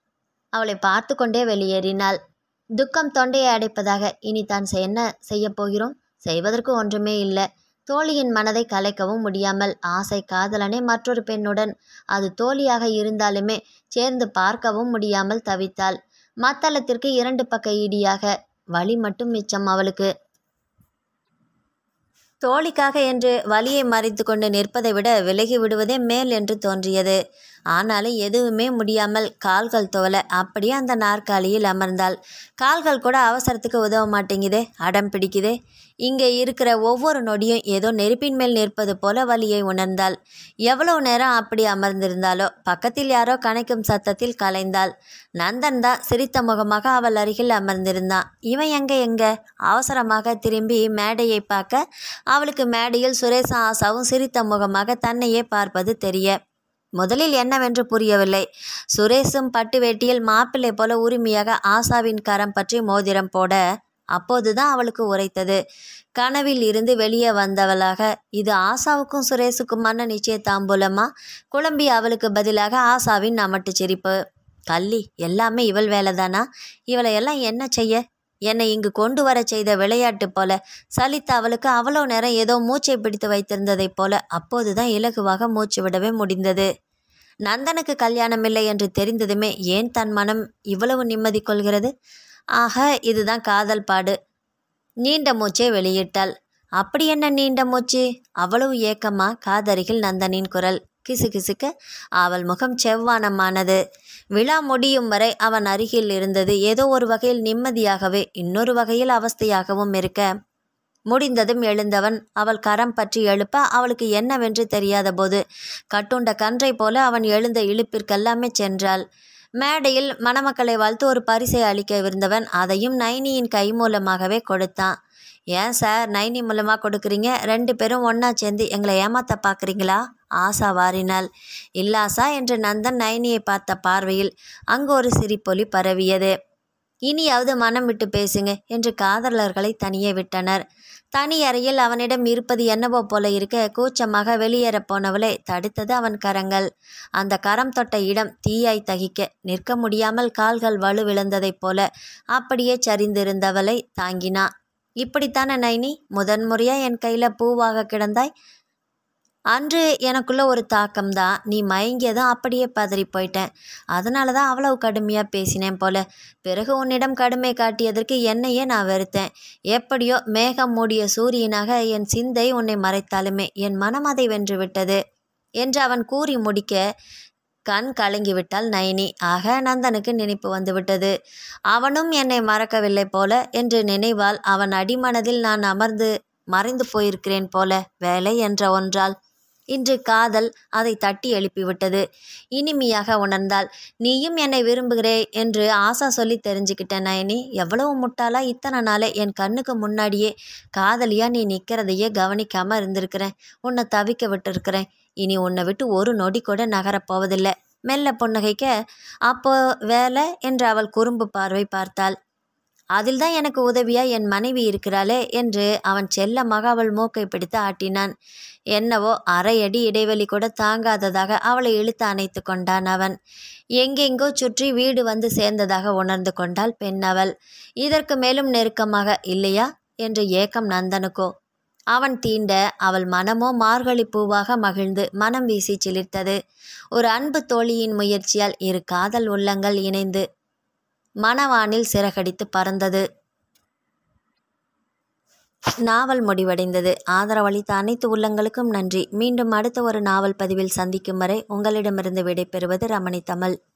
அவளை பார்த்து கொண்டே வெளியேறினாள் துக்கம் தொண்டையை அடைப்பதாக இனி தான் செ- என்ன செய்ய போகிறோம் செய்வதற்கு ஒன்றுமே இல்லை தோழியின் மனதை கலைக்கவும் முடியாமல் ஆசை காதலனே மற்றொரு பெண்ணுடன் அது தோழியாக இருந்தாலுமே சேர்ந்து பார்க்கவும் முடியாமல் தவித்தாள் மத்தளத்திற்கு இரண்டு பக்க இடியாக வலி மட்டும் மிச்சம் அவளுக்கு தோழிக்காக என்று வலியை மறைத்து கொண்டு நிற்பதை விட விலகி விடுவதே மேல் என்று தோன்றியது ஆனாலும் எதுவுமே முடியாமல் கால்கள் துவல அப்படியே அந்த நாற்காலியில் அமர்ந்தாள் கால்கள் கூட அவசரத்துக்கு உதவ மாட்டேங்குதே அடம் பிடிக்குதே இங்கே இருக்கிற ஒவ்வொரு நொடியும் ஏதோ நெருப்பின் மேல் நிற்பது போல வலியை உணர்ந்தாள் எவ்வளவு நேரம் அப்படி அமர்ந்திருந்தாலோ பக்கத்தில் யாரோ கணைக்கும் சத்தத்தில் கலைந்தாள் நந்தன் தான் சிரித்த முகமாக அவள் அருகில் அமர்ந்திருந்தான் இவன் எங்க எங்க அவசரமாக திரும்பி மேடையை பார்க்க அவளுக்கு மேடையில் சுரேஷும் ஆசாவும் சிரித்த முகமாக தன்னையே பார்ப்பது தெரிய முதலில் என்னவென்று புரியவில்லை சுரேஷும் பட்டு வேட்டியில் மாப்பிள்ளை போல உரிமையாக ஆசாவின் கரம் பற்றி மோதிரம் போட அப்போதுதான் அவளுக்கு உரைத்தது கனவில் இருந்து வெளியே வந்தவளாக இது ஆசாவுக்கும் சுரேஷுக்குமான நிச்சய தாம்பூலமா குழம்பி அவளுக்கு பதிலாக ஆசாவின் நமட்டு சிரிப்பு கள்ளி எல்லாமே இவள் வேலைதானா இவளை எல்லாம் என்ன செய்ய என்னை இங்கு கொண்டு வரச் செய்த விளையாட்டு போல சலித்த அவளுக்கு அவ்வளோ நேரம் ஏதோ மூச்சை பிடித்து வைத்திருந்ததைப் போல அப்போதுதான் இலகுவாக மூச்சு விடவே முடிந்தது நந்தனுக்கு கல்யாணமில்லை என்று தெரிந்ததுமே ஏன் தன் மனம் இவ்வளவு நிம்மதி கொள்கிறது ஆக இதுதான் காதல் பாடு நீண்ட மூச்சை வெளியிட்டாள் அப்படி என்ன நீண்ட மூச்சு அவ்வளவு ஏக்கமா காதருகில் நந்தனின் குரல் கிசுகிசுக்க அவள் முகம் செவ்வானமானது விழா முடியும் வரை அவன் அருகில் இருந்தது ஏதோ ஒரு வகையில் நிம்மதியாகவே இன்னொரு வகையில் அவஸ்தையாகவும் இருக்க முடிந்ததும் எழுந்தவன் அவள் கரம் பற்றி எழுப்ப அவளுக்கு என்னவென்று தெரியாத போது கட்டுண்ட கன்றை போல அவன் எழுந்த இழுப்பிற்கெல்லாமே சென்றாள் மேடையில் மணமக்களை வாழ்த்து ஒரு பரிசை அளிக்கவிருந்தவன் அதையும் நைனியின் கை மூலமாகவே கொடுத்தான் ஏன் சார் நைனி மூலமாக கொடுக்குறீங்க ரெண்டு பேரும் ஒன்றா சேர்ந்து எங்களை ஏமாத்த பார்க்குறீங்களா ஆசா வாரினாள் இல்லாசா என்று நந்தன் நைனியை பார்த்த பார்வையில் அங்கு ஒரு சிரிப்பொலி பரவியது இனியாவது மனம் விட்டு பேசுங்க என்று காதலர்களை தனியே விட்டனர் தனி அறையில் அவனிடம் இருப்பது என்னவோ போல இருக்க கூச்சமாக வெளியேறப் போனவளை தடுத்தது அவன் கரங்கள் அந்த கரம் தொட்ட இடம் தீயாய் தகிக்க நிற்க முடியாமல் கால்கள் வலுவிழந்ததைப் போல அப்படியே சரிந்திருந்தவளை தாங்கினா இப்படித்தானே நைனி முதன்முறையா என் கையில பூவாக கிடந்தாய் அன்று எனக்குள்ள ஒரு தாக்கம்தான் நீ மயங்கியதும் அப்படியே பதறி போயிட்டேன் அதனால தான் அவ்வளவு கடுமையாக பேசினேன் போல பிறகு உன்னிடம் கடுமை காட்டியதற்கு என்னையே நான் வெறுத்தேன் எப்படியோ மேகம் மூடிய சூரியனாக என் சிந்தை உன்னை மறைத்தாலுமே என் மனம் அதை வென்று விட்டது என்று அவன் கூறி முடிக்க கண் கலங்கிவிட்டாள் நயனி ஆக நந்தனுக்கு நினைப்பு வந்துவிட்டது அவனும் என்னை மறக்கவில்லை போல என்று நினைவால் அவன் அடிமனதில் நான் அமர்ந்து மறைந்து போயிருக்கிறேன் போல வேலை என்ற ஒன்றால் இன்று காதல் அதை தட்டி எழுப்பிவிட்டது இனிமையாக உணர்ந்தாள் நீயும் என்னை விரும்புகிறே என்று ஆசா சொல்லி தெரிஞ்சுக்கிட்ட நயனி எவ்வளவு முட்டாளா இத்தனை நாளே என் கண்ணுக்கு முன்னாடியே காதலியா நீ நிற்கிறதையே கவனிக்காம இருந்திருக்கிறேன் உன்னை தவிக்க விட்டுருக்கிறேன் இனி உன்னை விட்டு ஒரு நொடி கூட நகரப் போவதில்லை மெல்ல புன்னகைக்க அப்போ வேலை என்று அவள் குறும்பு பார்வை பார்த்தாள் அதில் தான் எனக்கு உதவியா என் மனைவி இருக்கிறாளே என்று அவன் செல்லமாக அவள் மூக்கை பிடித்து ஆட்டினான் என்னவோ அரை அடி இடைவெளி கூட தாங்காததாக அவளை இழுத்து அணைத்து கொண்டான் அவன் எங்கெங்கோ சுற்றி வீடு வந்து சேர்ந்ததாக உணர்ந்து கொண்டாள் பெண் அவள் இதற்கு மேலும் நெருக்கமாக இல்லையா என்று ஏக்கம் நந்தனுக்கோ அவன் தீண்ட அவள் மனமோ மார்கழி பூவாக மகிழ்ந்து மனம் வீசி சிலிர்த்தது ஒரு அன்பு தோழியின் முயற்சியால் இரு காதல் உள்ளங்கள் இணைந்து மணவானில் சிறகடித்து பறந்தது நாவல் முடிவடைந்தது ஆதரவளித்த அனைத்து உள்ளங்களுக்கும் நன்றி மீண்டும் அடுத்த ஒரு நாவல் பதிவில் சந்திக்கும் வரை உங்களிடமிருந்து விடைபெறுவது ரமணி தமிழ்